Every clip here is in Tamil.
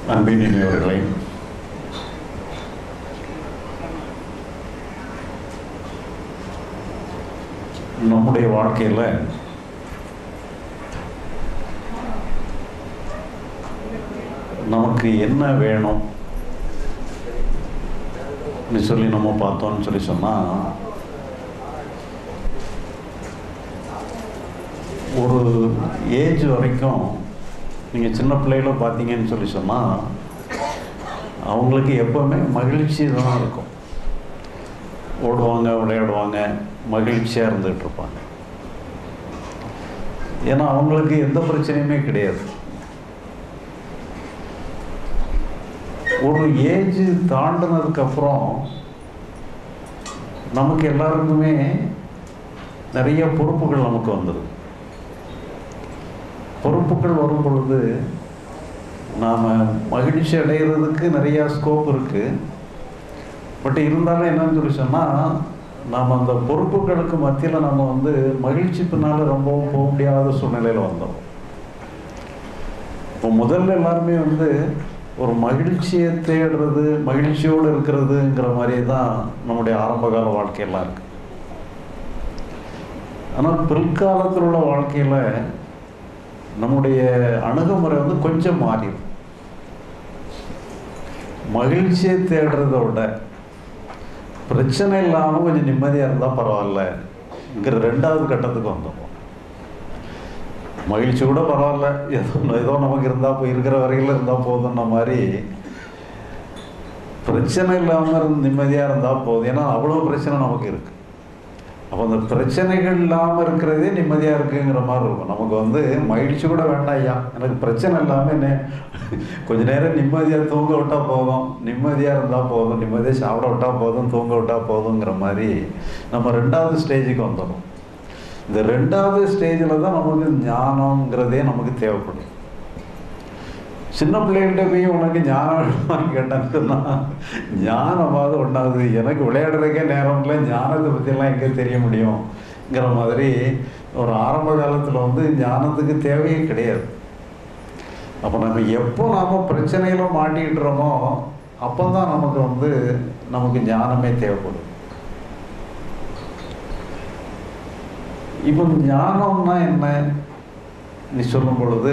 அன்பினியவர்களை நம்முடைய வாழ்க்கையில் நமக்கு என்ன வேணும் சொல்லி நம்ம பார்த்தோம்னு சொல்லி சொன்னால் ஒரு ஏஜ் வரைக்கும் நீங்கள் சின்ன பிள்ளைகள பார்த்தீங்கன்னு சொல்லி சொன்னால் அவங்களுக்கு எப்போவுமே மகிழ்ச்சி தான் இருக்கும் ஓடுவாங்க விளையாடுவாங்க மகிழ்ச்சியாக இருந்துகிட்டு இருப்பாங்க ஏன்னா அவங்களுக்கு எந்த பிரச்சனையுமே கிடையாது ஒரு ஏஜ் தாண்டினதுக்கப்புறம் நமக்கு எல்லாருக்குமே நிறைய பொறுப்புகள் நமக்கு வந்துடுது பொறுப்புகள் வரும் பொழுது நாம் மகிழ்ச்சி அடைகிறதுக்கு நிறையா ஸ்கோப் இருக்குது பட் இருந்தாலும் என்னன்னு சொல்லி சொன்னால் நாம் அந்த பொறுப்புகளுக்கு மத்தியில் நம்ம வந்து மகிழ்ச்சி பின்னால் ரொம்பவும் போக முடியாத சூழ்நிலையில் வந்தோம் இப்போ முதல்ல எல்லாருமே வந்து ஒரு மகிழ்ச்சியை தேடுறது மகிழ்ச்சியோடு இருக்கிறதுங்கிற மாதிரி தான் நம்முடைய ஆரம்பகால வாழ்க்கையெல்லாம் இருக்கு ஆனால் பிற்காலத்தில் உள்ள வாழ்க்கையில் நம்முடைய அணுகுமுறை வந்து கொஞ்சம் மாறிடும் மகிழ்ச்சியை தேடுறத விட பிரச்சனை இல்லாமல் கொஞ்சம் நிம்மதியாக இருந்தால் பரவாயில்லங்கிற ரெண்டாவது கட்டத்துக்கு வந்தோம் மகிழ்ச்சி கூட பரவாயில்ல ஏதோ ஏதோ நமக்கு இருந்தால் இப்போ இருக்கிற வரையில் இருந்தால் போதும்ன மாதிரி பிரச்சனை இல்லாமல் இருந்து நிம்மதியாக இருந்தால் போதும் ஏன்னா அவ்வளோ பிரச்சனை நமக்கு இருக்குது அப்போ அந்த பிரச்சனைகள் இல்லாமல் இருக்கிறதே நிம்மதியாக இருக்குங்கிற மாதிரி இருக்கும் நமக்கு வந்து மகிழ்ச்சி கூட வேண்டாம் ஐயா எனக்கு பிரச்சனை இல்லாமல் என்ன கொஞ்ச நேரம் நிம்மதியாக தூங்க விட்டால் போதும் நிம்மதியாக இருந்தால் போதும் நிம்மதியாக சாப்பிட விட்டால் போதும் தூங்க விட்டால் போதுங்கிற மாதிரி நம்ம ரெண்டாவது ஸ்டேஜுக்கு வந்துடும் இந்த ரெண்டாவது ஸ்டேஜில் தான் நமக்கு ஞானங்கிறதே நமக்கு தேவைப்படும் சின்ன பிள்ளைகள்கிட்ட போய் உனக்கு ஞானம் வேணுமான்னு கேட்டான்னு சொன்னால் ஞானமாவது ஒன்றாவது எனக்கு விளையாடுறதுக்கே நேரம் இல்லை ஞானத்தை பற்றியெல்லாம் எங்கே தெரிய முடியுங்கிற மாதிரி ஒரு ஆரம்ப காலத்தில் வந்து ஞானத்துக்கு தேவையே கிடையாது அப்போ நம்ம எப்போ நாம் பிரச்சனையில மாட்டிக்கிட்டுறோமோ அப்போ தான் நமக்கு வந்து நமக்கு ஞானமே தேவைப்படும் இப்போ ஞானம்னா என்ன நீ சொல்லும் பொழுது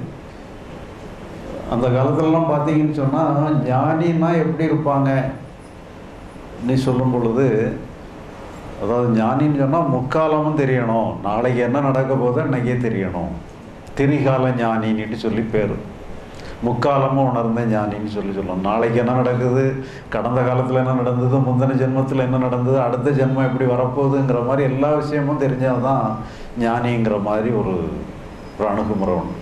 அந்த காலத்துலலாம் பார்த்தீங்கன்னு சொன்னால் ஞானின்னா எப்படி இருப்பாங்க நீ சொல்லும் பொழுது அதாவது ஞானின்னு சொன்னால் முக்காலமும் தெரியணும் நாளைக்கு என்ன நடக்க போதோ அன்னைக்கே தெரியணும் திரிகால ஞானின்னுட்டு சொல்லி பேர் முக்காலமும் உணர்ந்த ஞானின்னு சொல்லி சொல்லணும் நாளைக்கு என்ன நடக்குது கடந்த காலத்தில் என்ன நடந்தது முந்தின ஜென்மத்தில் என்ன நடந்தது அடுத்த ஜென்மம் எப்படி வரப்போகுதுங்கிற மாதிரி எல்லா விஷயமும் தெரிஞ்சால் தான் ஞானிங்கிற மாதிரி ஒரு ஒரு அணுகுமுறை உண்டு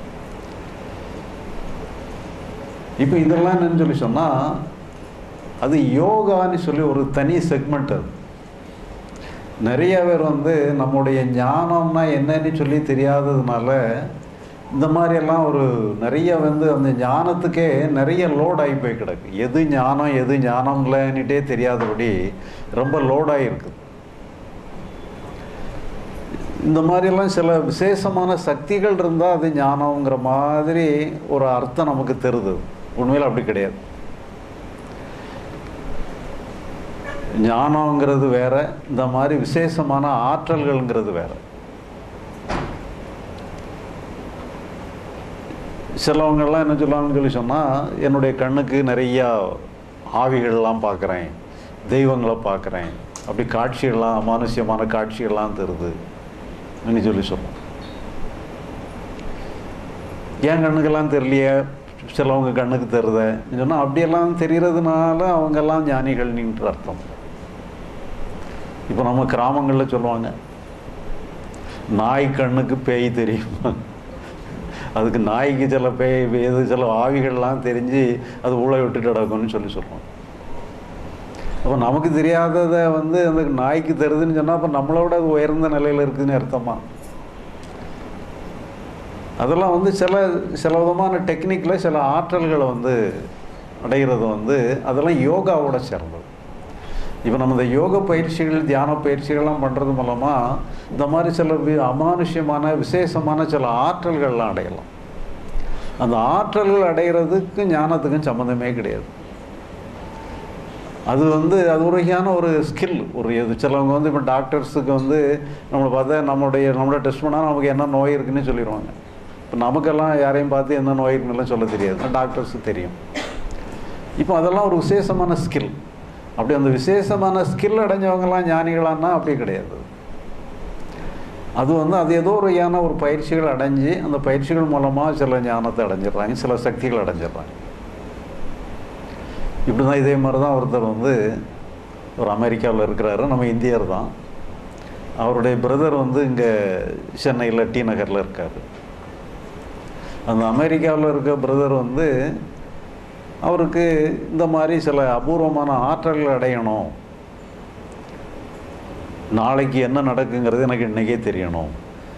இப்போ இதெல்லாம் என்னன்னு சொல்லி சொன்னால் அது யோகான்னு சொல்லி ஒரு தனி செக்மெண்ட் அது நிறைய பேர் வந்து நம்முடைய ஞானம்னா என்னன்னு சொல்லி தெரியாததுனால இந்த மாதிரியெல்லாம் ஒரு நிறைய வந்து அந்த ஞானத்துக்கே நிறைய லோட் ஆகி போய் கிடக்கு எது ஞானம் எது ஞானம் இல்லைன்னுட்டே தெரியாதபடி ரொம்ப லோடாகி இருக்குது இந்த மாதிரியெல்லாம் சில விசேஷமான சக்திகள் இருந்தால் அது ஞானங்கிற மாதிரி ஒரு அர்த்தம் நமக்கு தெரியுது உண்மையில் அப்படி கிடையாது ஞானங்கிறது வேற இந்த மாதிரி விசேஷமான ஆற்றல்கள்ங்கிறது வேற சிலவங்கெல்லாம் என்ன சொல்லுவாங்கன்னு சொல்லி சொன்னால் என்னுடைய கண்ணுக்கு நிறையா ஆவிகள்லாம் பார்க்குறேன் தெய்வங்களை பார்க்குறேன் அப்படி காட்சிகள்லாம் அமானுஷ்யமான காட்சிகள்லாம் தருது சொல்லி சொல்லுவோம் என் கண்ணுக்கெல்லாம் தெரியலையே சிலவங்க கண்ணுக்கு தருத சொன்னால் அப்படியெல்லாம் தெரிகிறதுனால அவங்கெல்லாம் ஞானிகள் நின்று அர்த்தம் இப்போ நம்ம கிராமங்களில் சொல்லுவாங்க நாய் கண்ணுக்கு பேய் தெரியுமா அதுக்கு நாய்க்கு சில பேய் எது சில ஆவிகள்லாம் தெரிஞ்சு அது ஊழ விட்டுட்டு கிடக்கும்னு சொல்லி சொல்லுவோம் அப்போ நமக்கு தெரியாததை வந்து அந்த நாய்க்கு தருதுன்னு சொன்னால் அப்போ நம்மளோட அது உயர்ந்த நிலையில் இருக்குதுன்னு அர்த்தமா அதெல்லாம் வந்து சில சில விதமான டெக்னிக்கில் சில ஆற்றல்களை வந்து அடைகிறது வந்து அதெல்லாம் யோகாவோட சேர்ந்தது இப்போ நம்ம இந்த யோக பயிற்சிகள் தியான பயிற்சிகள்லாம் பண்ணுறது மூலமாக இந்த மாதிரி சில வி அமானுஷ்யமான விசேஷமான சில ஆற்றல்கள்லாம் அடையலாம் அந்த ஆற்றல்கள் அடைகிறதுக்கு ஞானத்துக்கும் சம்மந்தமே கிடையாது அது வந்து அது ஒரு வகையான ஒரு ஸ்கில் ஒரு இது சிலவங்க வந்து இப்போ டாக்டர்ஸுக்கு வந்து நம்மளை பார்த்தா நம்மளுடைய நம்மளை டெஸ்ட் பண்ணால் நமக்கு என்ன நோய் இருக்குன்னு சொல்லிடுவாங்க இப்போ நமக்கெல்லாம் யாரையும் பார்த்து என்ன நோய் இருக்குன்னுலாம் சொல்ல தெரியாது டாக்டர்ஸுக்கு தெரியும் இப்போ அதெல்லாம் ஒரு விசேஷமான ஸ்கில் அப்படி அந்த விசேஷமான ஸ்கில் அடைஞ்சவங்கலாம் ஞானிகளான்னா அப்படி கிடையாது அது வந்து அது ஏதோ ஒரு வகையான ஒரு பயிற்சிகள் அடைஞ்சு அந்த பயிற்சிகள் மூலமாக சில ஞானத்தை அடைஞ்சிடுறாங்க சில சக்திகள் அடைஞ்சிடுறாங்க இப்படி தான் இதே மாதிரி தான் ஒருத்தர் வந்து ஒரு அமெரிக்காவில் இருக்கிறாரு நம்ம இந்தியர் தான் அவருடைய பிரதர் வந்து இங்கே சென்னையில் டி நகரில் இருக்கார் அந்த அமெரிக்காவில் இருக்க பிரதர் வந்து அவருக்கு இந்த மாதிரி சில அபூர்வமான ஆற்றல்கள் அடையணும் நாளைக்கு என்ன நடக்குங்கிறது எனக்கு இன்றைக்கே தெரியணும்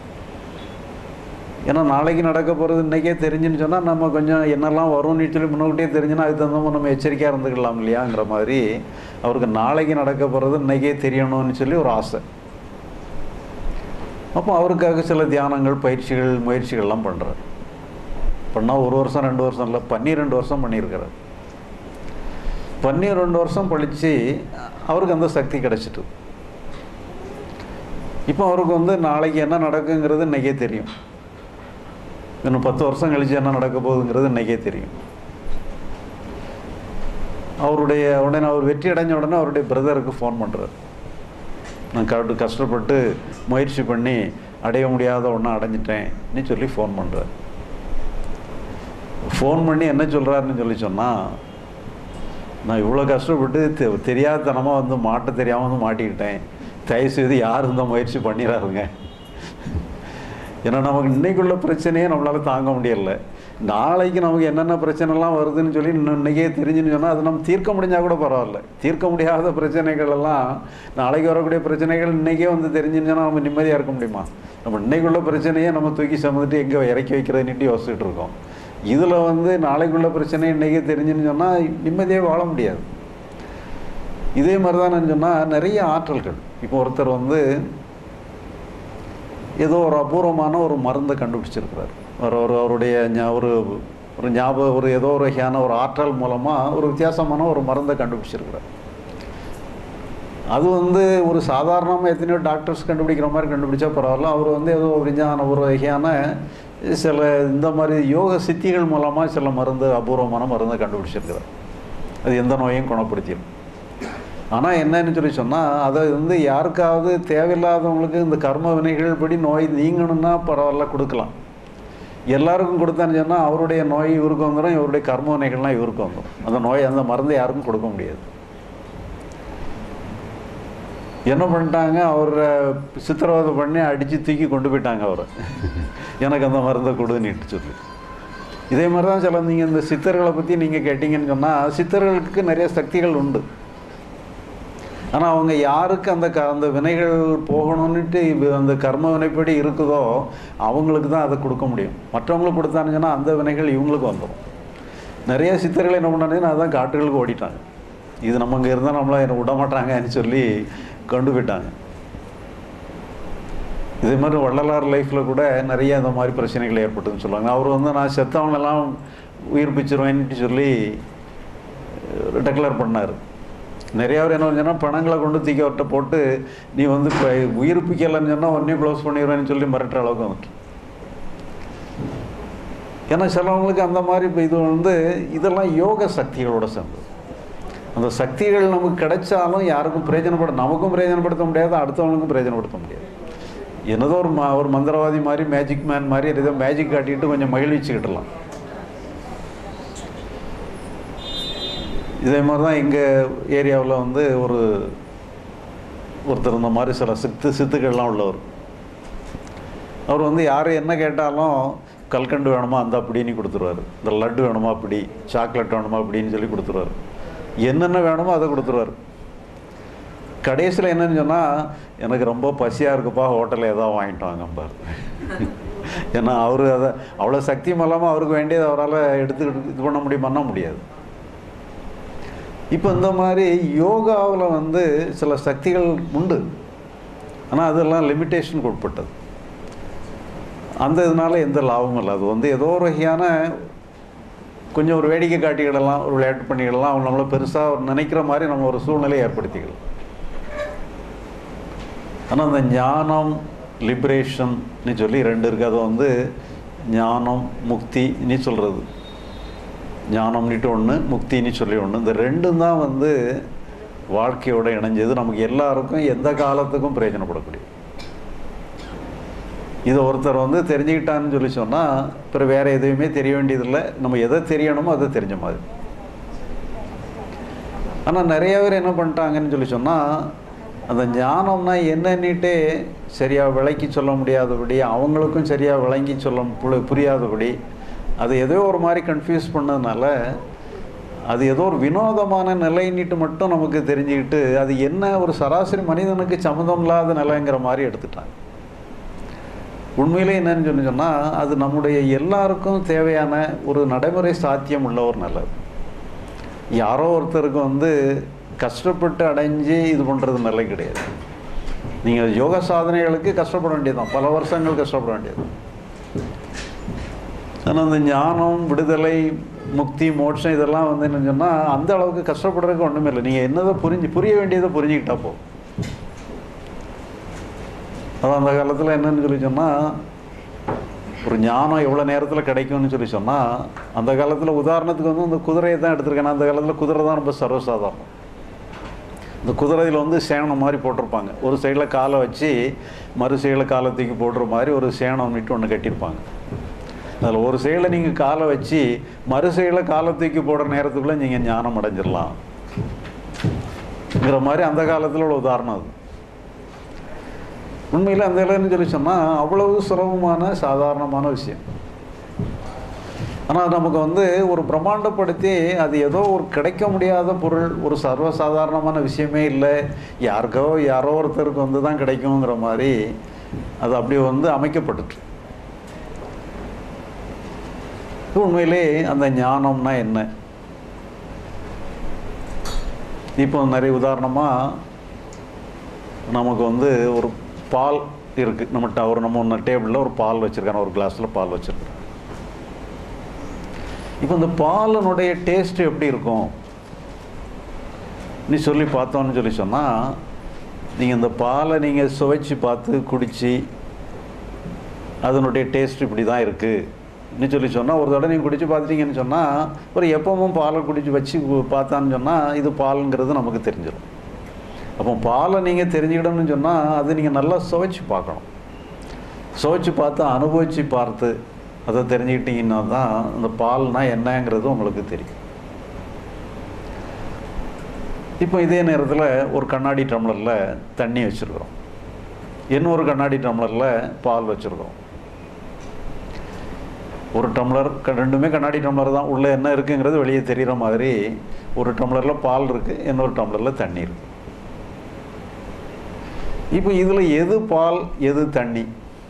ஏன்னா நாளைக்கு நடக்க போகிறது இன்றைக்கே தெரிஞ்சுன்னு சொன்னால் நம்ம கொஞ்சம் என்னெல்லாம் வரும்னு சொல்லி முன்னோக்கிட்டே தெரிஞ்சுன்னா அதுக்கு தகுந்த மாதிரி நம்ம எச்சரிக்கையாக இருந்துக்கலாம் இல்லையாங்கிற மாதிரி அவருக்கு நாளைக்கு நடக்க போகிறது இன்றைக்கே தெரியணும்னு சொல்லி ஒரு ஆசை அப்போ அவருக்காக சில தியானங்கள் பயிற்சிகள் முயற்சிகள்லாம் பண்ணுறார் பண்ணால் ஒரு வருஷம் ரெண்டு வருஷம் இல்லை பன்னிரெண்டு வருஷம் பண்ணியிருக்கிறார் பன்னிரெண்டு வருஷம் பழித்து அவருக்கு அந்த சக்தி கிடச்சிட்டு இப்போ அவருக்கு வந்து நாளைக்கு என்ன நடக்குங்கிறது இன்றைக்கே தெரியும் இன்னும் பத்து வருஷம் கழிச்சு என்ன நடக்க போகுதுங்கிறது இன்றைக்கே தெரியும் அவருடைய உடனே அவர் வெற்றி அடைஞ்ச உடனே அவருடைய பிரதருக்கு ஃபோன் பண்ணுறாரு நான் கட்டு கஷ்டப்பட்டு முயற்சி பண்ணி அடைய முடியாத ஒன்றா அடைஞ்சிட்டேன்னு சொல்லி ஃபோன் பண்ணுறாரு ஃபோன் பண்ணி என்ன சொல்கிறாருன்னு சொல்லி சொன்னால் நான் இவ்வளோ கஷ்டப்பட்டு தெ தெரியாதனமாக வந்து மாட்ட தெரியாமல் வந்து மாட்டிக்கிட்டேன் தயவுசெய்து யார் இந்த முயற்சி பண்ணிடாருங்க ஏன்னா நமக்கு இன்னைக்குள்ள பிரச்சனையே நம்மளால் தாங்க முடியல நாளைக்கு நமக்கு என்னென்ன பிரச்சனைலாம் வருதுன்னு சொல்லி இன்னும் இன்றைக்கே தெரிஞ்சுன்னு சொன்னால் அது நம்ம தீர்க்க முடிஞ்சால் கூட பரவாயில்ல தீர்க்க முடியாத பிரச்சனைகள் எல்லாம் நாளைக்கு வரக்கூடிய பிரச்சனைகள் இன்றைக்கே வந்து தெரிஞ்சுன்னு சொன்னால் நம்ம நிம்மதியாக இருக்க முடியுமா நம்ம இன்னைக்குள்ள பிரச்சனையே நம்ம தூக்கி சுமந்துட்டு எங்கே இறக்கி வைக்கிறதுன்னுட்டு யோசிச்சுட்டு இருக்கோம் இதில் வந்து நாளைக்குள்ள பிரச்சனை இன்றைக்கே தெரிஞ்சுன்னு சொன்னால் நிம்மதியாக வாழ முடியாது இதே மாதிரி தான் சொன்னால் நிறைய ஆற்றல்கள் இப்போ ஒருத்தர் வந்து ஏதோ ஒரு அபூர்வமான ஒரு மருந்தை கண்டுபிடிச்சிருக்கிறார் ஒரு ஒரு அவருடைய ஞா- ஒரு ஒரு ஞாபகம் ஒரு ஏதோ ஒரு வகையான ஒரு ஆற்றல் மூலமாக ஒரு வித்தியாசமான ஒரு மருந்தை கண்டுபிடிச்சிருக்கிறார் அது வந்து ஒரு சாதாரணமாக எத்தனையோ டாக்டர்ஸ் கண்டுபிடிக்கிற மாதிரி கண்டுபிடிச்சா பரவாயில்ல அவர் வந்து ஏதோ ஒரு விஞ்ஞான ஒரு வகையான சில இந்த மாதிரி யோக சித்திகள் மூலமாக சில மருந்து அபூர்வமான மருந்தை கண்டுபிடிச்சிருக்கிறார் அது எந்த நோயையும் குணப்படுத்திடும் ஆனால் என்னன்னு சொல்லி சொன்னால் அதை வந்து யாருக்காவது தேவையில்லாதவங்களுக்கு இந்த கர்ம வினைகள் படி நோய் நீங்கணும்னா பரவாயில்ல கொடுக்கலாம் எல்லாருக்கும் கொடுத்தான்னு சொன்னால் அவருடைய நோய் இவருக்கு வந்துடும் இவருடைய கர்ம வினைகள்லாம் இவருக்கு வந்துடும் அந்த நோய் அந்த மருந்தை யாருக்கும் கொடுக்க முடியாது என்ன பண்ணிட்டாங்க அவரை சித்திரவதை பண்ணி அடித்து தூக்கி கொண்டு போயிட்டாங்க அவரை எனக்கு அந்த மருந்தை கொடுன்னுட்டு சொல்லி இதே மாதிரி தான் சில நீங்கள் இந்த சித்தர்களை பற்றி நீங்கள் கேட்டிங்கன்னு சொன்னால் சித்தர்களுக்கு நிறைய சக்திகள் உண்டு ஆனால் அவங்க யாருக்கு அந்த க அந்த வினைகள் போகணும்னுட்டு இவ- அந்த கர்ம வினைப்படி இருக்குதோ அவங்களுக்கு தான் அதை கொடுக்க முடியும் மற்றவங்களுக்கு கொடுத்தான்னு சொன்னால் அந்த வினைகள் இவங்களுக்கு வந்துடும் நிறைய சித்தர்கள் என்ன பண்ணாங்கன்னா அதான் காட்டுகளுக்கு ஓடிட்டாங்க இது நம்ம இங்கே இருந்தால் நம்மளை விட மாட்டாங்கன்னு சொல்லி கொண்டு போயிட்டாங்க இதே மாதிரி வள்ளலார் லைஃப்பில் கூட நிறைய இந்த மாதிரி பிரச்சனைகள் ஏற்பட்டுன்னு சொல்லுவாங்க அவர் வந்து நான் செத்தவங்களெல்லாம் உயிர்ப்பிச்சிருவேன்ட்டு சொல்லி டெக்ளேர் பண்ணார் நிறைய பேர் என்ன சொன்னால் பணங்களை கொண்டு தூக்கி அவர்கிட்ட போட்டு நீ வந்து இப்போ உயிர்ப்பிக்கலைன்னு சொன்னால் உடனே க்ளோஸ் பண்ணிடுவேன்னு சொல்லி மிரட்டுற அளவுக்கு வந்துட்டு ஏன்னா சிலவங்களுக்கு அந்த மாதிரி இப்போ இது வந்து இதெல்லாம் யோக சக்திகளோட சேர்ந்தது அந்த சக்திகள் நமக்கு கிடைச்சாலும் யாருக்கும் பிரயோஜனப்பட நமக்கும் பிரயோஜனப்படுத்த முடியாது அடுத்தவங்களுக்கும் பிரயோஜனப்படுத்த முடியாது என்னதோ ஒரு ம ஒரு மந்திரவாதி மாதிரி மேஜிக் மேன் மாதிரி ஏதோ மேஜிக் காட்டிட்டு கொஞ்சம் மகிழ்விச்சுக்கிடலாம் இதே மாதிரி தான் எங்கள் ஏரியாவில் வந்து ஒரு ஒருத்தர் இந்த மாதிரி சில சித்து சித்துக்கள்லாம் உள்ளவர் அவர் வந்து யார் என்ன கேட்டாலும் கல்கண்டு வேணுமா அந்த அப்படின்னு கொடுத்துருவாரு இந்த லட்டு வேணுமா அப்படி சாக்லேட் வேணுமா அப்படின்னு சொல்லி கொடுத்துருவாரு என்னென்ன வேணுமோ அதை கொடுத்துருவாரு கடைசியில் என்னன்னு சொன்னால் எனக்கு ரொம்ப பசியாக இருக்குப்பா ஹோட்டலில் ஏதாவது வாங்கிட்டு வாங்கம்பார் ஏன்னா அவர் அதை அவ்வளோ சக்தி இல்லாமல் அவருக்கு வேண்டியதை அவரால் எடுத்துக்கிட்டு இது பண்ண முடியுமான்னா முடியாது இப்போ இந்த மாதிரி யோகாவில் வந்து சில சக்திகள் உண்டு ஆனால் அதெல்லாம் லிமிட்டேஷனுக்கு உட்பட்டது அந்த இதனால எந்த லாபமும் இல்லை அது வந்து ஏதோ ஒரு வகையான கொஞ்சம் ஒரு வேடிக்கை காட்டிக்கிடலாம் ஒரு விளையாட்டு பண்ணிக்கிடலாம் அவங்க நம்மளை பெருசாக ஒரு நினைக்கிற மாதிரி நம்ம ஒரு சூழ்நிலையை ஏற்படுத்திக்கலாம் ஆனால் அந்த ஞானம் லிபரேஷன்னு சொல்லி ரெண்டு இருக்குது அது வந்து ஞானம் முக்தின்னு சொல்கிறது ஞானம்னுட்டு ஒன்று முக்தின்னு சொல்லி ஒன்று இந்த ரெண்டும் தான் வந்து வாழ்க்கையோட இணைஞ்சது நமக்கு எல்லாருக்கும் எந்த காலத்துக்கும் பிரயோஜனப்படக்கூடிய இதை ஒருத்தர் வந்து தெரிஞ்சுக்கிட்டான்னு சொல்லி சொன்னால் அப்புறம் வேறு எதுவுமே தெரிய வேண்டியதில்லை நம்ம எதை தெரியணுமோ அதை தெரிஞ்ச மாதிரி ஆனால் நிறைய பேர் என்ன பண்ணிட்டாங்கன்னு சொல்லி சொன்னால் அந்த ஞானம்னா என்னன்னுட்டே சரியாக விளக்கி சொல்ல முடியாதபடி அவங்களுக்கும் சரியாக விளங்கி சொல்ல புல- புரியாதபடி அது ஏதோ ஒரு மாதிரி கன்ஃபியூஸ் பண்ணதுனால அது ஏதோ ஒரு வினோதமான நிலைன்னுட்டு மட்டும் நமக்கு தெரிஞ்சுக்கிட்டு அது என்ன ஒரு சராசரி மனிதனுக்கு சம்மந்தம் இல்லாத நிலைங்கிற மாதிரி எடுத்துட்டாங்க உண்மையிலே என்னன்னு சொல்லி சொன்னால் அது நம்முடைய எல்லாருக்கும் தேவையான ஒரு நடைமுறை சாத்தியம் உள்ள ஒரு நல்லது யாரோ ஒருத்தருக்கு வந்து கஷ்டப்பட்டு அடைஞ்சு இது பண்ணுறது நல்ல கிடையாது நீங்கள் யோக சாதனைகளுக்கு கஷ்டப்பட வேண்டியதுதான் பல வருஷங்கள் கஷ்டப்பட வேண்டியது ஆனால் அந்த ஞானம் விடுதலை முக்தி மோட்சம் இதெல்லாம் வந்து என்ன சொன்னால் அந்த அளவுக்கு கஷ்டப்படுறதுக்கு ஒன்றுமே இல்லை நீங்கள் என்னதை புரிஞ்சு புரிய வேண்டியதை புரிஞ்சுக்கிட்டா போதும் அதான் அந்த காலத்தில் என்னன்னு சொல்லி சொன்னால் ஒரு ஞானம் எவ்வளோ நேரத்தில் கிடைக்கும்னு சொல்லி சொன்னால் அந்த காலத்தில் உதாரணத்துக்கு வந்து அந்த குதிரையை தான் எடுத்திருக்கேன் அந்த காலத்தில் குதிரை தான் ரொம்ப சர்வசாதாரணம் இந்த குதிரையில் வந்து சேணம் மாதிரி போட்டிருப்பாங்க ஒரு சைடில் காலை வச்சு மறு சைடில் காலை தூக்கி போடுற மாதிரி ஒரு சேணம் விட்டு ஒன்று கட்டியிருப்பாங்க அதில் ஒரு சைடில் நீங்கள் காலை வச்சு மறு சைடில் காலை தூக்கி போடுற நேரத்துக்குள்ளே நீங்கள் ஞானம் அடைஞ்சிடலாம் ங்கிற மாதிரி அந்த காலத்தில் உள்ள உதாரணம் அது உண்மையில் அந்த இல்லைன்னு சொல்லி சொன்னால் அவ்வளவு சுலபமான சாதாரணமான விஷயம் ஆனால் நமக்கு வந்து ஒரு பிரம்மாண்டப்படுத்தி அது ஏதோ ஒரு கிடைக்க முடியாத பொருள் ஒரு சர்வசாதாரணமான விஷயமே இல்லை யாருக்கோ யாரோ ஒருத்தருக்கு வந்து தான் கிடைக்குங்கிற மாதிரி அது அப்படி வந்து அமைக்கப்பட்டுட்டு உண்மையிலே அந்த ஞானம்னா என்ன இப்போ நிறைய உதாரணமாக நமக்கு வந்து ஒரு பால் இருக்குது நம்ம ட- ஒரு நம்ம ஒன்று டேபிளில் ஒரு பால் வச்சுருக்கான ஒரு கிளாஸில் பால் வச்சுருக்கோம் இப்போ இந்த பாலினுடைய டேஸ்ட் எப்படி இருக்கும் நீ சொல்லி பார்த்தோன்னு சொல்லி சொன்னால் நீங்கள் இந்த பாலை நீங்கள் சுவைச்சு பார்த்து குடித்து அதனுடைய டேஸ்ட் இப்படி தான் இருக்குன்னு சொல்லி சொன்னால் ஒரு தடவை நீங்கள் குடிச்சு பார்த்துட்டீங்கன்னு சொன்னால் ஒரு எப்பவும் பாலை குடிச்சு வச்சு கு- பார்த்தான்னு சொன்னால் இது பாலுங்கிறது நமக்கு தெரிஞ்சிடும் அப்போ பாலை நீங்கள் தெரிஞ்சுக்கிடணும்னு சொன்னால் அது நீங்கள் நல்லா சுவைச்சு பார்க்கணும் சுவைச்சு பார்த்து அனுபவித்து பார்த்து அதை தெரிஞ்சுக்கிட்டீங்கன்னா தான் அந்த பால்னா என்னங்கிறது உங்களுக்கு தெரியும் இப்போ இதே நேரத்தில் ஒரு கண்ணாடி டம்ளரில் தண்ணி வச்சுருக்குறோம் இன்னொரு கண்ணாடி டம்ளரில் பால் வச்சுருக்கோம் ஒரு டம்ளர் க- ரெண்டுமே கண்ணாடி டம்ளர் தான் உள்ளே என்ன இருக்குங்கிறது வெளியே தெரிகிற மாதிரி ஒரு டம்ளரில் பால் இருக்குது இன்னொரு டம்ளரில் தண்ணி இருக்குது இப்போ இதில் எது பால் எது தண்ணி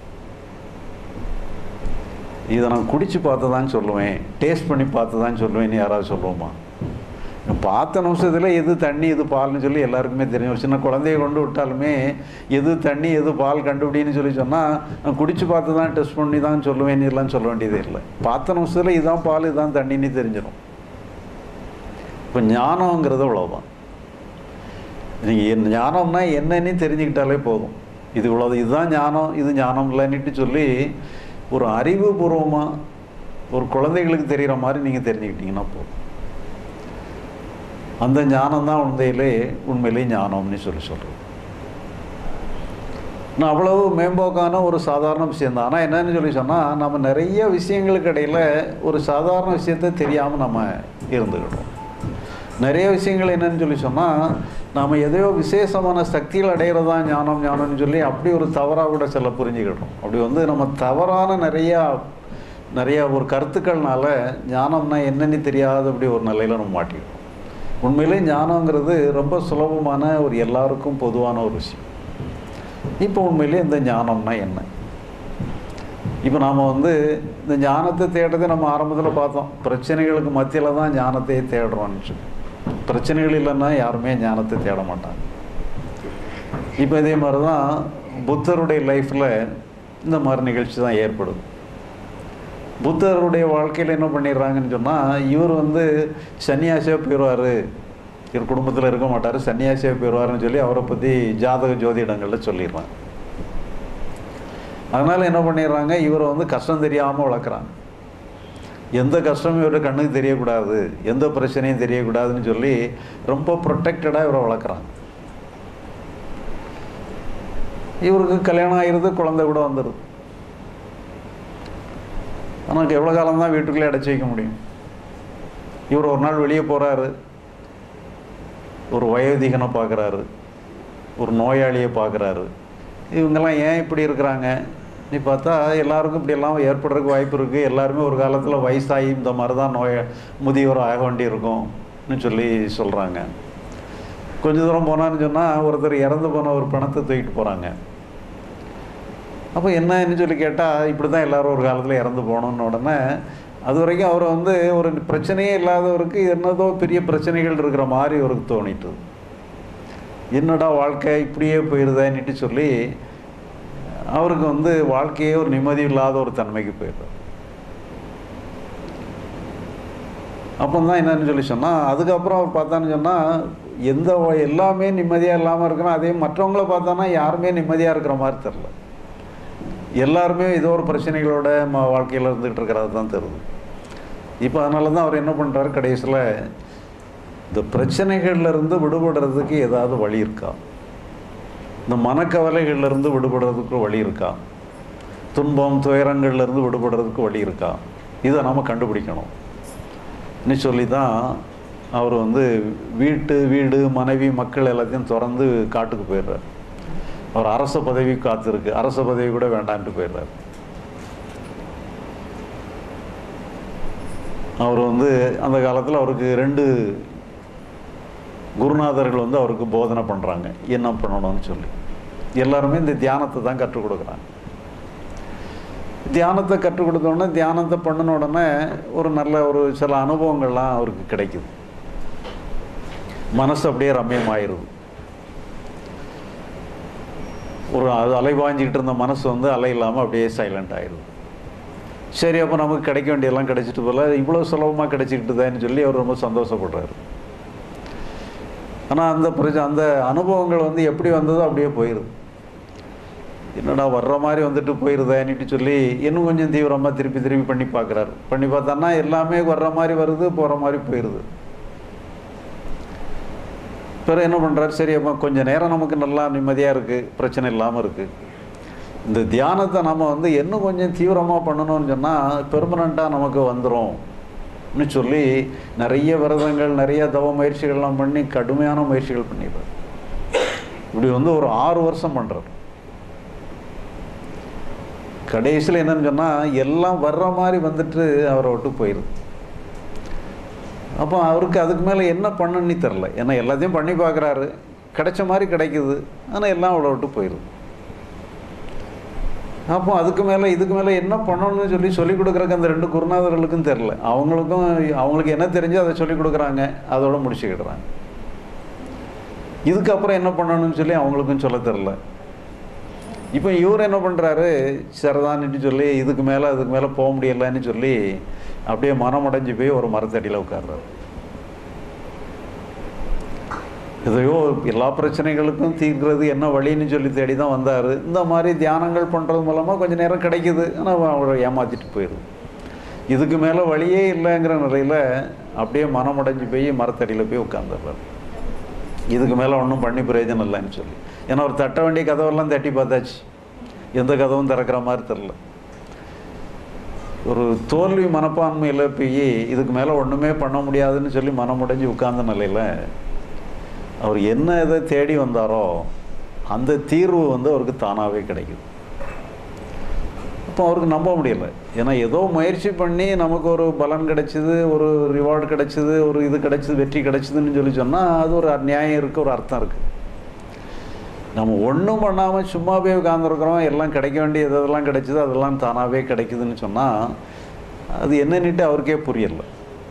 இதை நான் குடிச்சு பார்த்து தான் சொல்லுவேன் டேஸ்ட் பண்ணி பார்த்து தான் சொல்லுவேன்னு யாராவது சொல்லுவோமா பார்த்த நிமிஷத்தில் எது தண்ணி எது பால்னு சொல்லி எல்லாருக்குமே தெரியும் ஒரு சின்ன குழந்தைய கொண்டு விட்டாலுமே எது தண்ணி எது பால் கண்டுபிடின்னு சொல்லி சொன்னால் நான் குடிச்சு பார்த்து தான் டெஸ்ட் பண்ணி தான் சொல்லுவேன் எல்லாம் சொல்ல வேண்டியதே இல்லை பார்த்த நிமிஷத்தில் இதுதான் பால் இதுதான் தண்ணின்னு தெரிஞ்சிடும் இப்போ ஞானங்கிறது அவ்வளோதான் நீங்கள் ஞானம்னா என்னன்னு தெரிஞ்சுக்கிட்டாலே போதும் இது இவ்வளோ இதுதான் ஞானம் இது ஞானம் இல்லைன்னுட்டு சொல்லி ஒரு அறிவுபூர்வமாக ஒரு குழந்தைகளுக்கு தெரிகிற மாதிரி நீங்கள் தெரிஞ்சுக்கிட்டீங்கன்னா போதும் அந்த ஞானம் தான் உண்மையிலே உண்மையிலே ஞானம்னு சொல்லி சொல்கிறோம் நான் அவ்வளவு மேம்போக்கான ஒரு சாதாரண விஷயந்தான் ஆனால் என்னன்னு சொல்லி சொன்னால் நம்ம நிறைய விஷயங்களுக்கு இடையில் ஒரு சாதாரண விஷயத்தை தெரியாமல் நம்ம இருந்துக்கிட்டோம் நிறைய விஷயங்கள் என்னன்னு சொல்லி சொன்னால் நாம் எதையோ விசேஷமான சக்திகள் அடையிறதா ஞானம் ஞானம்னு சொல்லி அப்படி ஒரு தவறாக கூட சில புரிஞ்சுக்கிட்டோம் அப்படி வந்து நம்ம தவறான நிறையா நிறையா ஒரு கருத்துக்கள்னால ஞானம்னா என்னன்னு தெரியாதபடி ஒரு நிலையில் நம்ம மாட்டிக்கிட்டோம் உண்மையிலே ஞானங்கிறது ரொம்ப சுலபமான ஒரு எல்லாருக்கும் பொதுவான ஒரு விஷயம் இப்போ உண்மையிலே இந்த ஞானம்னா என்ன இப்போ நாம் வந்து இந்த ஞானத்தை தேடுறதை நம்ம ஆரம்பத்தில் பார்த்தோம் பிரச்சனைகளுக்கு மத்தியில் தான் ஞானத்தையே தேடுறோம்னு சொல்லி பிரச்சனைகள் இல்லைன்னா யாருமே ஞானத்தை தேட மாட்டாங்க இப்போ இதே மாதிரி தான் புத்தருடைய லைஃப்பில் இந்த மாதிரி நிகழ்ச்சி தான் ஏற்படுது புத்தருடைய வாழ்க்கையில் என்ன பண்ணிடுறாங்கன்னு சொன்னால் இவர் வந்து சன்னியாசியாக போயிடுவார் இவர் குடும்பத்தில் இருக்க மாட்டார் சன்னியாசியாக போயிடுவாருன்னு சொல்லி அவரை பற்றி ஜாதக ஜோதிடங்களில் சொல்லிடுறாங்க அதனால் என்ன பண்ணிடுறாங்க இவரை வந்து கஷ்டம் தெரியாமல் வளர்க்குறாங்க எந்த கஷ்டமும் இவரோட கண்ணுக்கு தெரியக்கூடாது எந்த பிரச்சனையும் தெரியக்கூடாதுன்னு சொல்லி ரொம்ப ப்ரொடெக்டடாக இவரை வளர்க்குறாங்க இவருக்கு கல்யாணம் ஆகிருது குழந்தை கூட வந்துடுது ஆனால் எவ்வளோ காலம் தான் வீட்டுக்குள்ளே அடைச்சி வைக்க முடியும் இவர் ஒரு நாள் வெளியே போகிறாரு ஒரு வயோதிகனை பார்க்குறாரு ஒரு நோயாளியை பார்க்குறாரு இவங்கெல்லாம் ஏன் இப்படி இருக்கிறாங்க நீ பார்த்தா எல்லாருக்கும் இப்படியெல்லாம் ஏற்படுறதுக்கு வாய்ப்பு இருக்குது எல்லாருமே ஒரு காலத்தில் வயசாகி இந்த மாதிரி தான் நோய முதியவர் ஆக வேண்டி இருக்கும்னு சொல்லி சொல்கிறாங்க கொஞ்ச தூரம் போனான்னு சொன்னால் ஒருத்தர் இறந்து போன ஒரு பணத்தை தூக்கிட்டு போகிறாங்க அப்போ என்னன்னு சொல்லி கேட்டால் இப்படி தான் எல்லோரும் ஒரு காலத்தில் இறந்து போகணுன்னு உடனே அது வரைக்கும் அவர் வந்து ஒரு பிரச்சனையே இல்லாதவருக்கு என்னதோ பெரிய பிரச்சனைகள் இருக்கிற மாதிரி அவருக்கு தோணிட்டு என்னடா வாழ்க்கை இப்படியே போயிடுதேன்னுட்டு சொல்லி அவருக்கு வந்து வாழ்க்கையே ஒரு நிம்மதி இல்லாத ஒரு தன்மைக்கு போயிடுறார் அப்போ தான் என்னன்னு சொல்லி சொன்னால் அதுக்கப்புறம் அவர் பார்த்தான்னு சொன்னால் எந்த வ- எல்லாமே நிம்மதியாக இல்லாமல் இருக்கணும் அதே மற்றவங்கள பார்த்தானா யாருமே நிம்மதியாக இருக்கிற மாதிரி தெரில எல்லாருமே ஏதோ ஒரு பிரச்சனைகளோட ம வாழ்க்கையில் இருந்துகிட்டு இருக்கிறது தான் தெரியுது இப்போ அதனால தான் அவர் என்ன பண்ணுறாரு கடைசியில் இந்த பிரச்சனைகள்ல இருந்து விடுபடுறதுக்கு ஏதாவது வழி இருக்கா இந்த மனக்கவலைகள்ல இருந்து விடுபடுறதுக்கு வழி இருக்கா துன்பம் துயரங்கள்ல இருந்து விடுபடுறதுக்கு வழி இருக்கா இதை நம்ம கண்டுபிடிக்கணும் ன்னு சொல்லி தான் அவர் வந்து வீட்டு வீடு மனைவி மக்கள் எல்லாத்தையும் திறந்து காட்டுக்கு போயிடுறார் அவர் அரச பதவி காத்திருக்கு அரச பதவி கூட வேண்டான்ட்டு போயிடுறார் அவர் வந்து அந்த காலத்தில் அவருக்கு ரெண்டு குருநாதர்கள் வந்து அவருக்கு போதனை பண்ணுறாங்க என்ன பண்ணணும்னு சொல்லி எல்லாருமே இந்த தியானத்தை தான் கற்றுக் கொடுக்குறாங்க தியானத்தை கற்றுக் கொடுத்த உடனே தியானத்தை பண்ணின உடனே ஒரு நல்ல ஒரு சில அனுபவங்கள்லாம் அவருக்கு கிடைக்குது மனசு அப்படியே ரம்யமாயிருது ஒரு அது அலைவாஞ்சிக்கிட்டு இருந்த மனசு வந்து அலை இல்லாமல் அப்படியே சைலண்ட் ஆயிடுது சரி அப்போ நமக்கு கிடைக்க வேண்டியெல்லாம் கிடைச்சிட்டு போல இவ்வளோ சுலபமாக கிடைச்சிக்கிட்டுதான்னு சொல்லி அவர் ரொம்ப சந்தோஷப்படுறாரு ஆனால் அந்த பிரச்சனை அந்த அனுபவங்கள் வந்து எப்படி வந்ததோ அப்படியே போயிடுது என்னடா வர்ற மாதிரி வந்துட்டு போயிருதேன்னுட்டு சொல்லி இன்னும் கொஞ்சம் தீவிரமாக திருப்பி திருப்பி பண்ணி பார்க்குறாரு பண்ணி பார்த்தான்னா எல்லாமே வர்ற மாதிரி வருது போகிற மாதிரி போயிடுது பிறகு என்ன பண்ணுறாரு சரி அப்போ கொஞ்சம் நேரம் நமக்கு நல்லா நிம்மதியாக இருக்குது பிரச்சனை இல்லாமல் இருக்குது இந்த தியானத்தை நம்ம வந்து இன்னும் கொஞ்சம் தீவிரமாக பண்ணணும்னு சொன்னால் பெர்மனண்ட்டாக நமக்கு வந்துரும்னு சொல்லி நிறைய விரதங்கள் நிறைய தவ முயற்சிகள்லாம் பண்ணி கடுமையான முயற்சிகள் பண்ணிடுறாரு இப்படி வந்து ஒரு ஆறு வருஷம் பண்ணுறாரு கடைசியில் என்னன்னு சொன்னால் எல்லாம் வர்ற மாதிரி வந்துட்டு அவரை விட்டு போயிடுது அப்போ அவருக்கு அதுக்கு மேலே என்ன பண்ணணும்னு தெரில ஏன்னா எல்லாத்தையும் பண்ணி பார்க்குறாரு கிடைச்ச மாதிரி கிடைக்குது ஆனால் எல்லாம் அவளை விட்டு போயிடுது அப்போ அதுக்கு மேலே இதுக்கு மேலே என்ன பண்ணணும்னு சொல்லி சொல்லிக் கொடுக்குறக்கு அந்த ரெண்டு குருநாதர்களுக்கும் தெரில அவங்களுக்கும் அவங்களுக்கு என்ன தெரிஞ்சோ அதை சொல்லிக் கொடுக்குறாங்க அதோட முடிச்சுக்கிடுறாங்க இதுக்கப்புறம் என்ன பண்ணணும்னு சொல்லி அவங்களுக்கும் சொல்ல தெரில இப்போ இவர் என்ன பண்ணுறாரு சரிதான்னுட்டு சொல்லி இதுக்கு மேலே அதுக்கு மேலே போக முடியலன்னு சொல்லி அப்படியே மனம் அடைஞ்சு போய் ஒரு மரத்தடியில் உட்கார்றாரு எதையோ எல்லா பிரச்சனைகளுக்கும் தீர்க்கிறது என்ன வழின்னு சொல்லி தேடி தான் வந்தார் இந்த மாதிரி தியானங்கள் பண்ணுறது மூலமாக கொஞ்சம் நேரம் கிடைக்குது ஆனால் அவரை ஏமாற்றிட்டு போயிடுது இதுக்கு மேலே வழியே இல்லைங்கிற நிலையில் அப்படியே மனம் அடைஞ்சு போய் மரத்தடியில் போய் உட்காந்துடுறாரு இதுக்கு மேலே ஒன்றும் பண்ணி பிரயோஜனம் இல்லைன்னு சொல்லி ஏன்னா ஒரு தட்ட வேண்டிய கதவெல்லாம் தட்டி பார்த்தாச்சு எந்த கதவும் திறக்கிற மாதிரி தெரில ஒரு தோல்வி மனப்பான்மையில் போய் இதுக்கு மேலே ஒன்றுமே பண்ண முடியாதுன்னு சொல்லி மனம் உடைஞ்சு உட்கார்ந்த நிலையில் அவர் என்ன இதை தேடி வந்தாரோ அந்த தீர்வு வந்து அவருக்கு தானாகவே கிடைக்குது அப்போ அவருக்கு நம்ப முடியல ஏன்னா ஏதோ முயற்சி பண்ணி நமக்கு ஒரு பலன் கிடைச்சிது ஒரு ரிவார்டு கிடைச்சிது ஒரு இது கிடைச்சிது வெற்றி கிடைச்சிதுன்னு சொல்லி சொன்னால் அது ஒரு நியாயம் இருக்குது ஒரு அர்த்தம் இருக்குது நம்ம ஒன்றும் பண்ணாமல் சும்மா போய் உட்காந்துருக்குறோம் எல்லாம் கிடைக்க வேண்டிய எதெல்லாம் கிடைச்சிதோ அதெல்லாம் தானாகவே கிடைக்குதுன்னு சொன்னால் அது என்னன்னுட்டு அவருக்கே புரியலை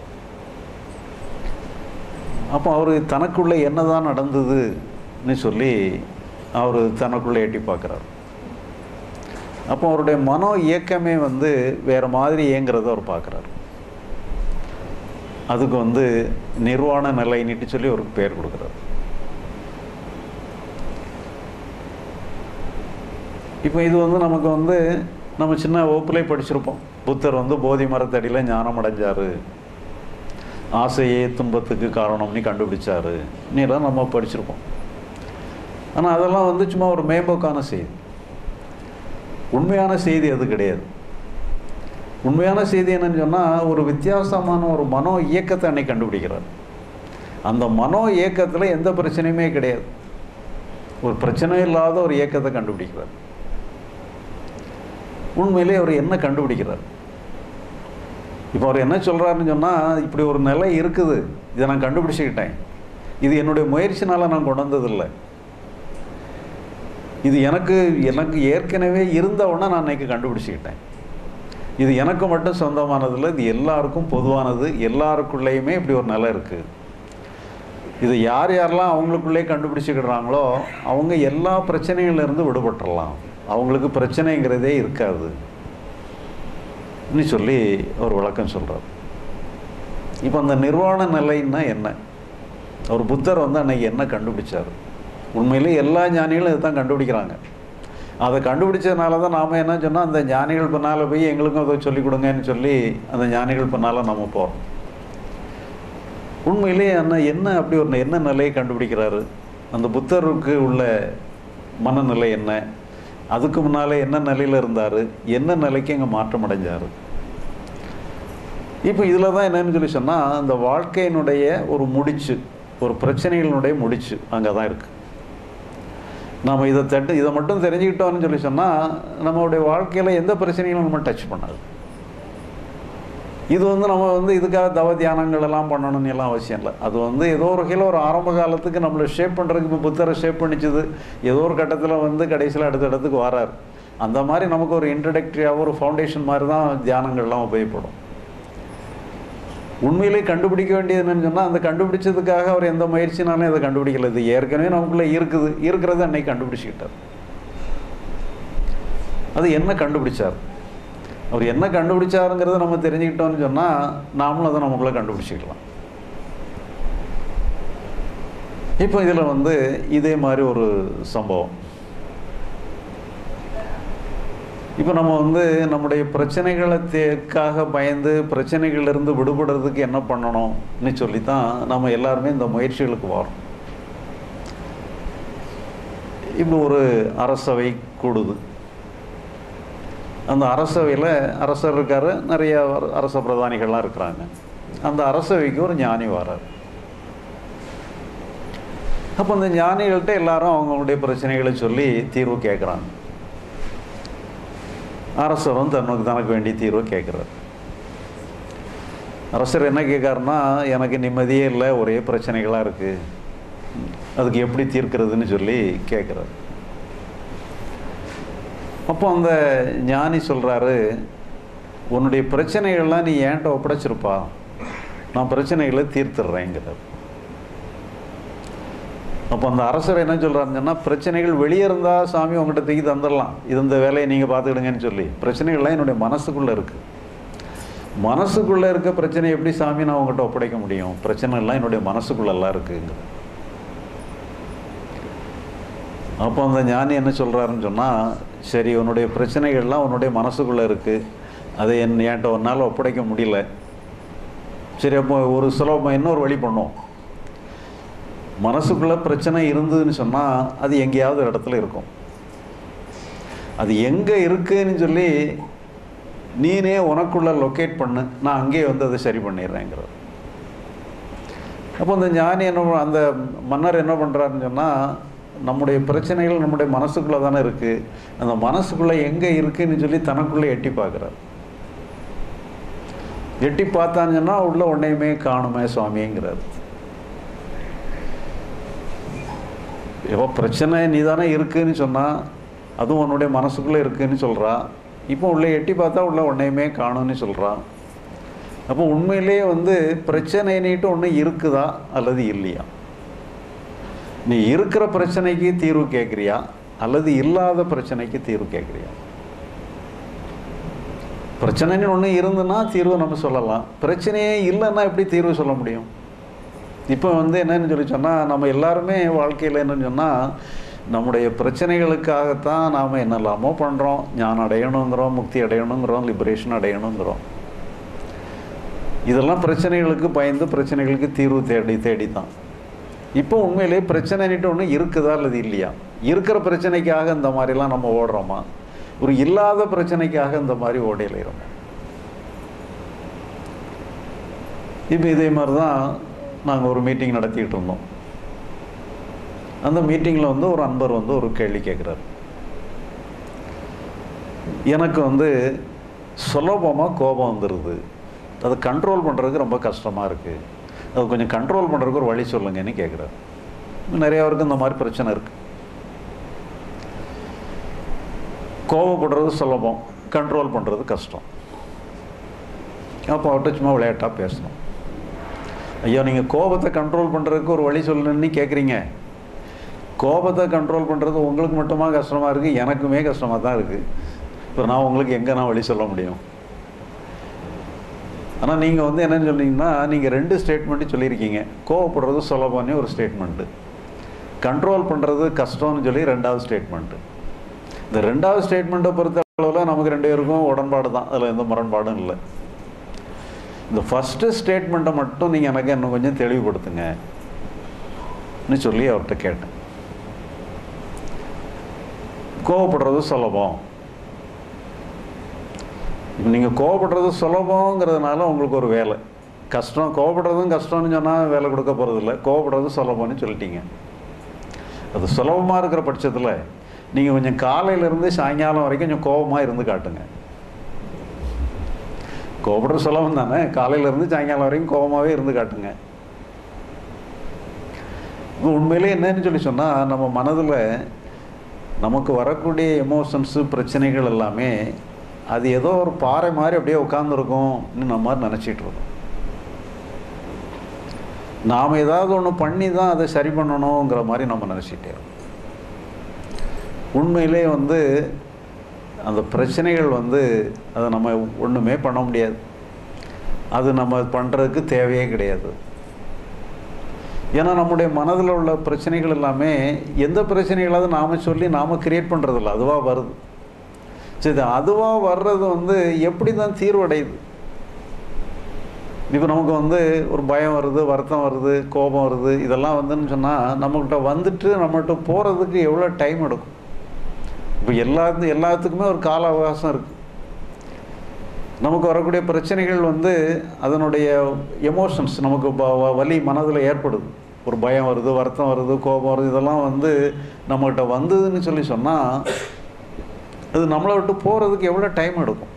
அப்போ அவர் தனக்குள்ளே என்னதான் நடந்ததுன்னு சொல்லி அவர் தனக்குள்ளே எட்டி பார்க்குறாரு அப்போ அவருடைய மனோ இயக்கமே வந்து வேறு மாதிரி இயங்கிறத அவர் பார்க்குறாரு அதுக்கு வந்து நிர்வாண நிலைன்னுட்டு சொல்லி அவருக்கு பேர் கொடுக்குறாரு இப்போ இது வந்து நமக்கு வந்து நம்ம சின்ன வகுப்புலே படிச்சிருப்போம் புத்தர் வந்து போதி மரத்தடியில் ஞானம் அடைஞ்சார் ஆசையே துன்பத்துக்கு காரணம்னு கண்டுபிடிச்சாரு நீலாம் நம்ம படிச்சிருப்போம் ஆனால் அதெல்லாம் வந்து சும்மா ஒரு மேம்போக்கான செய்தி உண்மையான செய்தி அது கிடையாது உண்மையான செய்தி என்னன்னு சொன்னால் ஒரு வித்தியாசமான ஒரு மனோ இயக்கத்தை அன்னைக்கு கண்டுபிடிக்கிறார் அந்த மனோ இயக்கத்தில் எந்த பிரச்சனையுமே கிடையாது ஒரு பிரச்சனை இல்லாத ஒரு இயக்கத்தை கண்டுபிடிக்கிறார் உண்மையிலே அவர் என்ன கண்டுபிடிக்கிறார் இப்போ அவர் என்ன சொல்கிறாருன்னு சொன்னால் இப்படி ஒரு நிலை இருக்குது இதை நான் கண்டுபிடிச்சிக்கிட்டேன் இது என்னுடைய முயற்சினால் நான் கொண்டு வந்ததில்லை இது எனக்கு எனக்கு ஏற்கனவே இருந்த உடனே நான் இன்னைக்கு கண்டுபிடிச்சிக்கிட்டேன் இது எனக்கு மட்டும் சொந்தமானதில்லை இது எல்லாருக்கும் பொதுவானது எல்லாருக்குள்ளேயுமே இப்படி ஒரு நிலை இருக்குது இது யார் யாரெல்லாம் அவங்களுக்குள்ளே கண்டுபிடிச்சிக்கிடுறாங்களோ அவங்க எல்லா பிரச்சனைகள்லேருந்து விடுபட்டுறலாம் அவங்களுக்கு பிரச்சனைங்கிறதே இருக்காது ன்னு சொல்லி ஒரு விளக்கம் சொல்கிறார் இப்போ அந்த நிர்வாண நிலைன்னா என்ன ஒரு புத்தர் வந்து அன்னைக்கு என்ன கண்டுபிடிச்சார் உண்மையிலே எல்லா ஞானிகளும் இதை தான் கண்டுபிடிக்கிறாங்க அதை கண்டுபிடிச்சதுனால தான் நாம் என்ன சொன்னால் அந்த ஞானிகள் பின்னால் போய் எங்களுக்கும் அதை சொல்லிக் கொடுங்கன்னு சொல்லி அந்த ஞானிகள் பின்னால் நம்ம போகிறோம் உண்மையிலே என்ன என்ன அப்படி ஒரு என்ன நிலையை கண்டுபிடிக்கிறாரு அந்த புத்தருக்கு உள்ள மனநிலை என்ன அதுக்கு முன்னாலே என்ன நிலையில் இருந்தார் என்ன நிலைக்கு அங்கே மாற்றம் அடைஞ்சார் இப்போ இதில் தான் என்னன்னு சொல்லி சொன்னால் அந்த வாழ்க்கையினுடைய ஒரு முடிச்சு ஒரு பிரச்சனைகளினுடைய முடிச்சு அங்கே தான் இருக்குது நம்ம இதை தட்டு இதை மட்டும் தெரிஞ்சுக்கிட்டோம்னு சொல்லி சொன்னால் நம்மளுடைய வாழ்க்கையில் எந்த பிரச்சனைகளும் நம்ம டச் பண்ணாது இது வந்து நம்ம வந்து இதுக்காக தவ தியானங்கள் எல்லாம் பண்ணணும்னு எல்லாம் அவசியம் இல்லை அது வந்து ஏதோ ஒரு வகையில் ஒரு ஆரம்ப காலத்துக்கு நம்மளை ஷேப் பண்ணுறதுக்கு இப்போ புத்தரை ஷேப் பண்ணிச்சுது ஏதோ ஒரு கட்டத்தில் வந்து கடைசியில் அடுத்த இடத்துக்கு வரார் அந்த மாதிரி நமக்கு ஒரு இன்ட்ரடக்டரியாக ஒரு ஃபவுண்டேஷன் மாதிரி தான் தியானங்கள்லாம் உபயோகப்படும் உண்மையிலே கண்டுபிடிக்க வேண்டியது என்னன்னு சொன்னால் அந்த கண்டுபிடிச்சதுக்காக அவர் எந்த முயற்சினாலும் இதை கண்டுபிடிக்கல இது ஏற்கனவே நமக்குள்ளே இருக்குது இருக்கிறது அன்னைக்கு கண்டுபிடிச்சிக்கிட்டார் அது என்ன கண்டுபிடிச்சார் அவர் என்ன கண்டுபிடிச்சாருங்கிறத நம்ம தெரிஞ்சுக்கிட்டோம்னு சொன்னால் நாமளும் அதை நமக்குள்ளே கண்டுபிடிச்சிக்கலாம் இப்போ இதில் வந்து இதே மாதிரி ஒரு சம்பவம் இப்போ நம்ம வந்து நம்முடைய பிரச்சனைகளுக்காக பயந்து பிரச்சனைகள்லேருந்து விடுபடுறதுக்கு என்ன பண்ணணும்னு சொல்லி தான் நம்ம எல்லாருமே இந்த முயற்சிகளுக்கு வரோம் இப்படி ஒரு அரசவை கூடுது அந்த அரசவையில் அரசர் இருக்கார் நிறைய அரச பிரதானிகள்லாம் இருக்கிறாங்க அந்த அரசவைக்கு ஒரு ஞானி வரார் அப்போ அந்த ஞானிகள்கிட்ட எல்லாரும் அவங்களுடைய பிரச்சனைகளை சொல்லி தீர்வு கேட்குறாங்க அரசரும் தனக்கு தனக்கு வேண்டிய தீர்வை கேட்குறாரு அரசர் என்ன கேட்காருன்னா எனக்கு நிம்மதியே இல்லை ஒரே பிரச்சனைகளாக இருக்குது அதுக்கு எப்படி தீர்க்கிறதுன்னு சொல்லி கேட்குறாரு அப்போ அந்த ஞானி சொல்கிறாரு உன்னுடைய பிரச்சனைகள்லாம் நீ ஏன்ட்ட ஒப்படைச்சிருப்பா நான் பிரச்சனைகளை தீர்த்துடுறேங்கிறார் அப்போ அந்த அரசர் என்ன சொல்கிறாருன்னு சொன்னால் பிரச்சனைகள் வெளியே இருந்தால் சாமி உங்கள்கிட்ட தூக்கி தந்துடலாம் இது இந்த வேலையை நீங்கள் பார்த்துக்கிடுங்கன்னு சொல்லி பிரச்சனைகள்லாம் என்னுடைய மனசுக்குள்ளே இருக்குது மனசுக்குள்ளே இருக்க பிரச்சனை எப்படி சாமி நான் உங்கள்கிட்ட ஒப்படைக்க முடியும் பிரச்சனை எல்லாம் என்னுடைய மனசுக்குள்ளெல்லாம் இருக்குங்க அப்போ அந்த ஞானி என்ன சொல்கிறாருன்னு சொன்னால் சரி உன்னுடைய பிரச்சனைகள்லாம் உன்னுடைய மனசுக்குள்ளே இருக்குது அதை என் என்கிட்ட ஒன்றால் ஒப்படைக்க முடியல சரி அப்போ ஒரு சுலபம் இன்னொரு வழி பண்ணும் மனசுக்குள்ளே பிரச்சனை இருந்ததுன்னு சொன்னால் அது எங்கேயாவது ஒரு இடத்துல இருக்கும் அது எங்கே இருக்குன்னு சொல்லி நீனே உனக்குள்ளே லொக்கேட் பண்ணு நான் அங்கேயே வந்து அதை சரி பண்ணிடுறேங்கிறது அப்போ அந்த ஞானி என்ன அந்த மன்னர் என்ன பண்ணுறாருன்னு சொன்னால் நம்முடைய பிரச்சனைகள் நம்முடைய மனசுக்குள்ளே தானே இருக்குது அந்த மனசுக்குள்ளே எங்கே இருக்குன்னு சொல்லி தனக்குள்ளே எட்டி பார்க்குறார் எட்டி பார்த்தான்னு சொன்னால் உள்ள உன்னையுமே காணுமே சுவாமிங்கிறார் எப்போ பிரச்சனை நீ தானே இருக்குன்னு சொன்னால் அதுவும் உன்னுடைய மனசுக்குள்ளே இருக்குன்னு சொல்கிறா இப்போ உள்ளே எட்டி பார்த்தா உள்ள உன்னையுமே காணும்னு சொல்கிறா அப்போ உண்மையிலேயே வந்து பிரச்சனை நீட்டு ஒன்று இருக்குதா அல்லது இல்லையா நீ இருக்கிற பிரச்சனைக்கு தீர்வு கேட்குறியா அல்லது இல்லாத பிரச்சனைக்கு தீர்வு கேட்குறியா பிரச்சனைன்னு ஒன்று இருந்துன்னா தீர்வு நம்ம சொல்லலாம் பிரச்சனையே இல்லைன்னா எப்படி தீர்வு சொல்ல முடியும் இப்போ வந்து என்னன்னு சொல்லி சொன்னால் நம்ம எல்லாருமே வாழ்க்கையில் என்னன்னு சொன்னால் நம்முடைய பிரச்சனைகளுக்காகத்தான் நாம் என்னெல்லாமோ பண்ணுறோம் ஞானம் அடையணுங்கிறோம் முக்தி அடையணுங்கிறோம் லிபரேஷன் அடையணுங்கிறோம் இதெல்லாம் பிரச்சனைகளுக்கு பயந்து பிரச்சனைகளுக்கு தீர்வு தேடி தேடி தான் இப்போ உண்மையிலே பிரச்சனைன்ட்டு ஒன்று இருக்குதா அல்லது இல்லையா இருக்கிற பிரச்சனைக்காக இந்த மாதிரிலாம் நம்ம ஓடுறோமா ஒரு இல்லாத பிரச்சனைக்காக இந்த மாதிரி ஓடையிலைறோம் இப்போ இதே மாதிரி தான் நாங்கள் ஒரு மீட்டிங் நடத்திக்கிட்டு இருந்தோம் அந்த மீட்டிங்கில் வந்து ஒரு அன்பர் வந்து ஒரு கேள்வி கேட்குறாரு எனக்கு வந்து சுலபமாக கோபம் வந்துடுது அதை கண்ட்ரோல் பண்ணுறதுக்கு ரொம்ப கஷ்டமாக இருக்குது அது கொஞ்சம் கண்ட்ரோல் பண்ணுறதுக்கு ஒரு வழி சொல்லுங்கன்னு கேட்குறாரு நிறைய பேருக்கு இந்த மாதிரி பிரச்சனை இருக்குது கோவப்படுறது சுலபம் கண்ட்ரோல் பண்ணுறது கஷ்டம் அப்போ அவர்கிட்ட சும்மா விளையாட்டாக பேசணும் ஐயா நீங்கள் கோபத்தை கண்ட்ரோல் பண்ணுறதுக்கு ஒரு வழி சொல்லணும்னு கேட்குறீங்க கோபத்தை கண்ட்ரோல் பண்ணுறது உங்களுக்கு மட்டுமா கஷ்டமாக இருக்குது எனக்குமே கஷ்டமாக தான் இருக்குது இப்போ நான் உங்களுக்கு எங்கே நான் வழி சொல்ல முடியும் ஆனால் நீங்கள் வந்து என்னன்னு சொன்னீங்கன்னா நீங்கள் ரெண்டு ஸ்டேட்மெண்ட்டு சொல்லியிருக்கீங்க கோவப்படுறது சுலபம்னு ஒரு ஸ்டேட்மெண்ட்டு கண்ட்ரோல் பண்ணுறது கஷ்டம்னு சொல்லி ரெண்டாவது ஸ்டேட்மெண்ட்டு இந்த ரெண்டாவது ஸ்டேட்மெண்ட்டை பொறுத்த அளவில் நமக்கு ரெண்டு பேருக்கும் உடன்பாடு தான் அதில் எந்த முரண்பாடும் இல்லை இந்த ஃபஸ்ட்டு ஸ்டேட்மெண்ட்டை மட்டும் நீங்கள் எனக்கு இன்னும் கொஞ்சம் தெளிவுபடுத்துங்க சொல்லி அவர்கிட்ட கேட்டேன் கோவப்படுறது சுலபம் இப்போ நீங்கள் கோவப்படுறது சுலபங்கிறதுனால உங்களுக்கு ஒரு வேலை கஷ்டம் கோவப்படுறதும் கஷ்டம்னு சொன்னால் வேலை கொடுக்க போகிறதில்ல கோவப்படுறது சுலபம்னு சொல்லிட்டீங்க அது சுலபமாக இருக்கிற பட்சத்தில் நீங்கள் கொஞ்சம் காலையிலேருந்து சாயங்காலம் வரைக்கும் கொஞ்சம் கோபமாக இருந்து காட்டுங்க கோபப்படுற சுலபம் தானே காலையிலேருந்து சாயங்காலம் வரைக்கும் கோபமாகவே இருந்து காட்டுங்க இப்போ உண்மையிலே என்னன்னு சொல்லி சொன்னால் நம்ம மனதில் நமக்கு வரக்கூடிய எமோஷன்ஸு பிரச்சனைகள் எல்லாமே அது ஏதோ ஒரு பாறை மாதிரி அப்படியே உட்காந்துருக்கும்னு நம்ம மாதிரி நினச்சிட்டு இருக்கோம் நாம் ஏதாவது ஒன்று பண்ணி தான் அதை சரி பண்ணணுங்கிற மாதிரி நம்ம நினச்சிட்டே இருக்கோம் உண்மையிலே வந்து அந்த பிரச்சனைகள் வந்து அதை நம்ம ஒன்றுமே பண்ண முடியாது அது நம்ம பண்ணுறதுக்கு தேவையே கிடையாது ஏன்னா நம்முடைய மனதில் உள்ள பிரச்சனைகள் எல்லாமே எந்த பிரச்சனைகளாவது நாம் சொல்லி நாம் கிரியேட் பண்ணுறதில்ல அதுவாக வருது சரி அதுவாக வர்றது வந்து எப்படி தான் தீர்வடையுது இப்போ நமக்கு வந்து ஒரு பயம் வருது வருத்தம் வருது கோபம் வருது இதெல்லாம் வந்துன்னு சொன்னால் நம்மக்கிட்ட வந்துட்டு நம்மகிட்ட போகிறதுக்கு எவ்வளோ டைம் எடுக்கும் இப்போ எல்லாத்து எல்லாத்துக்குமே ஒரு கால அவகாசம் இருக்குது நமக்கு வரக்கூடிய பிரச்சனைகள் வந்து அதனுடைய எமோஷன்ஸ் நமக்கு வலி மனதில் ஏற்படுது ஒரு பயம் வருது வருத்தம் வருது கோபம் வருது இதெல்லாம் வந்து நம்மகிட்ட வந்ததுன்னு சொல்லி சொன்னால் அது நம்மளை விட்டு போகிறதுக்கு எவ்வளோ டைம் எடுக்கும்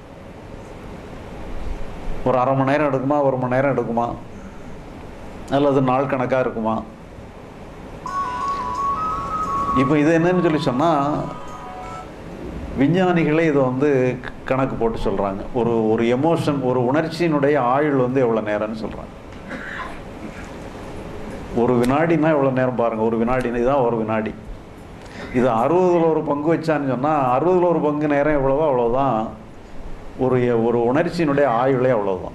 ஒரு அரை மணி நேரம் எடுக்குமா ஒரு மணி நேரம் எடுக்குமா அல்லது நாள் கணக்காக இருக்குமா இப்போ இது என்னன்னு சொல்லி சொன்னால் விஞ்ஞானிகளே இதை வந்து கணக்கு போட்டு சொல்கிறாங்க ஒரு ஒரு எமோஷன் ஒரு உணர்ச்சியினுடைய ஆயுள் வந்து எவ்வளோ நேரம்னு சொல்கிறாங்க ஒரு வினாடினா எவ்வளோ நேரம் பாருங்கள் ஒரு வினாடி இதுதான் ஒரு வினாடி இது அறுபதில் ஒரு பங்கு வச்சான்னு சொன்னால் அறுபதில் ஒரு பங்கு நேரம் எவ்வளவோ அவ்வளோதான் ஒரு ஒரு உணர்ச்சியினுடைய ஆயுளே அவ்வளோதான்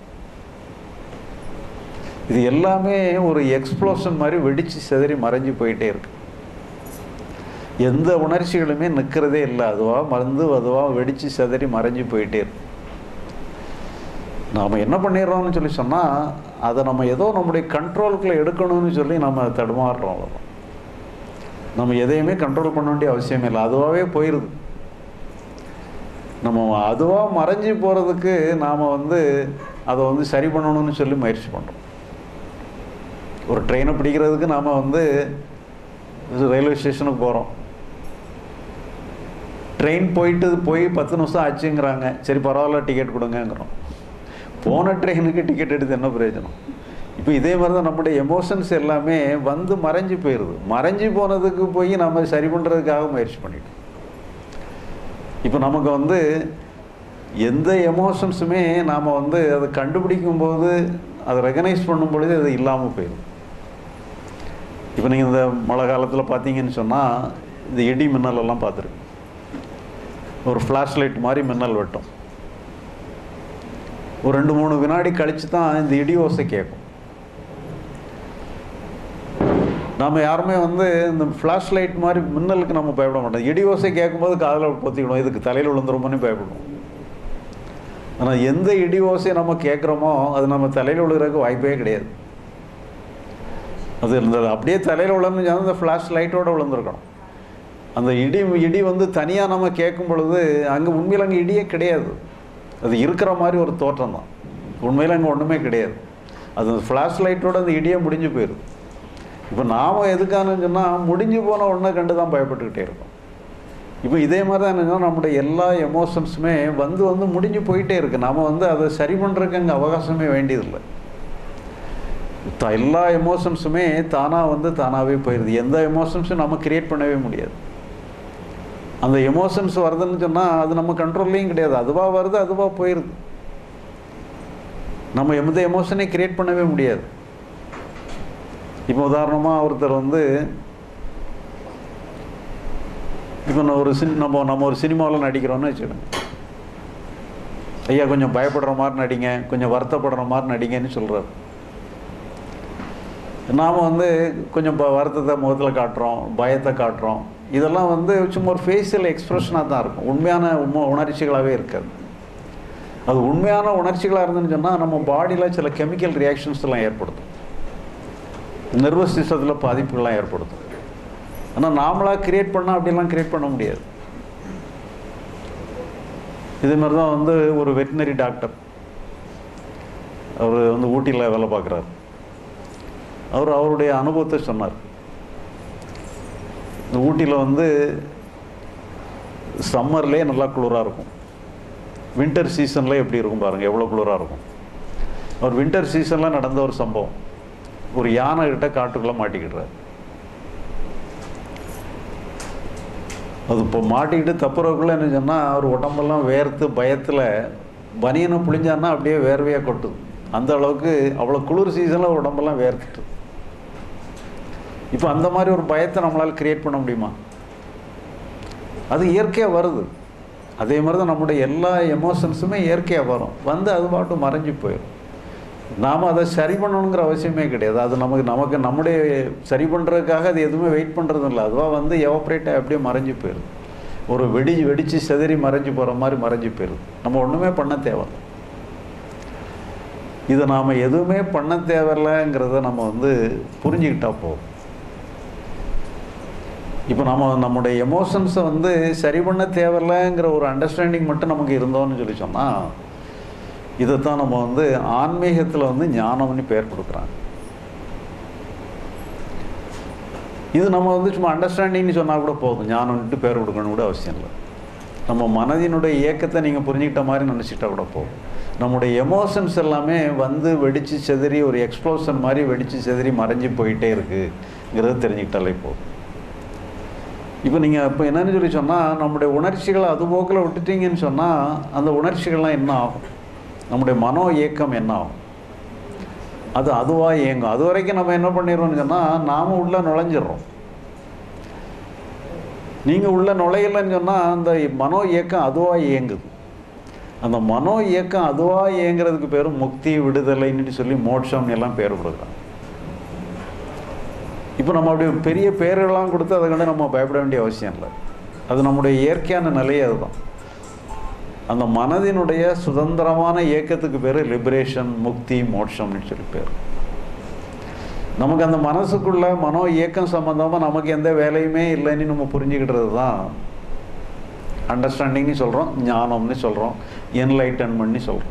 இது எல்லாமே ஒரு எக்ஸ்ப்ளோஷன் மாதிரி வெடித்து செதறி மறைஞ்சு போயிட்டே இருக்கு எந்த உணர்ச்சிகளுமே நிற்கிறதே இல்லை அதுவாக மறந்து அதுவாக வெடித்து செதறி மறைஞ்சு போயிட்டே இருக்கு நாம் என்ன பண்ணிடுறோம்னு சொல்லி சொன்னால் அதை நம்ம ஏதோ நம்முடைய கண்ட்ரோலுக்குள்ளே எடுக்கணும்னு சொல்லி நம்ம தடுமாறுறோம் அவ்வளோதான் நம்ம எதையுமே கண்ட்ரோல் பண்ண வேண்டிய அவசியம் இல்லை அதுவாகவே போயிடுது நம்ம அதுவாக மறைஞ்சி போகிறதுக்கு நாம் வந்து அதை வந்து சரி பண்ணணும்னு சொல்லி முயற்சி பண்ணுறோம் ஒரு ட்ரெயினை பிடிக்கிறதுக்கு நாம் வந்து ரயில்வே ஸ்டேஷனுக்கு போகிறோம் ட்ரெயின் போயிட்டு போய் பத்து நிமிஷம் ஆச்சுங்கிறாங்க சரி பரவாயில்ல டிக்கெட் கொடுங்கங்கிறோம் போன ட்ரெயினுக்கு டிக்கெட் எடுத்து என்ன பிரயோஜனம் இப்போ இதே மாதிரி தான் நம்முடைய எமோஷன்ஸ் எல்லாமே வந்து மறைஞ்சு போயிடுது மறைஞ்சு போனதுக்கு போய் நம்ம சரி பண்ணுறதுக்காக முயற்சி பண்ணிட்டோம் இப்போ நமக்கு வந்து எந்த எமோஷன்ஸுமே நாம் வந்து அதை கண்டுபிடிக்கும் போது அதை ரெகனைஸ் பண்ணும் பொழுது அது இல்லாமல் போயிடும் இப்போ நீங்கள் இந்த மழை காலத்தில் பார்த்தீங்கன்னு சொன்னால் இந்த இடி மின்னல் எல்லாம் பார்த்துருக்கு ஒரு ஃப்ளாஷ் லைட் மாதிரி மின்னல் வெட்டும் ஒரு ரெண்டு மூணு வினாடி கழித்து தான் இந்த இடி ஓசை கேட்கும் நம்ம யாருமே வந்து இந்த ஃப்ளாஷ் லைட் மாதிரி மின்னலுக்கு நம்ம பயப்பட மாட்டோம் இடி ஓசை கேட்கும்போது காதில் பொத்திக்கணும் இதுக்கு தலையில் விழுந்துருமோன்னு பயப்படுவோம் ஆனால் எந்த இடி ஓசையை நம்ம கேட்குறோமோ அது நம்ம தலையில் விழுகிறதுக்கு வாய்ப்பே கிடையாது அது இருந்தது அப்படியே தலையில் விழுந்து அந்த ஃப்ளாஷ் லைட்டோட விழுந்திருக்கணும் அந்த இடி இடி வந்து தனியாக நம்ம கேட்கும் பொழுது அங்கே உண்மையில் அங்கே இடியே கிடையாது அது இருக்கிற மாதிரி ஒரு தோற்றம் தான் உண்மையில் அங்கே ஒன்றுமே கிடையாது அது ஃப்ளாஷ் லைட்டோட அந்த இடியே முடிஞ்சு போயிடும் இப்போ நாம் எதுக்கானு சொன்னால் முடிஞ்சு போன ஒன்றை கண்டு தான் பயப்பட்டுக்கிட்டே இருக்கோம் இப்போ இதே மாதிரி தான் என்னன்னா நம்முடைய எல்லா எமோஷன்ஸுமே வந்து வந்து முடிஞ்சு போயிட்டே இருக்குது நாம் வந்து அதை சரி பண்ணுறதுக்கு அங்கே அவகாசமே வேண்டியதில்லை த- எல்லா எமோஷன்ஸுமே தானாக வந்து தானாகவே போயிடுது எந்த எமோஷன்ஸும் நம்ம கிரியேட் பண்ணவே முடியாது அந்த எமோஷன்ஸ் வருதுன்னு சொன்னால் அது நம்ம கண்ட்ரோல்லையும் கிடையாது அதுவாக வருது அதுவாக போயிடுது நம்ம எந்த எமோஷனையும் கிரியேட் பண்ணவே முடியாது இப்போ உதாரணமாக ஒருத்தர் வந்து இப்போ நான் ஒரு சின் நம்ம நம்ம ஒரு சினிமாவில் நடிக்கிறோன்னு வச்சுக்கோங்க ஐயா கொஞ்சம் பயப்படுற மாதிரி நடிங்க கொஞ்சம் வருத்தப்படுற மாதிரி நடிங்கன்னு சொல்கிறார் நாம் வந்து கொஞ்சம் ப- வருத்தத்தை முகத்தில் காட்டுறோம் பயத்தை காட்டுறோம் இதெல்லாம் வந்து சும்மா ஒரு ஃபேஷியல் எக்ஸ்ப்ரெஷனாக தான் இருக்கும் உண்மையான உண்மை உணர்ச்சிகளாகவே இருக்காது அது உண்மையான உணர்ச்சிகளாக இருந்துன்னு சொன்னால் நம்ம பாடியில் சில கெமிக்கல் ரியாக்ஷன்ஸ் எல்லாம் ஏற்படுத்தும் நர்வஸ் சிஸ்டத்தில் பாதிப்புகள்லாம் ஏற்படுத்தும் ஆனால் நாமளாக கிரியேட் பண்ணால் அப்படிலாம் கிரியேட் பண்ண முடியாது இதே மாதிரி தான் வந்து ஒரு வெட்டினரி டாக்டர் அவர் வந்து ஊட்டியில் வேலை பார்க்குறாரு அவர் அவருடைய அனுபவத்தை சொன்னார் இந்த ஊட்டியில் வந்து சம்மர்லேயே நல்லா குளிராக இருக்கும் வின்டர் சீசனில் எப்படி இருக்கும் பாருங்கள் எவ்வளோ குளிராக இருக்கும் அவர் வின்டர் சீசனில் நடந்த ஒரு சம்பவம் ஒரு யானை கிட்ட காட்டுக்குள்ளே மாட்டிக்கிடுறாரு அது இப்போ மாட்டிக்கிட்டு தப்புறதுக்குள்ளே என்ன சொன்னால் அவர் உடம்பெல்லாம் வேர்த்து பயத்தில் பனியனை புழிஞ்சான்னா அப்படியே வேர்வையாக கொட்டுது அந்த அளவுக்கு அவ்வளோ குளிர் சீசனில் உடம்பெல்லாம் வேர்த்துட்டு இப்போ அந்த மாதிரி ஒரு பயத்தை நம்மளால் கிரியேட் பண்ண முடியுமா அது இயற்கையாக வருது அதே மாதிரி தான் நம்முடைய எல்லா எமோஷன்ஸுமே இயற்கையாக வரும் வந்து அது பாட்டு மறைஞ்சு போயிடும் நாம் அதை சரி பண்ணணுங்கிற அவசியமே கிடையாது அது நமக்கு நமக்கு நம்முடைய சரி பண்ணுறதுக்காக அது எதுவுமே வெயிட் பண்ணுறதும் இல்லை அதுவாக வந்து எவப்ரேட்டாக அப்படியே மறைஞ்சு போயிடுது ஒரு வெடி வெடித்து செதறி மறைஞ்சு போகிற மாதிரி மறைஞ்சு போயிடுது நம்ம ஒன்றுமே பண்ண தேவை இதை நாம் எதுவுமே பண்ண தேவையில்லைங்கிறத நம்ம வந்து புரிஞ்சுக்கிட்டா போதும் இப்போ நம்ம நம்முடைய எமோஷன்ஸை வந்து சரி பண்ண தேவையில்லைங்கிற ஒரு அண்டர்ஸ்டாண்டிங் மட்டும் நமக்கு இருந்தோம்னு சொல்லி சொன்னால் இதைத்தான் நம்ம வந்து ஆன்மீகத்தில் வந்து ஞானம்னு பேர் கொடுக்குறாங்க இது நம்ம வந்து சும்மா அண்டர்ஸ்டாண்டிங்னு சொன்னால் கூட போதும் ஞானம்ட்டு பேர் கொடுக்கணும் கூட அவசியம் இல்லை நம்ம மனதினுடைய இயக்கத்தை நீங்கள் புரிஞ்சுக்கிட்ட மாதிரி நினச்சிட்டா கூட போதும் நம்முடைய எமோஷன்ஸ் எல்லாமே வந்து வெடித்து செதறி ஒரு எக்ஸ்ப்ளோஷன் மாதிரி வெடித்து செதறி மறைஞ்சு போயிட்டே இருக்குங்கிறத தெரிஞ்சுக்கிட்டாலே போதும் இப்போ நீங்கள் இப்போ என்னன்னு சொல்லி சொன்னால் நம்முடைய உணர்ச்சிகளை அது போக்கில் விட்டுட்டீங்கன்னு சொன்னால் அந்த உணர்ச்சிகள்லாம் என்ன ஆகும் நம்முடைய மனோ இயக்கம் என்ன ஆகும் அது அதுவாக இயங்கும் அது வரைக்கும் நம்ம என்ன பண்ணிடுறோம்னு சொன்னால் நாம் உள்ளே நுழைஞ்சிடுறோம் நீங்கள் உள்ள நுழையலைன்னு சொன்னால் அந்த மனோ இயக்கம் அதுவாக இயங்குது அந்த மனோ இயக்கம் அதுவாக இயங்குறதுக்கு பேர் முக்தி விடுதலைன்னு சொல்லி மோட்சம் எல்லாம் பேர் கொடுக்குறாங்க இப்போ நம்ம அப்படி பெரிய பேரெல்லாம் கொடுத்து அதை கண்டு நம்ம பயப்பட வேண்டிய அவசியம் இல்லை அது நம்முடைய இயற்கையான நிலையே அதுதான் அந்த மனதினுடைய சுதந்திரமான இயக்கத்துக்கு பேர் லிபரேஷன் முக்தி மோட்சம்னு சொல்லி பேர் நமக்கு அந்த மனசுக்குள்ள மனோ இயக்கம் சம்மந்தமாக நமக்கு எந்த வேலையுமே இல்லைன்னு நம்ம புரிஞ்சுக்கிட்டது தான் அண்டர்ஸ்டாண்டிங்னு சொல்கிறோம் ஞானம்னு சொல்கிறோம் என்லைட்டன்மெண்ட்னு சொல்கிறோம்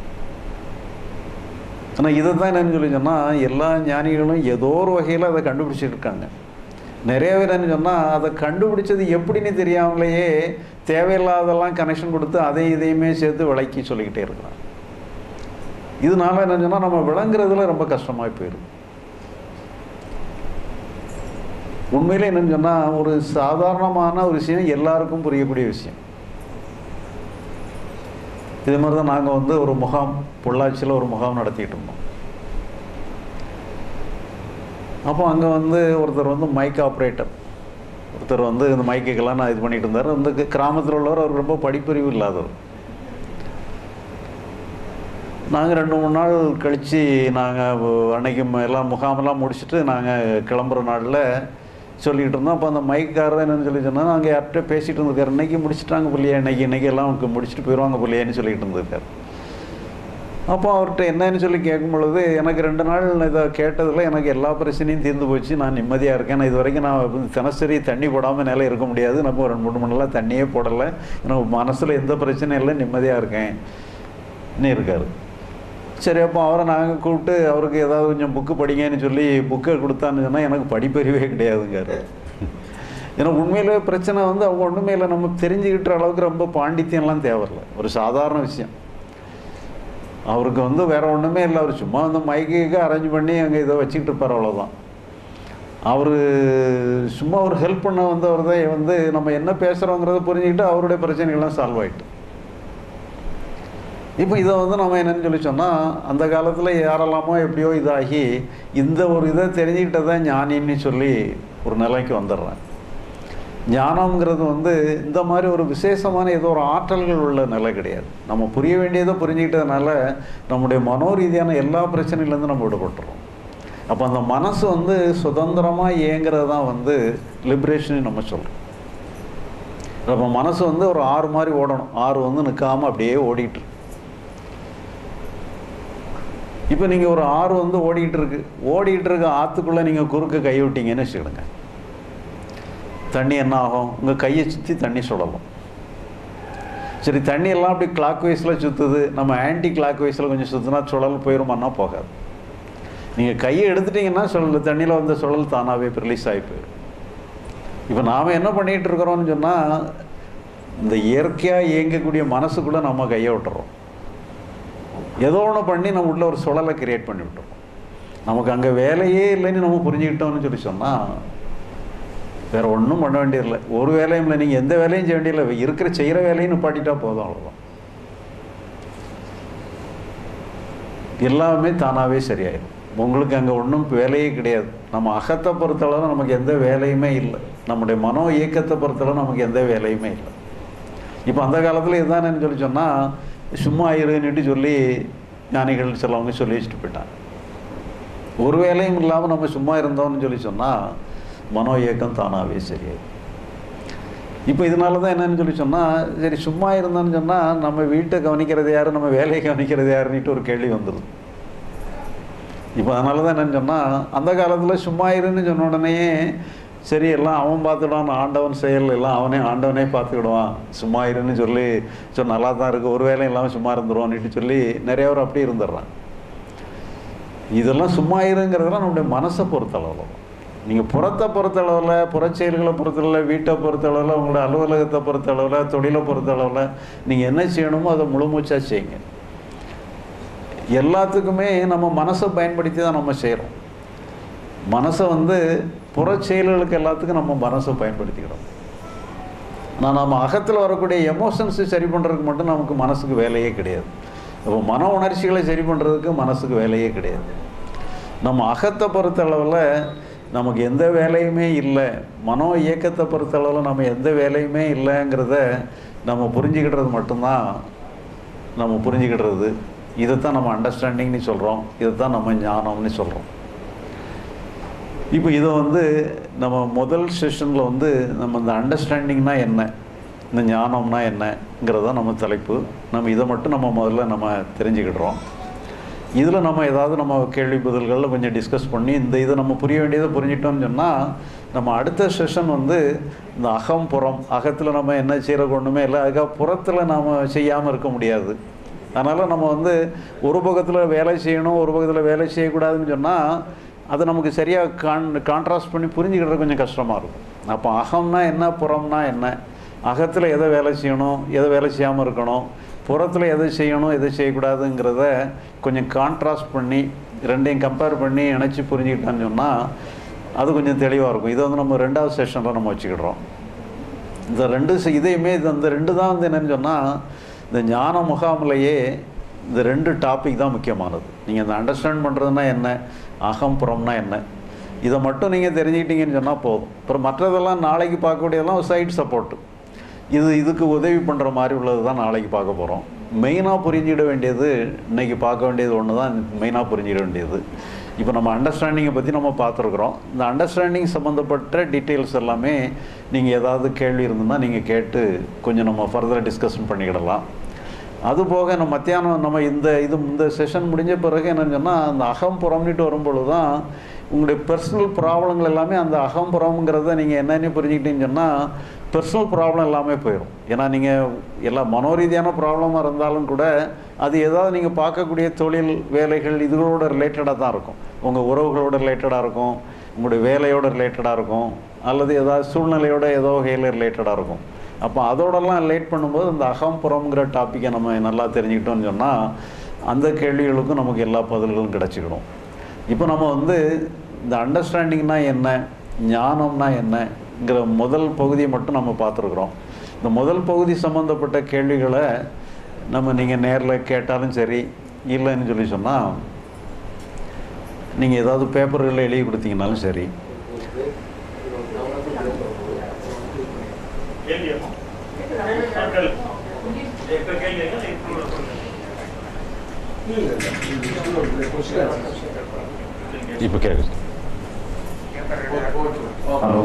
ஆனால் இதை தான் என்னன்னு சொல்லி சொன்னால் எல்லா ஞானிகளும் ஏதோ ஒரு வகையில் அதை கண்டுபிடிச்சிட்டு இருக்காங்க நிறைய பேர் என்ன சொன்னால் அதை கண்டுபிடிச்சது எப்படின்னு தெரியாமலேயே தேவையில்லாதெல்லாம் கனெக்ஷன் கொடுத்து அதையும் இதையுமே சேர்த்து விளக்கி சொல்லிக்கிட்டே இருக்கிறாங்க இதனால என்ன சொன்னால் நம்ம விளங்குறதுல ரொம்ப கஷ்டமாக போயிடும் உண்மையிலே என்னன்னு சொன்னால் ஒரு சாதாரணமான ஒரு விஷயம் எல்லாருக்கும் புரியக்கூடிய விஷயம் இது மாதிரி தான் நாங்கள் வந்து ஒரு முகாம் பொள்ளாச்சியில் ஒரு முகாம் நடத்திட்டு இருந்தோம் அப்போ அங்கே வந்து ஒருத்தர் வந்து மைக் ஆப்ரேட்டர் ஒருத்தர் வந்து இந்த மைக்குக்கெல்லாம் நான் இது பண்ணிட்டு இருந்தார் அந்த கிராமத்தில் உள்ளவர் அவர் ரொம்ப படிப்பறிவு இல்லாதவர் நாங்கள் ரெண்டு மூணு நாள் கழித்து நாங்கள் அன்னைக்கு ம- எல்லாம் முகாமெல்லாம் முடிச்சுட்டு நாங்கள் கிளம்புற நாளில் சொல்லிக்கிட்டு இருந்தோம் அப்போ அந்த மைக்காரர் என்னன்னு சொல்லி சொன்னால் நாங்கள் யார்கிட்ட பேசிகிட்டு இருந்திருக்காரு இன்னைக்கு முடிச்சிட்டாங்க பிள்ளையா இன்னைக்கு இன்னைக்கு எல்லாம் அவனுக்கு முடிச்சுட்டு போயிடுவாங்க பிள்ளையான்னு சொல்லிக்கிட்டு இருந்திருக்காரு அப்போ அவர்கிட்ட என்னன்னு சொல்லி கேட்கும் பொழுது எனக்கு ரெண்டு நாள் இதை கேட்டதில் எனக்கு எல்லா பிரச்சனையும் தீர்ந்து போச்சு நான் நிம்மதியாக இருக்கேன் நான் இது வரைக்கும் நான் வந்து தினசரி தண்ணி போடாமல் நிலை இருக்க முடியாது நம்ம ஒரு ரெண்டு மூணு மணி நேரம் தண்ணியே போடலை எனக்கு மனசில் எந்த பிரச்சனையும் இல்லை நிம்மதியாக இருக்கேன் இன்னும் இருக்காரு சரி அப்போ அவரை நாங்கள் கூப்பிட்டு அவருக்கு ஏதாவது கொஞ்சம் புக்கு படிங்கன்னு சொல்லி புக்கை கொடுத்தான்னு சொன்னால் எனக்கு படிப்பறிவே கிடையாதுங்காரு ஏன்னா உண்மையிலே பிரச்சனை வந்து அவங்க ஒன்றுமே இல்லை நம்ம தெரிஞ்சுக்கிட்ட அளவுக்கு ரொம்ப பாண்டித்யம்லாம் தேவையில்லை ஒரு சாதாரண விஷயம் அவருக்கு வந்து வேற ஒன்றுமே இல்லை அவர் சும்மா அந்த மைக்கு அரேஞ்ச் பண்ணி அங்கே இதை வச்சுக்கிட்டு இருப்பார் அவ்வளோதான் அவர் சும்மா ஒரு ஹெல்ப் பண்ண வந்தவர் தான் வந்து நம்ம என்ன பேசுகிறோங்கிறத புரிஞ்சுக்கிட்டு அவருடைய பிரச்சனைகள்லாம் சால்வ் ஆயிட்டு இப்போ இதை வந்து நம்ம என்னன்னு சொல்லி சொன்னால் அந்த காலத்தில் யாரெல்லாமோ எப்படியோ இதாகி இந்த ஒரு இதை தெரிஞ்சுக்கிட்டதை ஞானின்னு சொல்லி ஒரு நிலைக்கு வந்துடுறேன் ஞானம்ங்கிறது வந்து இந்த மாதிரி ஒரு விசேஷமான ஏதோ ஒரு ஆற்றல்கள் உள்ள நிலை கிடையாது நம்ம புரிய வேண்டியதை புரிஞ்சுக்கிட்டதுனால நம்முடைய மனோரீதியான எல்லா பிரச்சனையிலேருந்து நம்ம விடுபட்டுறோம் அப்போ அந்த மனசு வந்து சுதந்திரமாக இயங்குறது தான் வந்து லிபரேஷன் நம்ம சொல்கிறோம் அப்போ மனசு வந்து ஒரு ஆறு மாதிரி ஓடணும் ஆறு வந்து நிற்காமல் அப்படியே ஓடிட்டு இருக்கு. இப்போ நீங்கள் ஒரு ஆறு வந்து ஓடிக்கிட்டு இருக்கு ஓடிக்கிட்டு இருக்க ஆற்றுக்குள்ளே நீங்கள் குறுக்க கை விட்டீங்கன்னு வச்சுக்கிடுங்க தண்ணி என்ன ஆகும் உங்கள் கையை சுற்றி தண்ணி சுழலும் சரி தண்ணி எல்லாம் அப்படி கிளாக் வைஸில் சுற்றுது நம்ம ஆன்டி கிளாக் வைஸில் கொஞ்சம் சுற்றினா சுழல் போயிருமான்னா போகாது நீங்கள் கையை எடுத்துட்டீங்கன்னா சுழல் தண்ணியில் வந்த சுழல் தானாகவே ரிலீஸ் ஆகி போயிடும் இப்போ நாம் என்ன பண்ணிகிட்டு இருக்கிறோம்னு சொன்னால் இந்த இயற்கையாக இயங்கக்கூடிய மனசுக்குள்ளே நம்ம கையை விட்டுறோம் ஏதோ ஒன்று பண்ணி நம்ம உள்ள ஒரு சுழலை கிரியேட் பண்ணி விட்டுறோம் நமக்கு அங்கே வேலையே இல்லைன்னு நம்ம புரிஞ்சுக்கிட்டோம்னு சொல்லி சொன்னால் வேற ஒன்றும் பண்ண வேண்டியதில்லை ஒரு வேலையும் இல்லை நீங்கள் எந்த வேலையும் செய்ய வேண்டியதில்லை இருக்கிற செய்கிற வேலையும் நிப்பாட்டிட்டா போதும் அவ்வளோதான் எல்லாமே தானாகவே சரியாயிடும் உங்களுக்கு அங்கே ஒன்றும் வேலையே கிடையாது நம்ம அகத்தை பொறுத்தளவு நமக்கு எந்த வேலையுமே இல்லை நம்முடைய மனோ இயக்கத்தை பொறுத்தளவு நமக்கு எந்த வேலையுமே இல்லை இப்போ அந்த காலத்தில் இதுதானேன்னு சொல்லி சொன்னால் சும்மா இருன்னுட்டு சொல்லி ஞானிகள் சிலவங்க சொல்லி வச்சுட்டு போயிட்டாங்க ஒரு வேலையும் இல்லாமல் நம்ம சும்மா இருந்தோம்னு சொல்லி சொன்னால் மனோ இயக்கம் தானாகவே சரியாயிடும் இப்போ இதனால தான் என்னன்னு சொல்லி சொன்னால் சரி சும்மா இருந்தோன்னு சொன்னால் நம்ம வீட்டை கவனிக்கிறது யார் நம்ம வேலையை கவனிக்கிறது யாருன்னுட்டு ஒரு கேள்வி வந்துடுது இப்போ அதனால தான் என்னன்னு சொன்னால் அந்த காலத்தில் சும்மா இருன்னு சொன்ன உடனேயே சரி எல்லாம் அவன் பார்த்துடுவான் ஆண்டவன் செயல் எல்லாம் அவனே ஆண்டவனே பார்த்துக்கிடுவான் சும்மா இருன்னு சொல்லி சொல் நல்லா தான் இருக்குது ஒரு வேலையும் இல்லாமல் சும்மா இருந்துருவான்னுட்டு சொல்லி நிறைய பேர் அப்படி இருந்துடுறான் இதெல்லாம் சும்மா இருங்கிறதெல்லாம் நம்முடைய மனசை பொறுத்தளவில் தான். நீங்கள் புறத்தை பொறுத்தளவில் புறச்செயல்களை பொறுத்தளவில் வீட்டை பொறுத்தளவில் உங்களோட அலுவலகத்தை பொறுத்தளவில் தொழிலை பொறுத்தளவில் நீங்கள் என்ன செய்யணுமோ அதை முழுமூச்சாக செய்யுங்க எல்லாத்துக்குமே நம்ம மனசை பயன்படுத்தி தான் நம்ம செய்கிறோம் மனசை வந்து புற செயல்களுக்கு எல்லாத்துக்கும் நம்ம மனசை பயன்படுத்திக்கிறோம் நான் நம்ம அகத்தில் வரக்கூடிய எமோஷன்ஸை சரி பண்ணுறதுக்கு மட்டும் நமக்கு மனசுக்கு வேலையே கிடையாது அப்போ மன உணர்ச்சிகளை சரி பண்ணுறதுக்கு மனசுக்கு வேலையே கிடையாது நம்ம அகத்தை பொறுத்த அளவில் நமக்கு எந்த வேலையுமே இல்லை மனோ இயக்கத்தை பொறுத்த அளவில் நம்ம எந்த வேலையுமே இல்லைங்கிறத நம்ம புரிஞ்சுக்கிட்டது மட்டும்தான் நம்ம புரிஞ்சுக்கிடுறது இதைத்தான் நம்ம அண்டர்ஸ்டாண்டிங்னு சொல்கிறோம் இதைத்தான் நம்ம ஞானம்னு சொல்கிறோம் இப்போ இதை வந்து நம்ம முதல் செஷனில் வந்து நம்ம இந்த அண்டர்ஸ்டாண்டிங்னா என்ன இந்த ஞானம்னா என்னங்கிறத நம்ம தலைப்பு நம்ம இதை மட்டும் நம்ம முதல்ல நம்ம தெரிஞ்சுக்கிடுறோம் இதில் நம்ம ஏதாவது நம்ம கேள்வி பதில்களில் கொஞ்சம் டிஸ்கஸ் பண்ணி இந்த இதை நம்ம புரிய வேண்டியதை புரிஞ்சிட்டோம்னு சொன்னால் நம்ம அடுத்த செஷன் வந்து இந்த அகம் புறம் அகத்தில் நம்ம என்ன செய்கிற ஒன்றுமே இல்லை அதுக்காக புறத்தில் நாம் செய்யாமல் இருக்க முடியாது அதனால் நம்ம வந்து ஒரு பக்கத்தில் வேலை செய்யணும் ஒரு பக்கத்தில் வேலை செய்யக்கூடாதுன்னு சொன்னால் அது நமக்கு சரியாக கான் கான்ட்ராஸ்ட் பண்ணி புரிஞ்சுக்கிறது கொஞ்சம் கஷ்டமாக இருக்கும் அப்போ அகம்னா என்ன புறம்னா என்ன அகத்தில் எதை வேலை செய்யணும் எதை வேலை செய்யாமல் இருக்கணும் புறத்தில் எதை செய்யணும் எதை செய்யக்கூடாதுங்கிறத கொஞ்சம் கான்ட்ராஸ்ட் பண்ணி ரெண்டையும் கம்பேர் பண்ணி இணைச்சி புரிஞ்சுக்கிட்டான்னு சொன்னால் அது கொஞ்சம் தெளிவாக இருக்கும் இதை வந்து நம்ம ரெண்டாவது செஷனில் நம்ம வச்சுக்கிடுறோம் இந்த ரெண்டு செ- இதையுமே இது அந்த ரெண்டு தான் வந்து என்னன்னு சொன்னால் இந்த ஞான முகாமிலேயே இந்த ரெண்டு டாபிக் தான் முக்கியமானது நீங்கள் இந்த அண்டர்ஸ்டாண்ட் பண்ணுறதுனா என்ன அகம் புறம்னா என்ன இதை மட்டும் நீங்கள் தெரிஞ்சுக்கிட்டீங்கன்னு சொன்னால் போதும் அப்புறம் மற்றதெல்லாம் நாளைக்கு பார்க்கக்கூடியதெல்லாம் சைட் சப்போர்ட்டு இது இதுக்கு உதவி பண்ணுற மாதிரி உள்ளது தான் நாளைக்கு பார்க்க போகிறோம் மெயினாக புரிஞ்சிட வேண்டியது இன்னைக்கு பார்க்க வேண்டியது ஒன்று தான் மெயினாக புரிஞ்சிட வேண்டியது இப்போ நம்ம அண்டர்ஸ்டாண்டிங்கை பற்றி நம்ம பார்த்துருக்குறோம் இந்த அண்டர்ஸ்டாண்டிங் சம்மந்தப்பட்ட டீட்டெயில்ஸ் எல்லாமே நீங்கள் ஏதாவது கேள்வி இருந்ததுன்னா நீங்கள் கேட்டு கொஞ்சம் நம்ம ஃபர்தர் டிஸ்கஷன் பண்ணிக்கிடலாம் அதுபோக நம்ம மத்தியானம் நம்ம இந்த இது இந்த செஷன் முடிஞ்ச பிறகு என்னன்னு சொன்னால் அந்த அகம் புறம்னுட்டு வரும்பொழுது தான் உங்களுடைய பர்சனல் ப்ராப்ளங்கள் எல்லாமே அந்த அகம் புறம்ங்கிறத நீங்கள் என்னென்னு புரிஞ்சுக்கிட்டீங்கன்னு சொன்னால் பர்சனல் ப்ராப்ளம் எல்லாமே போயிடும் ஏன்னா நீங்கள் எல்லா மனோரீதியான ப்ராப்ளமாக இருந்தாலும் கூட அது ஏதாவது நீங்கள் பார்க்கக்கூடிய தொழில் வேலைகள் இதுகளோட ரிலேட்டடாக தான் இருக்கும் உங்கள் உறவுகளோட ரிலேட்டடாக இருக்கும் உங்களுடைய வேலையோட ரிலேட்டடாக இருக்கும் அல்லது ஏதாவது சூழ்நிலையோட ஏதோ வகையில் ரிலேட்டடாக இருக்கும் அப்போ அதோடலாம் ரிலேட் பண்ணும்போது இந்த அகம் புறம்ங்கிற டாப்பிக்கை நம்ம நல்லா தெரிஞ்சுக்கிட்டோம்னு சொன்னால் அந்த கேள்விகளுக்கும் நமக்கு எல்லா பதில்களும் கிடச்சிக்கணும் இப்போ நம்ம வந்து இந்த அண்டர்ஸ்டாண்டிங்னா என்ன ஞானம்னா என்னங்கிற முதல் பகுதியை மட்டும் நம்ம பார்த்துருக்குறோம் இந்த முதல் பகுதி சம்மந்தப்பட்ட கேள்விகளை நம்ம நீங்கள் நேரில் கேட்டாலும் சரி இல்லைன்னு சொல்லி சொன்னால் நீங்கள் ஏதாவது பேப்பர்களில் எழுதி கொடுத்தீங்கனாலும் சரி கேள்வியம்மா மக்கள் இப்ப கேள்விங்க இப்போ கேட்குது ஹலோ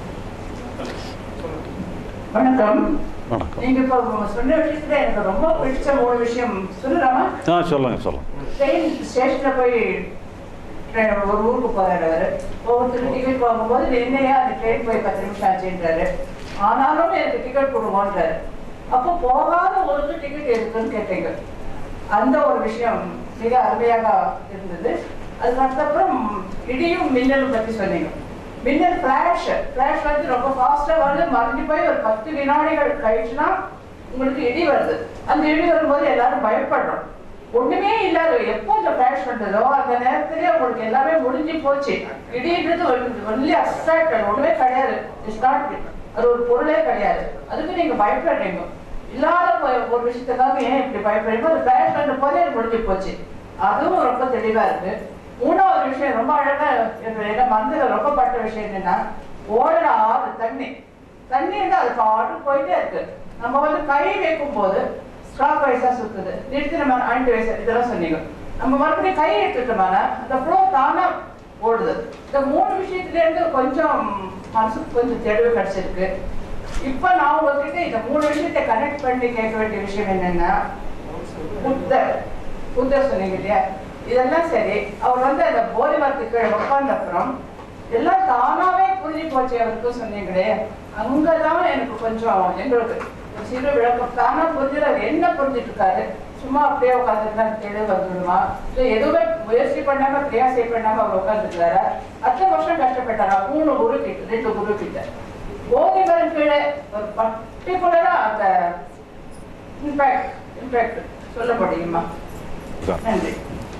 வணக்கம் வணக்கம் நீங்க இப்போ சொன்ன விஷயத்துல எனக்கு ரொம்ப பிடிச்ச மூணு விஷயம் சொல்லலாமா ஆ சொல்லுங்கள் சொல்லுங்கள் ட்ரெயின் ஸ்டேஷன்ல போய் train ஒரு ஊருக்கு போறாரு அவரு ஒவ்வொருத்தருக்கு டிக்கெட் வாங்கும்போது என்னையா அந்த ட்ரெயின் போய் பத்து நிமிஷம் ஆச்சுன்றாரு ஆனாலும் எனக்கு டிக்கெட் கொடுங்கன்றாரு அப்போ போகாத ஊருக்கு டிக்கெட் எதுக்குன்னு கேட்டீங்க அந்த ஒரு விஷயம் மிக அருமையாக இருந்தது அதுக்கு அடுத்தப்புறம் இடியும் மின்னலும் பத்தி சொன்னீங்க மின்னல் ஃபிளாஷ் ஃபிளாஷ் வந்து ரொம்ப ஃபாஸ்டா வருது மறைஞ்சு போய் ஒரு பத்து வினாடிகள் கழிச்சுனா உங்களுக்கு இடி வருது அந்த இடி வரும்போது எல்லாரும் பயப்படுறோம் ஒண்ணுமே இல்லாத எப்போ இந்த ஃபிளாஷ் வந்ததோ அந்த நேரத்திலேயே உங்களுக்கு எல்லாமே முடிஞ்சு போச்சு இடின்றது ஒன்லி அப்சாக்ட் ஒண்ணுமே கிடையாது இட்ஸ் நாட் அது ஒரு பொருளே கிடையாது அதுக்கு நீங்க பயப்படுறீங்க இல்லாத ஒரு- ஒரு விஷயத்துக்காக ஏன் இப்படி பயப்படுறீங்க ஒரு ஃபிளாஷ் வந்த போதே அது முடிஞ்சு போச்சு அதுவும் ரொம்ப தெளிவா இருக்கு மூணாவது விஷயம் ரொம்ப அழகா எனக்கு என்ன மனதுல ரொம்ப பட்ட விஷயம் என்னன்னா ஓடுற ஆறு தண்ணி தண்ணி வந்து அது பாட்டு போயிட்டே இருக்கு நம்ம வந்து கை வைக்கும் போது ஸ்டாப் வைஸா சுத்துது நிறுத்தி நம்ம ஆண்டி வைஸ் இதெல்லாம் சொன்னீங்க நம்ம மறுபடியும் கை எடுத்துட்டோம்னா அந்த ஃப்ளோ தானா ஓடுது இந்த மூணு விஷயத்துல இருந்து கொஞ்சம் மனசுக்கு கொஞ்சம் தெளிவு கிடைச்சிருக்கு இப்ப நான் உங்ககிட்ட இந்த மூணு விஷயத்தை கனெக்ட் பண்ணி கேட்க வேண்டிய விஷயம் என்னன்னா புத்தர் புத்தர் சொன்னீங்க இல்லையா இதெல்லாம் சரி அவர் வந்து அந்த போதி மரத்துக்கு கீழே உட்கார்ந்த அப்புறம் எல்லாம் தானாவே புரிஞ்சு போச்சு அவருக்கு சொன்னீங்களே அங்கதான் எனக்கு கொஞ்சம் எங்களுக்கு ஒரு சிறு விளக்கம் தானா புரிஞ்சு அவர் என்ன புரிஞ்சுட்டு இருக்காரு சும்மா அப்படியே உட்காந்துருந்தா தெளிவு வந்துடுமா இல்லை எதுவுமே முயற்சி பண்ணாம பிரயாசை பண்ணாம அவர் உட்காந்துருக்காரா அத்தனை வருஷம் கஷ்டப்பட்டாரா மூணு குரு கிட்ட ரெண்டு குரு கிட்ட போதி மரம் கீழே ஒரு பர்டிகுலரா அந்த இம்பாக்ட் இம்பாக்ட் சொல்ல முடியுமா இதான். நன்றி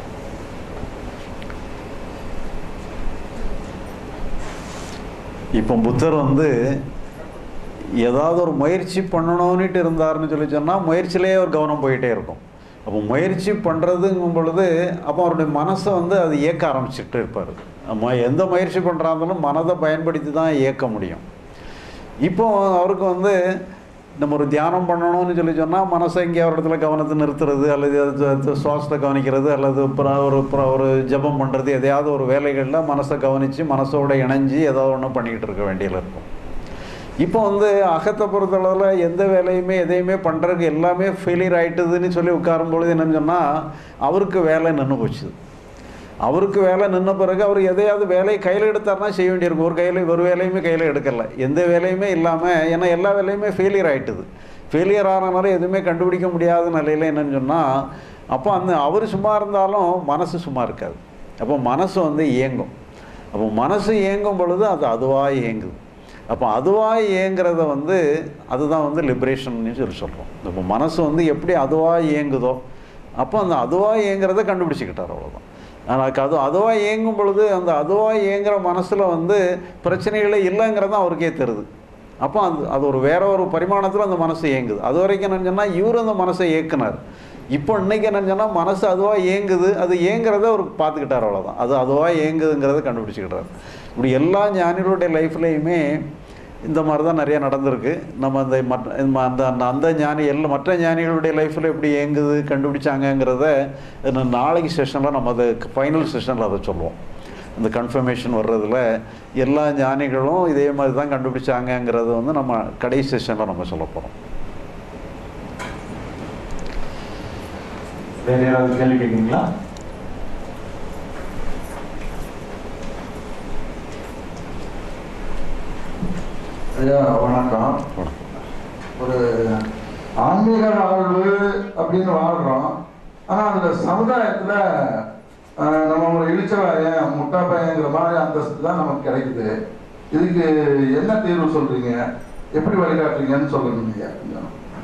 இப்போ புத்தர் வந்து ஏதாவது ஒரு முயற்சி பண்ணணும்னுட்டு இருந்தாருன்னு சொல்லி சொன்னால் முயற்சியிலே ஒரு கவனம் போயிட்டே இருக்கும் அப்போ முயற்சி பண்ணுறதுங்கும் பொழுது அப்போ அவருடைய மனசை வந்து அது இயக்க ஆரம்பிச்சுட்டு இருப்பார் நம்ம எந்த முயற்சி பண்ணுறாங்களும் மனதை பயன்படுத்தி தான் இயக்க முடியும் இப்போ அவருக்கு வந்து நம்ம ஒரு தியானம் பண்ணணும்னு சொல்லி சொன்னால் மனசை எங்கேயோ ஒரு இடத்துல கவனத்தை நிறுத்துறது அல்லது அது அது சுவாசத்தை கவனிக்கிறது அல்லது அப்புறம் ஒரு அப்புறம் ஒரு ஜெபம் பண்ணுறது எதையாவது ஒரு வேலைகளில் மனசை கவனித்து மனசோட இணைஞ்சு ஏதோ ஒன்று பண்ணிக்கிட்டு இருக்க வேண்டியதில் இருக்கும் இப்போ வந்து அகத்தை பொறுத்தளவில் எந்த வேலையுமே எதையுமே பண்ணுறதுக்கு எல்லாமே ஃபெயிலியர் ஆயிட்டுதுன்னு சொல்லி உட்காரும்பொழுது என்னன்னு சொன்னால் அவருக்கு வேலை நின்று போச்சு அவருக்கு வேலை நின்ன பிறகு அவர் எதையாவது வேலையை கையில் எடுத்தாருன்னா செய்ய வேண்டியிருக்கும் ஒரு கையில் ஒரு வேலையுமே கையில் எடுக்கல எந்த வேலையுமே இல்லாமல் ஏன்னா எல்லா வேலையுமே ஃபெயிலியர் ஆயிட்டுது ஃபெயிலியர் ஆனனால எதுவுமே கண்டுபிடிக்க முடியாத நிலையில் என்னன்னு சொன்னால் அப்போ அந்த அவர் சும்மா இருந்தாலும் மனசு சும்மா இருக்காது அப்போ மனசு வந்து இயங்கும் அப்போ மனசு இயங்கும் பொழுது அது அதுவாக இயங்குது அப்போ அதுவாக இயங்குறத வந்து அதுதான் வந்து லிபரேஷன்னு சொல்லி சொல்கிறோம் இப்போ மனசு வந்து எப்படி அதுவாக இயங்குதோ அப்போ அந்த அதுவாக இயங்குறத கண்டுபிடிச்சிக்கிட்டார் அவ்வளோதான் ஆனால் அது அதுவாக இயங்கும் பொழுது அந்த அதுவாக இயங்குற மனசில் வந்து பிரச்சனைகளே இல்லைங்கிறது தான் அவருக்கே தெரியுது அப்போ அது அது ஒரு வேற ஒரு பரிமாணத்தில் அந்த மனசு இயங்குது அது வரைக்கும் என்னன்னு சொன்னால் இவர் அந்த மனசை இயக்குனார் இப்போ இன்னைக்கு என்னன்னு சொன்னால் மனசு அதுவாக இயங்குது அது இயங்குறத அவர் பார்த்துக்கிட்டார் அவ்வளோதான் அது அதுவாக இயங்குதுங்கிறத கண்டுபிடிச்சிக்கிட்டார் இப்படி எல்லா ஞானிகளுடைய லைஃப்லேயுமே இந்த மாதிரி தான் நிறைய நடந்திருக்கு நம்ம அந்த மற்ற இந்த அந்த அந்த அந்த ஞானி எல்லா மற்ற ஞானிகளுடைய லைஃப்பில் எப்படி இயங்குது கண்டுபிடிச்சாங்கங்கிறத இன்னும் நாளைக்கு செஷனில் நம்ம அதை ஃபைனல் செஷனில் அதை சொல்லுவோம் இந்த கன்ஃபர்மேஷன் வர்றதுல எல்லா ஞானிகளும் இதே மாதிரி தான் கண்டுபிடிச்சாங்கங்கிறத வந்து நம்ம கடைசி செஷனில் நம்ம சொல்ல போகிறோம் வேற யாராவது கேள்வி கேட்குறீங்களா ஐயா வணக்கம் ஒரு ஆன்மீக வாழ்வு அப்படின்னு வாழ்றோம் ஆனா அந்த சமுதாயத்துல ஆஹ், நம்ம ஒரு இழிச்சவாயன் முட்டா பையங்கிற மாதிரி அந்தஸ்து தான் நமக்கு கிடைக்குது இதுக்கு என்ன தீர்வு சொல்றீங்க எப்படி வழிகாட்டுறீங்கன்னு சொல்லணும் ஐயா கொஞ்சம்.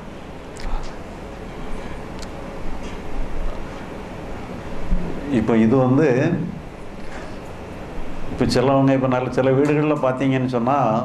இப்போ இது வந்து இப்போ சிலவங்க இப்போ நல்ல சில வீடுகளில் பார்த்தீங்கன்னு சொன்னால்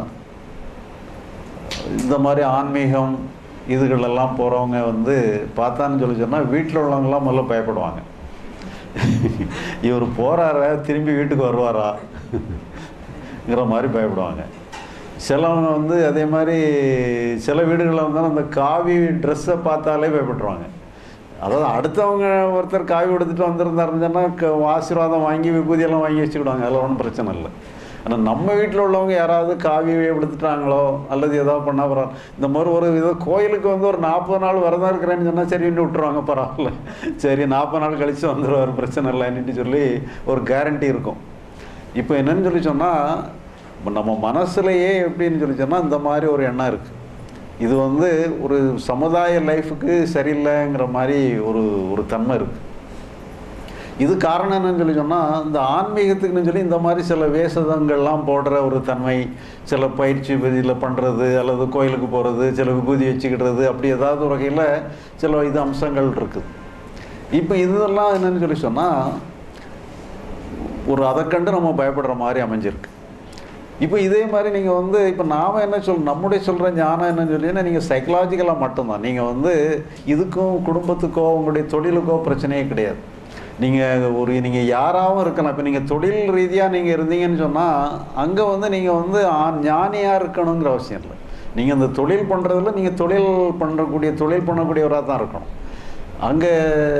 இந்த மாதிரி ஆன்மீகம் இதுகளெல்லாம் போகிறவங்க வந்து பார்த்தான்னு சொல்லி சொன்னால் வீட்டில் உள்ளவங்களாம் முதல்ல பயப்படுவாங்க இவர் போகிறாரா திரும்பி வீட்டுக்கு வருவாராங்கிற மாதிரி பயப்படுவாங்க சிலவங்க வந்து அதே மாதிரி சில வீடுகளில் வந்து அந்த காவி ட்ரெஸ்ஸை பார்த்தாலே பயப்பட்டுருவாங்க அதாவது அடுத்தவங்க ஒருத்தர் காவி கொடுத்துட்டு வந்திருந்தாருன்னு சொன்னால் க ஆசீர்வாதம் வாங்கி விபூதியெல்லாம் வாங்கி வச்சுக்கிடுவாங்க அதில் ஒன்றும் பிரச்சனை இல்லை ஆனால் நம்ம வீட்டில் உள்ளவங்க யாராவது காவி எடுத்துட்டாங்களோ அல்லது ஏதாவது பண்ணா பரவாயில்ல இந்த மாதிரி ஒரு ஏதோ கோயிலுக்கு வந்து ஒரு நாற்பது நாள் விரதம் இருக்கிறேன்னு சொன்னால் சரின்னு விட்டுருவாங்க பரவாயில்ல சரி நாற்பது நாள் கழித்து வந்துடுவார் பிரச்சனை இல்லைன்னு சொல்லி ஒரு கேரண்டி இருக்கும் இப்போ என்னன்னு சொல்லி சொன்னால் நம்ம மனசுலையே எப்படின்னு சொல்லி சொன்னால் இந்த மாதிரி ஒரு எண்ணம் இருக்குது இது வந்து ஒரு சமுதாய லைஃபுக்கு சரியில்லைங்கிற மாதிரி ஒரு ஒரு தன்மை இருக்குது இது காரணம் என்னன்னு சொல்லி சொன்னால் இந்த ஆன்மீகத்துக்குன்னு சொல்லி இந்த மாதிரி சில வேஷதங்கள்லாம் போடுற ஒரு தன்மை சில பயிற்சி இதில் பண்ணுறது அல்லது கோயிலுக்கு போகிறது சில விபூதி வச்சுக்கிடுறது அப்படி ஏதாவது ஒரு வகையில் சில இது அம்சங்கள் இருக்குது இப்போ இதெல்லாம் என்னன்னு சொல்லி சொன்னால் ஒரு அதை கண்டு நம்ம பயப்படுற மாதிரி அமைஞ்சிருக்கு இப்போ இதே மாதிரி நீங்கள் வந்து இப்போ நாம் என்ன சொல் நம்முடைய சொல்கிற ஞானம் என்னன்னு சொல்லி நீங்கள் சைக்கலாஜிக்கலாக மட்டும்தான் நீங்கள் வந்து இதுக்கும் குடும்பத்துக்கோ உங்களுடைய தொழிலுக்கோ பிரச்சனையே கிடையாது நீங்கள் ஒரு நீங்கள் யாராகவும் இருக்கலாம் இப்போ நீங்கள் தொழில் ரீதியாக நீங்கள் இருந்தீங்கன்னு சொன்னால் அங்கே வந்து நீங்கள் வந்து ஆ- ஞானியாக இருக்கணுங்கிற அவசியம் இல்லை நீங்கள் அந்த தொழில் பண்ணுறதுல நீங்கள் தொழில் பண்ணக்கூடிய தொழில் பண்ணக்கூடியவராக தான் இருக்கணும் அங்கே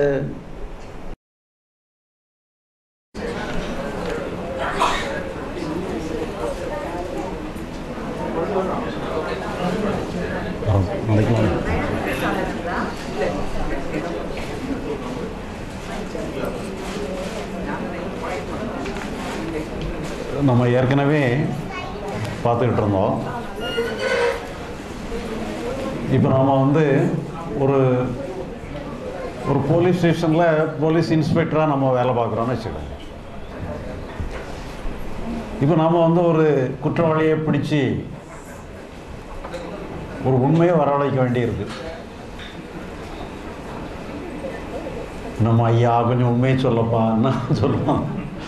நம்ம ஏற்கனவே பார்த்துக்கிட்டு இருந்தோம் இப்போ நாம் வந்து ஒரு ஒரு போலீஸ் ஸ்டேஷனில் போலீஸ் இன்ஸ்பெக்டராக நம்ம வேலை பார்க்குறோன்னு வச்சுக்கோங்க இப்போ நாம் வந்து ஒரு குற்றவாளியை பிடிச்சி ஒரு உண்மையை வரவழைக்க வேண்டியிருக்கு நம்ம ஐயா கொஞ்சம் உண்மையை சொல்லப்பான்னு சொல்லுவோம்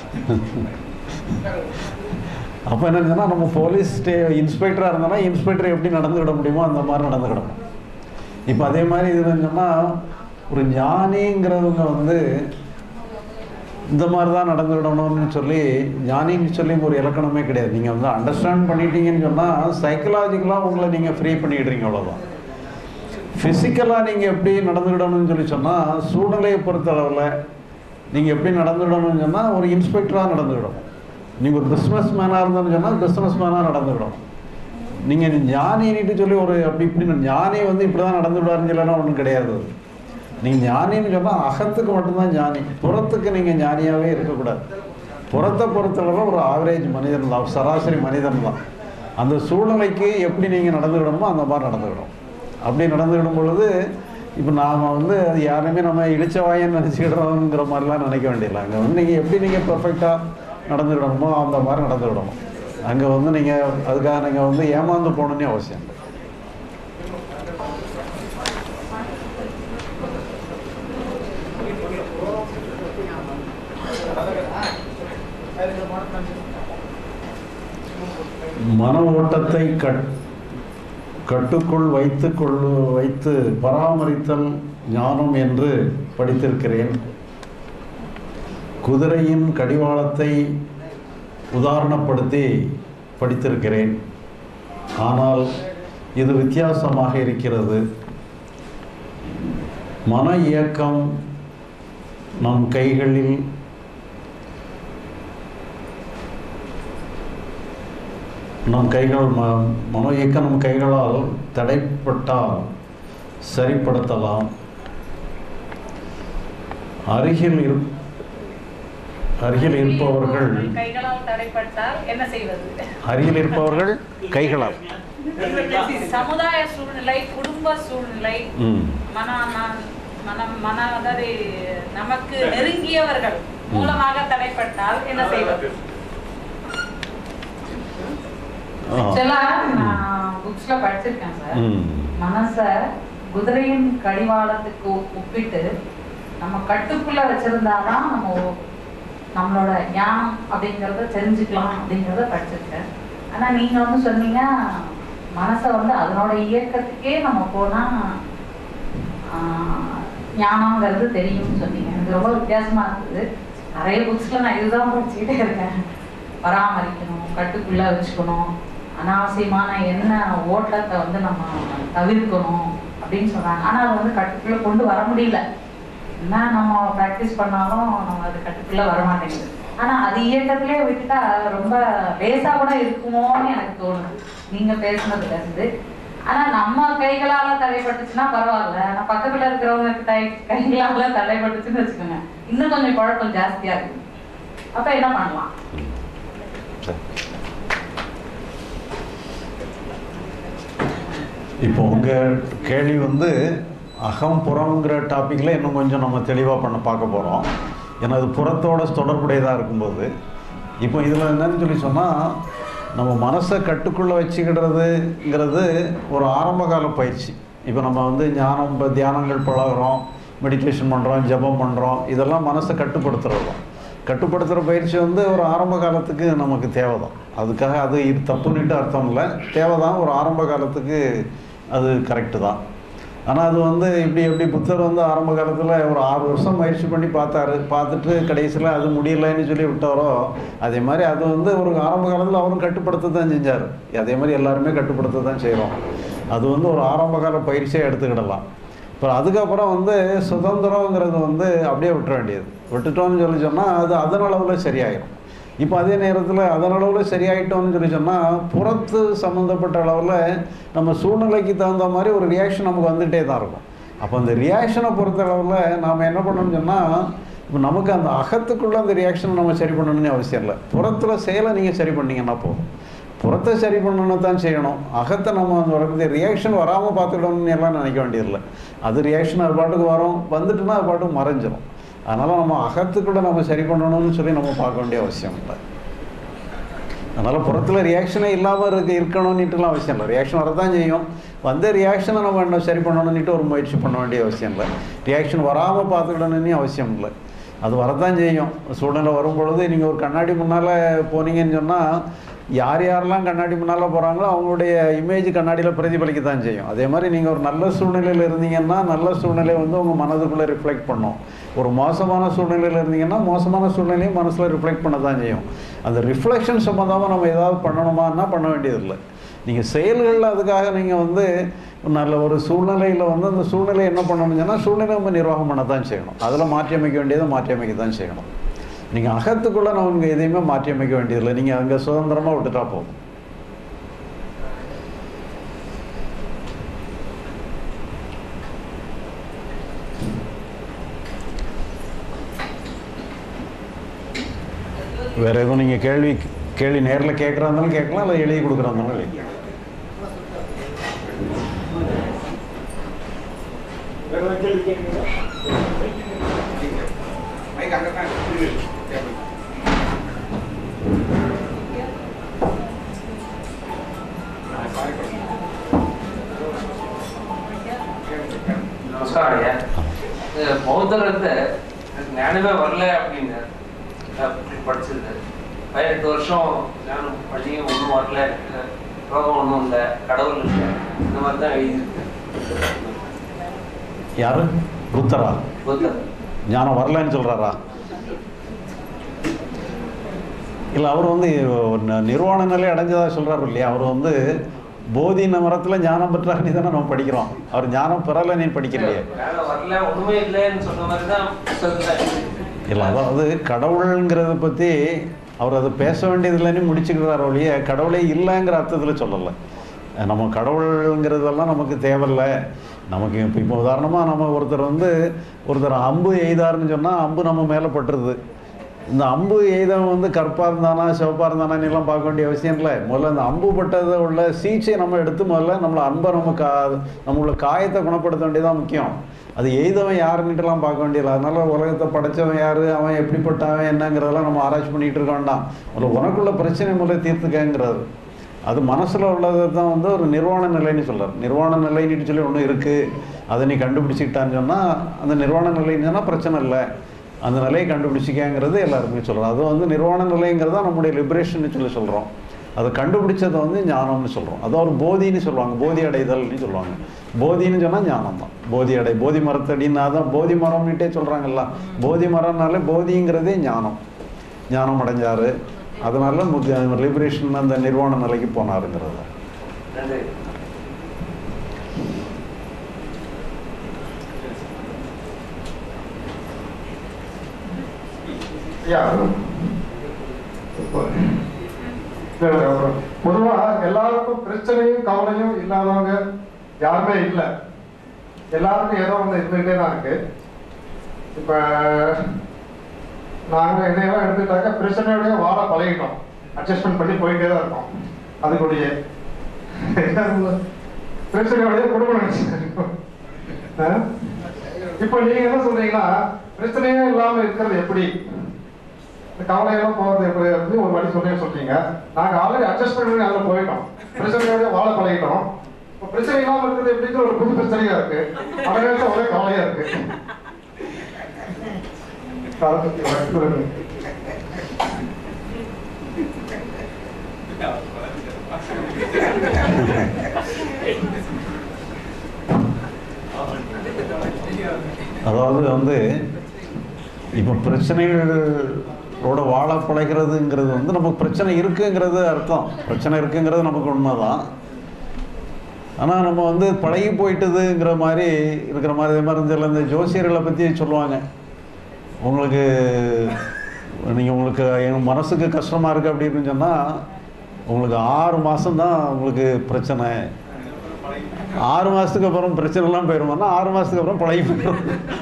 அப்போ என்ன சொன்னால் நம்ம போலீஸ் ஸ்டே இன்ஸ்பெக்டராக இருந்தோம்னா இன்ஸ்பெக்டர் எப்படி நடந்துக்கிட முடியுமோ அந்த மாதிரி நடந்துக்கிடணும் இப்போ அதே மாதிரி இது சொன்னால் ஒரு ஞானிங்கிறவங்க வந்து இந்த மாதிரி தான் நடந்துக்கிடணும்னு சொல்லி ஞானின்னு சொல்லி ஒரு இலக்கணமே கிடையாது நீங்கள் வந்து அண்டர்ஸ்டாண்ட் பண்ணிட்டீங்கன்னு சொன்னால் சைக்கலாஜிக்கலாக உங்களை நீங்கள் ஃப்ரீ பண்ணிடுறீங்க அவ்வளோதான் ஃபிசிக்கலாக நீங்கள் எப்படி நடந்துக்கிடணும்னு சொல்லி சொன்னால் சூழ்நிலையை பொறுத்தளவில் நீங்கள் எப்படி நடந்துக்கிடணும்னு சொன்னால் ஒரு இன்ஸ்பெக்டராக நடந்துக்கிடணும் நீங்கள் ஒரு பிஸ்னஸ் மேனாக இருந்தோம்னு சொன்னால் பிஸ்னஸ் மேனாக நடந்துக்கிடணும் நீங்கள் ஞானின்னுட்டு சொல்லி ஒரு அப்படி இப்படி ஞானி வந்து இப்படி தான் நடந்துவிடாருன்னு சொல்லலாம் ஒன்றும் கிடையாது நீங்கள் ஞானின்னு சொன்னால் அகத்துக்கு மட்டும்தான் ஞானி புறத்துக்கு நீங்கள் ஞானியாகவே இருக்கக்கூடாது புறத்தை பொறுத்தளவு ஒரு ஆவரேஜ் மனிதன் தான் சராசரி மனிதன் தான் அந்த சூழ்நிலைக்கு எப்படி நீங்கள் நடந்துக்கிடணுமோ அந்த மாதிரி நடந்துக்கிடும் அப்படி நடந்துக்கிடும் பொழுது இப்போ நாம் வந்து அது யாருமே நம்ம இழிச்சவாயன்னு நினச்சிக்கிடுறோங்கிற மாதிரிலாம் நினைக்க வேண்டியதில்லை அங்கே வந்து நீங்கள் எப்படி நீங்கள் பர்ஃபெக்டாக நடந்துக்கிடணுமோ அந்த மாதிரி நடந்துக்கிடணும் அங்கே வந்து நீங்கள் அதுக்காக நீங்கள் வந்து ஏமாந்து போகணுன்னே அவசியம் இல்லை மன ஓட்டத்தை கட் கட்டுக்குள் வைத்து கொள்ளு வைத்து பராமரித்தல் ஞானம் என்று படித்திருக்கிறேன் குதிரையின் கடிவாளத்தை உதாரணப்படுத்தி படித்திருக்கிறேன் ஆனால் இது வித்தியாசமாக இருக்கிறது மன இயக்கம் நம் கைகளில் நம் கைகள் ம மனோ இயக்கம் நம் கைகளால் தடைப்பட்டால் சரிப்படுத்தலாம் அருகில் இரு அருகில் இருப்பவர்கள் கைகளால் தடைப்பட்டால் என்ன செய்வது அருகில் இருப்பவர்கள் கைகளால் சமுதாய சூழ்நிலை குடும்ப சூழ்நிலை ம் மன மன- மனம் மன அதாவது நமக்கு நெருங்கியவர்கள் மூலமாக தடைப்பட்டால் என்ன செய்வது ஆ. ஆக்சுவலா நான் புக்ஸ்ல படிச்சிருக்கேன் சார் ம் மனச குதிரையின் கடிவாளத்துக்கு ஒப்பிட்டு நம்ம கட்டுக்குள்ள வச்சிருந்தாதான் நம்ம ஒ- நம்மளோட ஞானம் அப்படிங்கறத தெரிஞ்சுக்கலாம் அப்படிங்கறத படிச்சிருக்கேன் ஆனா நீங்க வந்து சொன்னீங்க மனசை வந்து அதனோட இயக்கத்துக்கே நம்ம போனா ஆஹ், ஞானம்ங்கிறது தெரியும்னு சொன்னீங்க எனக்கு ரொம்ப வித்தியாசமா இருந்தது நிறைய புக்ஸ்ல நான் இதுதான் படிச்சுக்கிட்டே இருக்கேன் பராமரிக்கணும் கட்டுக்குள்ள வச்சுக்கணும் அனாவசியமான என்ன ஓட்டத்தை வந்து நம்ம தவிர்க்கணும் அப்படின்னு சொன்னாங்க ஆனா அதை வந்து கட்டுக்குள்ள கொண்டு வர முடியல என்ன நம்ம ப்ராக்டிஸ் பண்ணாலும் நம்ம அது கட்டுக்குள்ள வர மாட்டேங்குது ஆனா அது இயக்கத்திலே விட்டுட்டா ரொம்ப லேசா கூட இருக்குமோன்னு எனக்கு தோணுது நீங்க பேசுனதுல இருந்து ஆனா நம்ம கைகளால தடைப்பட்டுச்சுன்னா பரவாயில்ல ஆனா பக்கத்துல இருக்கிறவங்க கை கைகளால தடைப்பட்டுச்சுன்னு வச்சுக்கோங்க இன்னும் கொஞ்சம் குழப்பம் ஜாஸ்தியா இருக்கு அப்ப என்ன பண்ணலாம் சரி. இப்போ உங்கள் கேள்வி வந்து அகம் புறங்கிற டாப்பிக்கில் இன்னும் கொஞ்சம் நம்ம தெளிவாக பண்ண பார்க்க போகிறோம் ஏன்னா அது புறத்தோட தொடர்புடையதாக இருக்கும்போது இப்போ இதில் என்னன்னு சொல்லி சொன்னால் நம்ம மனசை கட்டுக்குள்ளே வச்சுக்கிடுறதுங்கிறது ஒரு ஆரம்பகால பயிற்சி இப்போ நம்ம வந்து ஞானம் இப்போ தியானங்கள் பழகுறோம் மெடிடேஷன் பண்ணுறோம் ஜெபம் பண்ணுறோம் இதெல்லாம் மனசை கட்டுப்படுத்துறது தான் கட்டுப்படுத்துகிற பயிற்சி வந்து ஒரு ஆரம்ப காலத்துக்கு நமக்கு தேவை தான் அதுக்காக அது இது தப்புன்னுட்டு அர்த்தம் இல்லை தேவை தான் ஒரு ஆரம்ப காலத்துக்கு அது கரெக்டு தான் ஆனால் அது வந்து இப்படி எப்படி புத்தர் வந்து ஆரம்ப காலத்தில் ஒரு ஆறு வருஷம் முயற்சி பண்ணி பார்த்தாரு பார்த்துட்டு கடைசியில் அது முடியலைன்னு சொல்லி விட்டாரோ அதே மாதிரி அது வந்து ஒரு ஆரம்ப காலத்தில் அவரும் கட்டுப்படுத்த தான் செஞ்சார் அதே மாதிரி எல்லாருமே கட்டுப்படுத்த தான் செய்கிறோம் அது வந்து ஒரு ஆரம்ப கால பயிற்சியாக எடுத்துக்கிடலாம் அப்புறம் அதுக்கப்புறம் வந்து சுதந்திரங்கிறது வந்து அப்படியே விட்டுற வேண்டியது விட்டுட்டோம்னு சொல்லி சொன்னால் அது அதன் அளவில் சரியாயிடும் இப்போ அதே நேரத்தில் அதன் அளவில் சரியாயிட்டோம்னு சொல்லி சொன்னால் புறத்து சம்மந்தப்பட்ட அளவில் நம்ம சூழ்நிலைக்கு தகுந்த மாதிரி ஒரு ரியாக்ஷன் நமக்கு வந்துகிட்டே தான் இருக்கும் அப்போ அந்த ரியாக்ஷனை பொறுத்த அளவில் நாம் என்ன பண்ணணும்னு சொன்னால் இப்போ நமக்கு அந்த அகத்துக்குள்ளே அந்த ரியாக்ஷனை நம்ம சரி பண்ணணும்னு அவசியம் இல்லை புறத்தில் செயலை நீங்கள் சரி பண்ணீங்கன்னா போதும் புறத்தை சரி பண்ணணும் தான் செய்யணும் அகத்தை நம்ம அந்த வரக்கூடிய ரியாக்ஷன் வராமல் பார்த்துக்கணும்னு எல்லாம் நினைக்க வேண்டியதில்லை அது ரியாக்ஷன் அது பாட்டுக்கு வரும் வந்துட்டுனா அது பாட்டுக்கு மறைஞ்சிரும் அதனால் நம்ம அகத்துக்குள்ளே நம்ம சரி பண்ணணும்னு சொல்லி நம்ம பார்க்க வேண்டிய அவசியம் இல்லை அதனால் புறத்தில் ரியாக்ஷனே இல்லாமல் இருக்க இருக்கணும்னுட்டுலாம் அவசியம் இல்லை ரியாக்ஷன் வரதான் செய்யும் வந்த ரியாக்ஷனை நம்ம என்ன சரி பண்ணணும்னுட்டு ஒரு முயற்சி பண்ண வேண்டிய அவசியம் இல்லை ரியாக்ஷன் வராமல் பார்த்துக்கிடணும்னு அவசியம் இல்லை அது வரதான் செய்யும் சூழ்நிலை வரும் பொழுது நீங்கள் ஒரு கண்ணாடி முன்னால் போனீங்கன்னு சொன்னால் யார் யாரெல்லாம் கண்ணாடி முன்னால் போகிறாங்களோ அவங்களுடைய இமேஜ் கண்ணாடியில் பிரதிபலிக்க தான் செய்யும் அதே மாதிரி நீங்கள் ஒரு நல்ல சூழ்நிலையில் இருந்தீங்கன்னா நல்ல சூழ்நிலை வந்து உங்கள் மனதுக்குள்ளே ரிஃப்ளெக்ட் பண்ணும் ஒரு மோசமான சூழ்நிலையில் இருந்தீங்கன்னா மோசமான சூழ்நிலையும் மனசில் ரிஃப்ளெக்ட் பண்ண தான் செய்யும் அந்த ரிஃப்ளெக்ஷன் சம்மந்தமாக நம்ம ஏதாவது பண்ணணுமான்னா பண்ண வேண்டியதில்லை நீங்கள் செயல்களில் அதுக்காக நீங்கள் வந்து நல்ல ஒரு சூழ்நிலையில் வந்து அந்த சூழ்நிலை என்ன பண்ணணும்னு சொன்னால் சூழ்நிலை நம்ம நிர்வாகம் பண்ண தான் செய்யணும் அதில் மாற்றி அமைக்க வேண்டியதை மாற்றி அமைக்க தான் செய்யணும் நீங்கள் அகத்துக்குள்ளே நம்ம எதையுமே மாற்றி அமைக்க வேண்டியதில்லை நீங்கள் அங்கே சுதந்திரமாக விட்டுட்டா போதும் வேற எதுவும் நீங்கள் கேள்வி கேள்வி நேரில் கேட்குறா இருந்தாலும் கேட்கலாம் இல்லை எழுதி கொடுக்குறா இருந்தாலும் எழுதி வேற ஏதாவது கேள்வி கேட்குறீங்களா நமஸ்காரம் ஐயா இது பௌத்தர் வந்து எனக்கு ஞானமே வரல அப்படின்னு நான் படிச்சிருந்தேன் பதினெட்டு வருஷம் ஞானம் பண்ணி ஒன்றும் வரல எனக்கு ரோகம் ஒன்றும் இல்லை கடவுள் இல்லை இந்த மாதிரி தான் எழுதியிருக்கு யாரு புத்தரா புத்தர் ஞானம் வரலன்னு சொல்கிறாரா இல்லை அவர் வந்து ஒரு ந- நிர்வாண நிலை அடைஞ்சதா சொல்கிறாரு இல்லையா அவர் வந்து போதி மரத்தில் ஞானம் பெற்றாருன்னு தானே நம்ம படிக்கிறோம் அவர் ஞானம் பெறலை நீ படிக்கலையே மேல வரல ஒண்ணுமே இல்லைன்னு சொன்ன மாதிரி தான் புத்தகத்துல இல்லை அதாவது கடவுளுங்கிறத பற்றி அவர் அதை பேச வேண்டியதில்லைன்னு முடிச்சுக்கிறார் ஒழிய கடவுளே இல்லைங்கிற அர்த்தத்தில் சொல்லலை நம்ம கடவுளுங்கிறதெல்லாம் நமக்கு தேவையில்ல நமக்கு இப்போ இப்போ உதாரணமாக நம்ம ஒருத்தர் வந்து ஒருத்தர் அம்பு எய்தாருன்னு சொன்னால் அம்பு நம்ம மேலே பட்டுருது இந்த அம்பு எய்தவன் வந்து கற்பாக இருந்தானா சிவப்பாக இருந்தானா எல்லாம் பார்க்க வேண்டிய அவசியம் இல்லை முதல்ல இந்த அம்பு பட்டதை உள்ள சீச்சை நம்ம எடுத்து முதல்ல நம்மளை அன்பை நம்ம கா நம்மளோட காயத்தை குணப்படுத்த வேண்டியதான் முக்கியம் அது எய்தவன் யாருன்னுட்டுலாம் பார்க்க வேண்டியதில்லை அதனால உலகத்தை படைச்சவன் யார் அவன் எப்படிப்பட்டவன் என்னங்கிறதெல்லாம் நம்ம ஆராய்ச்சி பண்ணிகிட்டு இருக்க வேண்டாம் முதல்ல உனக்குள்ள பிரச்சனை முதல்ல தீர்த்துக்கங்கிறது அது மனசில் உள்ளது தான் வந்து ஒரு நிர்வாண நிலைன்னு சொல்கிறார் நிர்வாண நிலைன்னு சொல்லி ஒன்று இருக்குது அதை நீ கண்டுபிடிச்சிக்கிட்டான்னு சொன்னால் அந்த நிர்வாண நிலைன்னு சொன்னால் பிரச்சனை இல்லை அந்த நிலையை கண்டுபிடிச்சிக்கங்கிறது எல்லாருக்குமே சொல்கிறோம் அது வந்து நிர்வாண நிலைங்கிறது தான் நம்முடைய லிபரேஷன் சொல்லி சொல்கிறோம் அதை கண்டுபிடிச்சதை வந்து ஞானம்னு சொல்கிறோம் அது ஒரு போதின்னு சொல்லுவாங்க போதி அடைதல்னு சொல்லுவாங்க போதின்னு சொன்னால் ஞானம் தான் போதி அடை போதி மரத்தடின்னா தான் போதி மரம்னுட்டே சொல்கிறாங்கல்ல போதி மரம்னாலே போதிங்கிறதே ஞானம் ஞானம் அடைஞ்சாரு அதனால லிபரேஷன் அந்த நிர்வாண நிலைக்கு போனாருங்கிறது தான். நன்றி பொதுவா எல்லாருக்கும் பிரச்சனையும் கவலையும் இல்லாதவங்க யாருமே இல்லை எல்லாருக்கும் ஏதோ ஒன்று இருந்துகிட்டே தான் இருக்கு இப்ப நாங்க என்னையெல்லாம் எடுத்துட்டாக்க பிரச்சனையோடய வாழ பழகிட்டோம் அட்ஜஸ்ட்மெண்ட் பண்ணி போயிட்டே தான் இருக்கோம் அதுக்குடைய பிரச்சனையோடய குடும்பம் நடத்திட்டு ஆ? இப்ப நீங்க என்ன சொல்றீங்கன்னா பிரச்சனையே இல்லாம இருக்கிறது எப்படி இந்த கவலையெல்லாம் போகிறது எப்படி அப்படின்னு ஒரு வாட்டி சொன்னே சொல்றீங்க நாங்க ஆல்ரெடி அட்ஜஸ்ட் பண்ணி அதில் போயிட்டோம் பிரச்சனையோட வாழ பழகிட்டோம் இப்போ பிரச்சனை இல்லாம இருக்கிறது எப்படிங்கிற ஒரு புது பிரச்சனையா இருக்கு அதே நேரத்தில் ஒரே கவலையா இருக்கு அதை பத்தி வழக்கு வருது. அதாவது வந்து இப்போ பிரச்சனைகளோட வாழ பழகிறதுங்கிறது வந்து நமக்கு பிரச்சனை இருக்குங்கிறது அர்த்தம் பிரச்சனை இருக்குங்கிறது நமக்கு உண்மைதான் ஆனால் நம்ம வந்து பழகி போயிட்டதுங்கிற மாதிரி இருக்கிற மாதிரி இதே மாதிரி இந்த இந்த ஜோசியர்களை பற்றி சொல்லுவாங்க உங்களுக்கு நீங்கள் உங்களுக்கு என் மனசுக்கு கஷ்டமாக இருக்குது அப்படின்னு சொன்னால் உங்களுக்கு ஆறு மாதம்தான் உங்களுக்கு பிரச்சனை ஆறு மாதத்துக்கு அப்புறம் பிரச்சனைலாம் போயிருமான்னா ஆறு மாதத்துக்கு அப்புறம் பழகி போயிடும்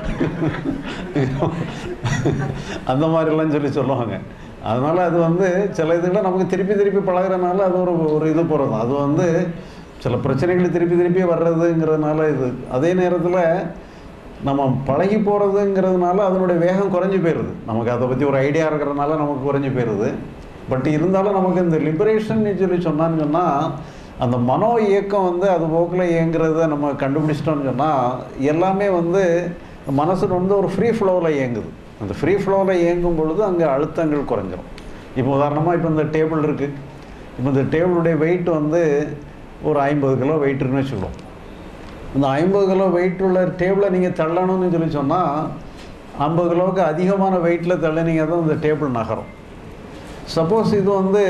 அந்த மாதிரிலாம் சொல்லி சொல்லுவாங்க அதனால் அது வந்து சில இதுகளை நமக்கு திருப்பி திருப்பி பழகுறதுனால அது ஒரு ஒரு இது போகிறது அது வந்து சில பிரச்சனைகள் திருப்பி திருப்பி வர்றதுங்கிறதுனால இது அதே நேரத்தில் நம்ம பழகி போகிறதுங்கிறதுனால அதனுடைய வேகம் குறைஞ்சி போயிடுது நமக்கு அதை பற்றி ஒரு ஐடியா இருக்கிறதுனால நமக்கு குறைஞ்சி போயிடுது பட் இருந்தாலும் நமக்கு இந்த லிபரேஷன் சொல்லி சொன்னான்னு சொன்னால் அந்த மனோ இயக்கம் வந்து அது போக்கில் இயங்குறத நம்ம கண்டுபிடிச்சிட்டோம்னு சொன்னால் எல்லாமே வந்து மனசு வந்து ஒரு ஃப்ரீ ஃப்ளோவில் இயங்குது அந்த ஃப்ரீ ஃப்ளோவில் இயங்கும் பொழுது அங்கே அழுத்தங்கள் குறைஞ்சிரும் இப்போ உதாரணமாக இப்போ இந்த டேபிள் இருக்குது இப்போ இந்த டேபிளுடைய வெயிட் வந்து ஒரு ஐம்பது கிலோ வெயிட் இருக்குன்னு வச்சுக்கணும் இந்த ஐம்பது கிலோ வெயிட் உள்ள டேபிளை நீங்கள் தள்ளணும்னு சொல்லி சொன்னால் ஐம்பது கிலோவுக்கு அதிகமான வெயிட்டில் தள்ளினீங்க தான் இந்த டேபிள் நகரும் சப்போஸ் இது வந்து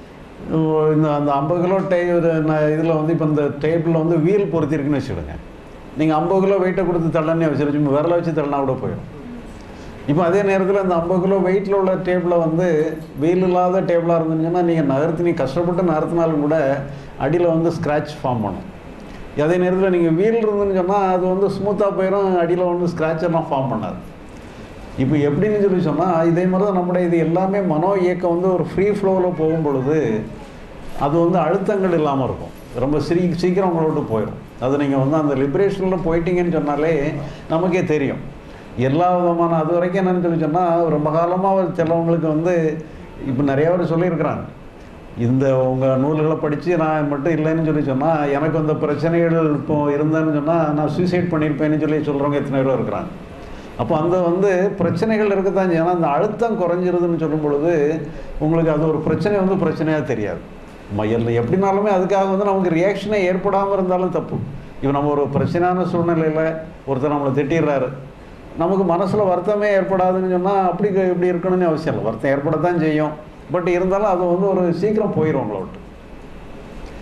உ- இந்த அந்த ஐம்பது கிலோ டே இதில் வந்து இப்போ இந்த டேபிளில் வந்து வீல் பொருத்திருக்குன்னு வச்சுடுங்க நீங்கள் ஐம்பது கிலோ வெயிட்டை கொடுத்து தள்ளனே வச்சுரு சும்மா விரலை வச்சு தள்ளினா கூட போயிடும் இப்போ அதே நேரத்தில் அந்த ஐம்பது கிலோ வெயிட்டில் உள்ள டேபிளை வந்து வீல் இல்லாத டேபிளாக இருந்துச்சுன்னா நீங்கள் நகர்த்தி நீ கஷ்டப்பட்டு நகர்த்தினாலும் கூட அடியில் வந்து ஸ்க்ராட்ச் ஃபார்ம் பண்ணும் அதே நேரத்தில் நீங்கள் வீல் இருந்துன்னு சொன்னால் அது வந்து ஸ்மூத்தாக போயிடும் அடியில் வந்து ஸ்க்ராட்ச் எல்லாம் ஃபார்ம் பண்ணாது இப்போ எப்படின்னு சொல்லி சொன்னால் இதே மாதிரி தான் நம்முடைய இது எல்லாமே மனோ இயக்கம் வந்து ஒரு ஃப்ரீ ஃப்ளோவில் போகும் பொழுது அது வந்து அழுத்தங்கள் இல்லாமல் இருக்கும் ரொம்ப சீ சீக்கிரம் உங்களை விட்டு போயிடும் அது நீங்கள் வந்து அந்த லிபரேஷனில் போயிட்டீங்கன்னு சொன்னாலே நமக்கே தெரியும் எல்லா விதமான அது வரைக்கும் என்னன்னு சொல்லி சொன்னால் ரொம்ப காலமாக சிலவங்களுக்கு வந்து இப்போ நிறைய பேர் சொல்லியிருக்கிறாங்க இந்த உங்கள் நூல்களை படித்து நான் மட்டும் இல்லைன்னு சொல்லி சொன்னால் எனக்கு அந்த பிரச்சனைகள் இப்போ இருந்தேன்னு சொன்னால் நான் சூசைட் பண்ணியிருப்பேன்னு சொல்லி சொல்கிறவங்க எத்தனை பேர் இருக்கிறாங்க அப்போ அந்த வந்து பிரச்சனைகள் இருக்கத்தான் செய்யும். ஏன்னா அந்த அழுத்தம் குறைஞ்சிருதுன்னு சொல்லும் பொழுது உங்களுக்கு அது ஒரு பிரச்சனை வந்து பிரச்சனையாக தெரியாது மயல் எப்படினாலுமே அதுக்காக வந்து நமக்கு ரியாக்ஷனே ஏற்படாமல் இருந்தாலும் தப்பு இப்போ நம்ம ஒரு பிரச்சனையான சூழ்நிலையில் ஒருத்தர் நம்மளை திட்டிடுறாரு நமக்கு மனசில் வருத்தமே ஏற்படாதுன்னு சொன்னால் அப்படி க- இப்படி இருக்கணும்னு அவசியம் இல்லை வருத்தம் ஏற்படத்தான் செய்யும் பட் இருந்தாலும் அது வந்து ஒரு சீக்கிரம் போயிடும் உங்களை விட்டு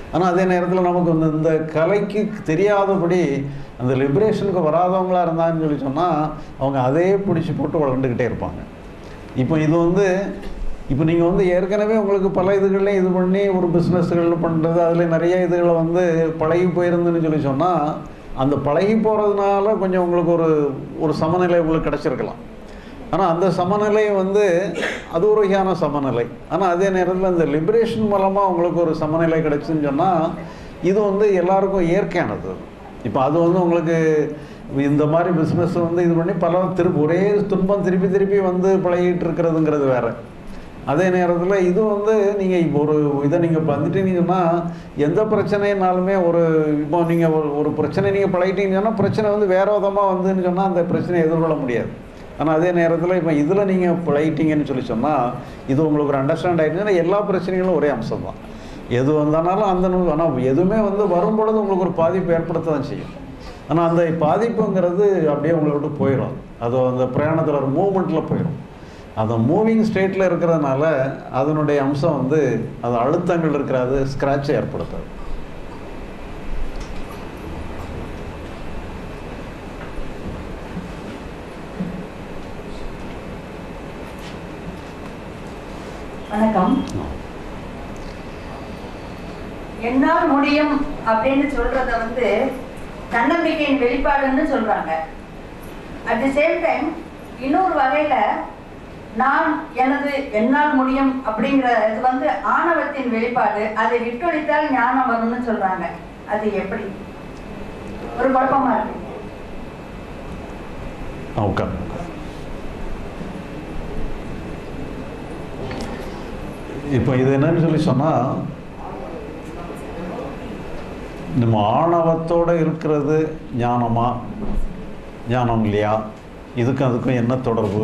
ஆனால் அதே நேரத்தில் நமக்கு வந்து இந்த கலைக்கு தெரியாதபடி அந்த லிபரேஷனுக்கு வராதவங்களா இருந்தாங்கன்னு சொல்லி சொன்னால் அவங்க அதே பிடிச்சி போட்டு வளர்ந்துக்கிட்டே இருப்பாங்க இப்போ இது வந்து இப்போ நீங்கள் வந்து ஏற்கனவே உங்களுக்கு பல இதுகள்லையும் இது பண்ணி ஒரு பிஸ்னஸ்கள் பண்ணுறது அதில் நிறைய இதுகளை வந்து பழகி போயிருந்துன்னு சொல்லி சொன்னால் அந்த பழகி போகிறதுனால கொஞ்சம் உங்களுக்கு ஒரு ஒரு சமநிலை உங்களுக்கு கிடச்சிருக்கலாம் ஆனால் அந்த சமநிலை வந்து அது ஒரு வகையான சமநிலை ஆனால் அதே நேரத்தில் அந்த லிபரேஷன் மூலமாக உங்களுக்கு ஒரு சமநிலை கிடைச்சுன்னு சொன்னால் இது வந்து எல்லாருக்கும் இயற்கையானது இப்போ அது வந்து உங்களுக்கு இந்த மாதிரி பிஸ்னஸ் வந்து இது பண்ணி பல திருப்பி ஒரே துன்பம் திருப்பி திருப்பி வந்து பழகிட்டு இருக்கிறதுங்கிறது வேற அதே நேரத்தில் இது வந்து நீங்கள் இப்போ ஒரு இதை நீங்கள் வந்துட்டீங்கன்னா எந்த பிரச்சனைனாலுமே ஒரு இப்போ நீங்கள் ஒரு ஒரு பிரச்சனை நீங்கள் பழகிட்டீங்கன்னு சொன்னால் பிரச்சனை வந்து வேற விதமாக வந்துன்னு சொன்னால் அந்த பிரச்சனையை எதிர்கொள்ள முடியாது ஆனால் அதே நேரத்தில் இப்போ இதில் நீங்கள் பழகிட்டீங்கன்னு சொல்லி சொன்னால் இது உங்களுக்கு ஒரு அண்டர்ஸ்டாண்ட் ஆகிடுச்சுன்னா எல்லா பிரச்சனைகளும் ஒரே அம்சம் தான் எது வந்தானாலும் அந்த நூல் ஆனால் எதுவுமே வந்து வரும் பொழுது உங்களுக்கு ஒரு பாதிப்பு ஏற்படுத்த தான் செய்யும் ஆனால் அந்த பாதிப்புங்கிறது அப்படியே உங்களை விட்டு போயிடும் அது அந்த பிரயாணத்தில் ஒரு மூமெண்ட்டில் போயிடும் அந்த மூவிங் ஸ்டேட்டில் இருக்கிறதுனால அதனுடைய அம்சம் வந்து அது அழுத்தங்கள் இருக்கிறது ஸ்க்ராட்சை ஏற்படுத்தாது வணக்கம் என்னால் முடியும் அப்படின்னு சொல்றத வந்து தன்னம்பிக்கையின் வெளிப்பாடுன்னு சொல்றாங்க அட் தி சேம் டைம் இன்னொரு வகையில நான் எனது என்னால் முடியும் அப்படிங்கிற இது வந்து ஆணவத்தின் வெளிப்பாடு அதை விட்டொழித்தால் ஞானம் வரும்னு சொல்றாங்க அது எப்படி ஒரு குழப்பமா இருக்கு ஓகே இப்போ இது என்னன்னு சொல்லி சொன்னால் நம்ம ஆணவத்தோடு இருக்கிறது ஞானமா ஞானம் இல்லையா இதுக்கும் அதுக்கும் என்ன தொடர்பு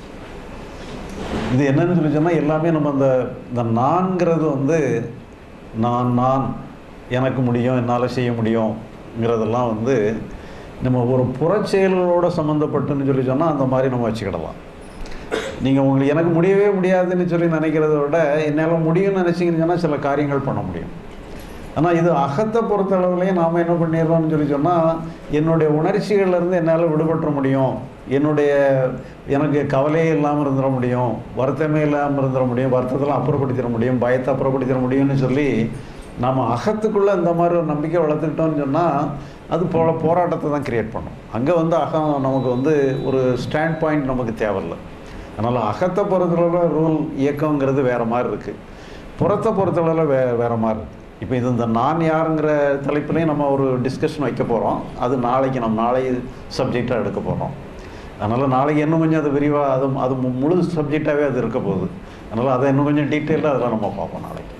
இது என்னன்னு சொல்லி சொன்னால் எல்லாமே நம்ம அந்த இந்த நான்கிறது வந்து நான் நான் எனக்கு முடியும் என்னால் செய்ய முடியுங்கிறதெல்லாம் வந்து நம்ம ஒரு புறச்செயல்களோட சம்மந்தப்பட்டுன்னு சொல்லி சொன்னால் அந்த மாதிரி நம்ம வச்சுக்கிடலாம் நீங்கள் உங்களுக்கு எனக்கு முடியவே முடியாதுன்னு சொல்லி நினைக்கிறத விட என்னால் முடியும்னு நினச்சிங்கன்னு சொன்னால் சில காரியங்கள் பண்ண முடியும் ஆனால் இது அகத்தை பொறுத்தளவுலேயும் நாம் என்ன பண்ணிடுறோம்னு சொல்லி சொன்னால் என்னுடைய உணர்ச்சிகள்லேருந்து என்னால் விடுபட்டுற முடியும் என்னுடைய எனக்கு கவலையே இல்லாமல் இருந்துட முடியும் வருத்தமே இல்லாமல் இருந்துட முடியும் வருத்தத்தெல்லாம் அப்புறப்படுத்திட முடியும் பயத்தை அப்புறப்படுத்திட முடியும்னு சொல்லி நம்ம அகத்துக்குள்ளே இந்த மாதிரி ஒரு நம்பிக்கை வளர்த்துக்கிட்டோம்னு சொன்னால் அது போல போராட்டத்தை தான் கிரியேட் பண்ணும் அங்கே வந்து அகம் நமக்கு வந்து ஒரு ஸ்டாண்ட் பாயிண்ட் நமக்கு தேவையில்லை அதனால் அகத்தை பொறுத்தளவில் ரூல் இயக்கங்கிறது வேறு மாதிரி இருக்குது புறத்தை பொறுத்தளவில் வே வேறு மாதிரி இருக்குது இப்போ இது இந்த நான் யாருங்கிற தலைப்புலையும் நம்ம ஒரு டிஸ்கஷன் வைக்க போகிறோம் அது நாளைக்கு நம்ம நாளை சப்ஜெக்டாக எடுக்க போகிறோம் அதனால் நாளைக்கு இன்னும் கொஞ்சம் அது விரிவாக அது அது மு- முழு சப்ஜெக்டாகவே அது இருக்க போகுது அதனால் அதை இன்னும் கொஞ்சம் டீட்டெயிலாக அதெல்லாம் நம்ம பார்ப்போம் நாளைக்கு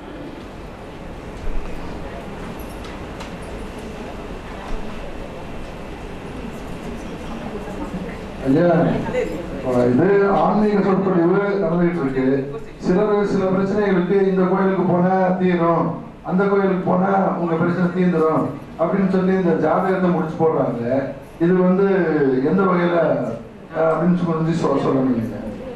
ஐயா இப்போ இது ஆன்மீக சொற்பொழிவு நடந்துகிட்டு இருக்கு சிலர் சில பிரச்சனைகளுக்கு இந்த கோயிலுக்கு போனா தீரும் அந்த கோயிலுக்கு போனா உங்க பிரச்சனை தீந்துரும் அப்படின்னு சொல்லி இந்த ஜாதகத்தை முடிச்சு போடுறாங்க இது வந்து எந்த வகையில அஹ், அப்படின்னு சொல்லி சொல்ல சொல்லணும்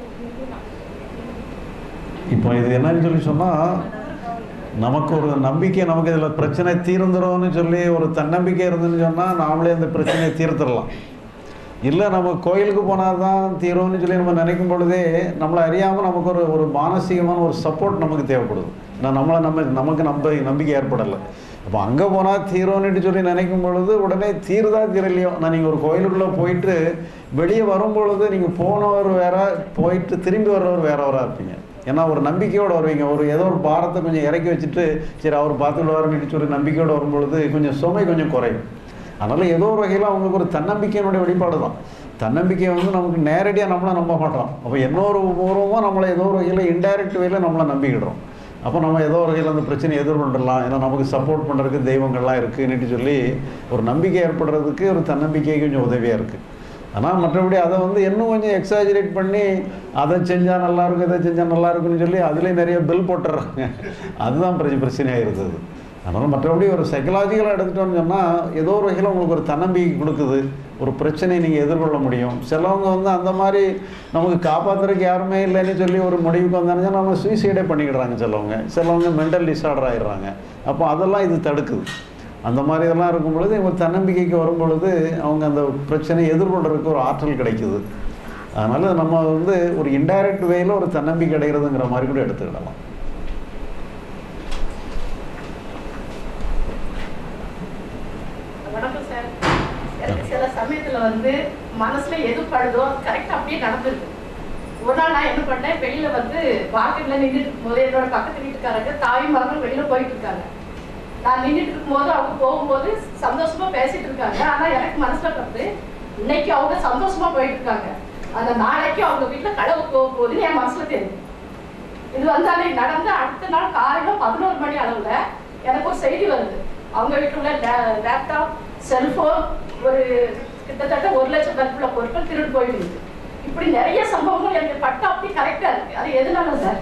இப்போ இது என்னன்னு சொல்லி சொன்னால் நமக்கு ஒரு நம்பிக்கை நமக்கு இதில் பிரச்சனை தீர்ந்துரும்னு சொல்லி ஒரு தன்னம்பிக்கை இருந்துன்னு சொன்னால் நாமளே அந்த பிரச்சனையை தீர்த்துடலாம் இல்லை நம்ம கோயிலுக்கு போனால் தான் தீரும்னு சொல்லி நம்ம நினைக்கும் பொழுதே நம்மளை அறியாமல் நமக்கு ஒரு ஒரு மானசீகமான ஒரு சப்போர்ட் நமக்கு தேவைப்படுது நான் நம்மளை நம்ம நமக்கு நம்ப நம்பிக்கை ஏற்படலை அப்போ அங்கே போனால் தீரும்னுட்டு சொல்லி நினைக்கும் பொழுது உடனே தீருதா தீரலையோ நான் நீங்கள் ஒரு கோயிலுக்குள்ளே போயிட்டு வெளியே வரும் பொழுது நீங்கள் போனவர் வேற போயிட்டு திரும்பி வர்றவர் வேறவராக இருப்பீங்க ஏன்னா ஒரு நம்பிக்கையோடு வருவீங்க ஒரு ஏதோ ஒரு பாரத்தை கொஞ்சம் இறக்கி வச்சுட்டு சரி அவர் பார்த்துக்கிடுவாருன்னு சொல்லி நம்பிக்கையோடு வரும்பொழுது கொஞ்சம் சுமை கொஞ்சம் குறையும் அதனால் ஏதோ ஒரு வகையில் அவங்களுக்கு ஒரு தன்னம்பிக்கையினுடைய வெளிப்பாடு தான் தன்னம்பிக்கையை வந்து நமக்கு நேரடியாக நம்மளை நம்ப மாட்டோம் அப்போ இன்னொரு பூர்வமாக நம்மளை ஏதோ ஒரு வகையில் இன்டைரக்ட் வேல நம்மளை நம்பிக்கிடுறோம் அப்போ நம்ம ஏதோ ஒரு வகையில் அந்த பிரச்சனையை எதிர்கொண்டுடலாம் ஏன்னா நமக்கு சப்போர்ட் பண்ணுறதுக்கு தெய்வங்கள்லாம் இருக்குன்னுட்டு சொல்லி ஒரு நம்பிக்கை ஏற்படுறதுக்கு ஒரு தன்னம்பிக்கை கொஞ்சம் உதவியாக இருக்குது ஆனால் மற்றபடி அதை வந்து இன்னும் கொஞ்சம் எக்ஸாஜரேட் பண்ணி அதை செஞ்சால் நல்லா இருக்கும் இதை செஞ்சால் நல்லா இருக்கும்னு சொல்லி அதுலேயும் நிறைய பில் போட்டுடுறாங்க அதுதான் பிரச்சனை பிரச்சனையாக இருந்தது அதனால் மற்றபடி ஒரு சைக்கலாஜிக்கலாக எடுத்துட்டோம்னு சொன்னால் ஏதோ ஒரு வகையில் உங்களுக்கு ஒரு தன்னம்பிக்கை கொடுக்குது ஒரு பிரச்சனையை நீங்கள் எதிர்கொள்ள முடியும் சிலவங்க வந்து அந்த மாதிரி நமக்கு காப்பாற்றுறதுக்கு யாருமே இல்லைன்னு சொல்லி ஒரு முடிவுக்கு வந்தாங்கன்னா நம்ம சூசைடே பண்ணிக்கிடுறாங்க சிலவங்க சிலவங்க மென்டல் டிஸார்டர் ஆயிடுறாங்க அப்போ அதெல்லாம் இது தடுக்குது அந்த மாதிரி இதெல்லாம் இருக்கும் பொழுது இவங்க தன்னம்பிக்கைக்கு வரும் பொழுது அவங்க அந்த பிரச்சனையை எதிர்கொள்றதுக்கு ஒரு ஆற்றல் கிடைக்குது அதனால் நம்ம வந்து ஒரு இன்டைரக்ட் வேயில் ஒரு தன்னம்பிக்கை கிடைக்கிறதுங்கிற மாதிரி கூட எடுத்துக்கிடலாம் வணக்கம் சார் எனக்கு சில சமயத்துல வந்து மனசுல எது படுதோ கரெக்டா அப்படியே நடந்துருக்கு ஒரு நாள் நான் என்ன பண்ணேன் வெளியில வந்து வாக்கிங்ல நின்றுட்டு இருக்கும்போது என்னோட பக்கத்து வீட்டுக்காரங்க தாய் மகன் வெளியில போயிட்டு இருக்காங்க நான் நின்றுட்டு இருக்கும்போது அவங்க போகும்போது சந்தோஷமா பேசிட்டு இருக்காங்க ஆனா எனக்கு மனசுல வந்து இன்னைக்கு அவங்க சந்தோஷமா போயிட்டு இருக்காங்க அந்த நாளைக்கு அவங்க வீட்டுல கடவுள் போக போகுதுன்னு என் மனசுல தெரியும் இது வந்து அன்னைக்கு நடந்த அடுத்த நாள் காலையில பதினோரு மணி அளவுல எனக்கு ஒரு செய்தி வருது அவங்க வீட்டுல உள்ள லேப்டாப் செல்போன் ஒரு கிட்டத்தட்ட ஒரு லட்சம் மதிப்புள்ள பொருட்கள் திருடு போயிடுது இப்படி நிறைய சம்பவங்கள் எனக்கு பட்டா அப்படி கரெக்டா இருக்கு அது எதனால சார்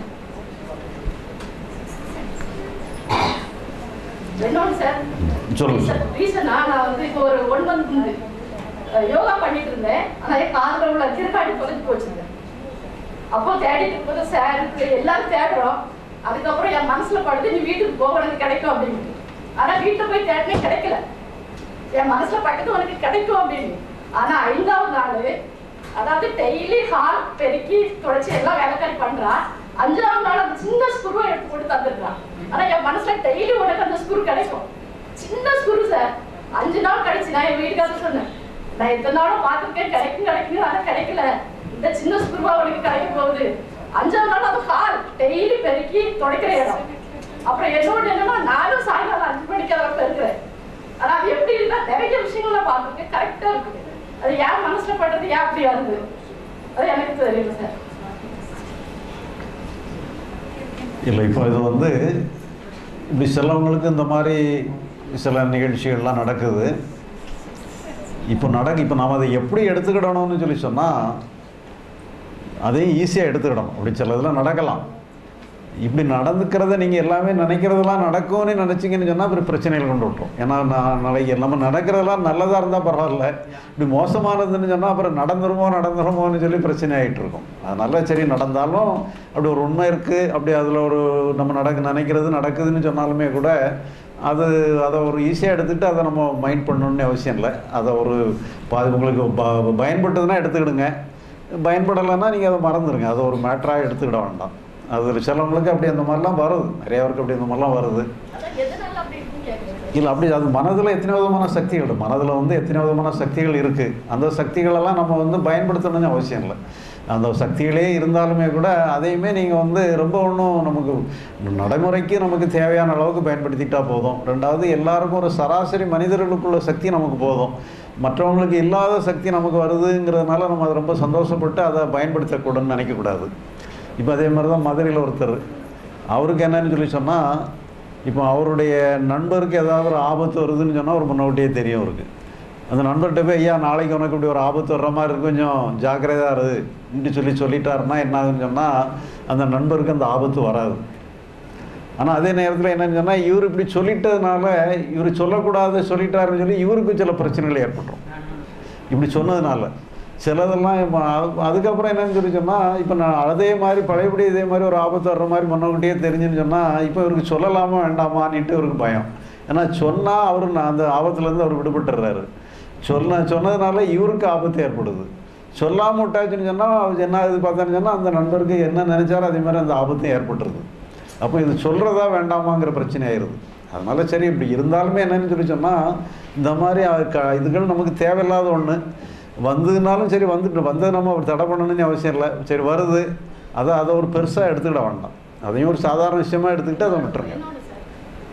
என்னோட சார் சொல்லுங்க சார் ரீசனா நான் வந்து இப்போ ஒரு ஒன் மந்த் முந்தி அஹ், யோகா பண்ணிட்டு இருந்தேன் ஆனா என் காதுல உள்ள திருக்காடி தொலைஞ்சு போச்சுங்க அப்போ தேடிட்டு இருக்கும்போது சார் எல்லாரும் தேடுறோம் அதுக்கப்புறம் என் மனசுல படுது நீ வீட்டுக்கு போக உனக்கு கிடைக்கும் அப்படின்னு ஆனா வீட்டுல போய் தேடினே கிடைக்கல என் மனசுல பட்டது உனக்கு கிடைக்கும் அப்படின்னு ஆனா ஐந்தாவது நாள் அதாவது டெய்லி ஹால் பெருக்கி துடைச்சி எல்லாம் வேலைக்காரி பண்றா அஞ்சாவது நாள் அந்த சின்ன ஸ்குருவை எடுத்து போட்டு தந்துடுறான் ஆனா என் மனசுல டெய்லி உனக்கு அந்த ஸ்குரு கிடைக்கும் சின்ன ஸ்குரு சார் அஞ்சு நாள் கழிச்சு நான் என் வீட்டுக்காரர் சொன்னேன் நான் எத்தனை நாளும் பார்த்துருக்கேன் கிடைக்கும் கிடைக்கும் ஆனா கிடைக்கல இந்த சின்ன ஸ்குருவா உனக்கு கிடைக்க போகுது அஞ்சாவது நாள் அது ஹால் டெய்லி பெருக்கி துடைக்கிற இடம் அப்புறம் என்னோட என்னன்னா நானும் சாயங்காலம் அஞ்சு மணிக்கு அதை பெருக்கிறேன் ஆனா அது எப்படி இருந்தா நிறைய விஷயங்கள் நான் பார்த்துருக்கேன் கரெக்டா இருக்குது அது ஏன் மனசுல படுறது ஏன் அப்படி வருது அது எனக்கு தெரியல சார் இல்லை இப்போ இது வந்து இப்படி சிலவங்களுக்கு இந்த மாதிரி சில நிகழ்ச்சிகள்லாம் நடக்குது இப்போ நடக்கு இப்போ நாம் அதை எப்படி எடுத்துக்கிடணும்னு சொல்லி சொன்னால் அதையும் ஈஸியாக எடுத்துக்கிடணும் அப்படி சில இதெல்லாம் நடக்கலாம் இப்படி நடந்துக்கிறத நீங்கள் எல்லாமே நினைக்கிறதெல்லாம் நடக்கும்னு நினச்சிங்கன்னு சொன்னால் அப்புறம் பிரச்சனைகள் கொண்டு விட்டுரும் ஏன்னா நான் நாளைக்கு நம்ம நடக்கிறதெல்லாம் நல்லதாக இருந்தால் பரவாயில்ல இப்படி மோசமானதுன்னு சொன்னால் அப்புறம் நடந்துருமோ நடந்துருமோன்னு சொல்லி பிரச்சனை ஆகிட்டு இருக்கும் அதனால சரி நடந்தாலும் அப்படி ஒரு உண்மை இருக்குது அப்படி அதில் ஒரு நம்ம நடக்க நினைக்கிறது நடக்குதுன்னு சொன்னாலுமே கூட அது அதை ஒரு ஈஸியாக எடுத்துக்கிட்டு அதை நம்ம மைண்ட் பண்ணணும்னு அவசியம் இல்லை அதை ஒரு பாதி உங்களுக்கு ப பயன்பட்டதுன்னா எடுத்துக்கிடுங்க பயன்படலைன்னா நீங்கள் அதை மறந்துடுங்க அதை ஒரு மேட்டராக எடுத்துக்கிட வேண்டாம் அது சிலவங்களுக்கு அப்படி அந்த மாதிரிலாம் வருது நிறைய பேருக்கு அப்படி அந்த மாதிரிலாம் வருது அதான் எதனால அப்படி இருக்குன்னு கேட்குறேன் சார் இல்லை அப்படி அது மனதில் எத்தனை விதமான சக்திகள் மனதில் வந்து எத்தனை விதமான சக்திகள் இருக்குது அந்த சக்திகளெல்லாம் நம்ம வந்து பயன்படுத்தணும்னு அவசியம் இல்லை அந்த சக்திகளே இருந்தாலுமே கூட அதையுமே நீங்கள் வந்து ரொம்ப ஒன்றும் நமக்கு நடைமுறைக்கு நமக்கு தேவையான அளவுக்கு பயன்படுத்திக்கிட்டா போதும் ரெண்டாவது எல்லாருக்கும் ஒரு சராசரி மனிதர்களுக்குள்ள சக்தி நமக்கு போதும் மற்றவங்களுக்கு இல்லாத சக்தி நமக்கு வருதுங்கிறதுனால நம்ம அதை ரொம்ப சந்தோஷப்பட்டு அதை பயன்படுத்தக்கூடாதுன்னு நினைக்கக்கூடாது இப்போ அதே மாதிரி தான் மதுரையில் ஒருத்தர் அவருக்கு என்னன்னு சொல்லி சொன்னால் இப்போ அவருடைய நண்பருக்கு ஏதாவது ஒரு ஆபத்து வருதுன்னு சொன்னால் ஒரு முன்னோட்டியே தெரியும் அவருக்கு அந்த நண்பர்கிட்ட போய் ஐயா நாளைக்கு உனக்கு இப்படி ஒரு ஆபத்து வர்ற மாதிரி இருக்கு கொஞ்சம் ஜாக்கிரதையாக இரு இப்படி சொல்லி சொல்லிட்டாருன்னா என்ன ஆகுதுன்னு சொன்னால் அந்த நண்பருக்கு அந்த ஆபத்து வராது ஆனால் அதே நேரத்தில் என்னன்னு சொன்னால் இவர் இப்படி சொல்லிட்டதுனால இவர் சொல்லக்கூடாது சொல்லிட்டாருன்னு சொல்லி இவருக்கு சில பிரச்சனைகள் ஏற்பட்டுரும் இப்படி சொன்னதுனால சிலதெல்லாம் இப்போ அது- அதுக்கப்புறம் என்னன்னு சொல்லி சொன்னால் இப்போ நான் அதே மாதிரி பழையபடி இதே மாதிரி ஒரு ஆபத்து வர்ற மாதிரி முன்னோக்கிட்டே தெரிஞ்சுன்னு சொன்னால் இப்போ இவருக்கு சொல்லலாமா வேண்டாமான்னுட்டு இவருக்கு பயம் ஏன்னா சொன்னால் அவர் அந்த ஆபத்துலேருந்து அவர் விடுபட்டுறாரு சொன்ன சொன்னதுனால இவருக்கு ஆபத்து ஏற்படுது சொல்லாமல் விட்டாச்சுன்னு சொன்னால் என்ன இது பார்த்தான்னு சொன்னால் அந்த நண்பருக்கு என்ன நினைச்சாரோ அதே மாதிரி அந்த ஆபத்தும் ஏற்பட்டுருது அப்போ இது சொல்கிறதா வேண்டாமாங்கிற பிரச்சனை ஆயிடுது அதனால சரி இப்படி இருந்தாலுமே என்னன்னு சொல்லி சொன்னால் இந்த மாதிரி அஹ், க- இதுகள் நமக்கு தேவையில்லாத ஒன்று வந்ததுனாலும் சரி வந்துட்டு வந்தது நம்ம ஒரு தடை பண்ணணும்னு அவசியம் இல்லை சரி வருது அதை அதை ஒரு பெருசாக எடுத்துக்கிட வேண்டாம் அதையும் ஒரு சாதாரண விஷயமா எடுத்துக்கிட்டு அதை விட்டுருங்க இன்னொன்னு சார்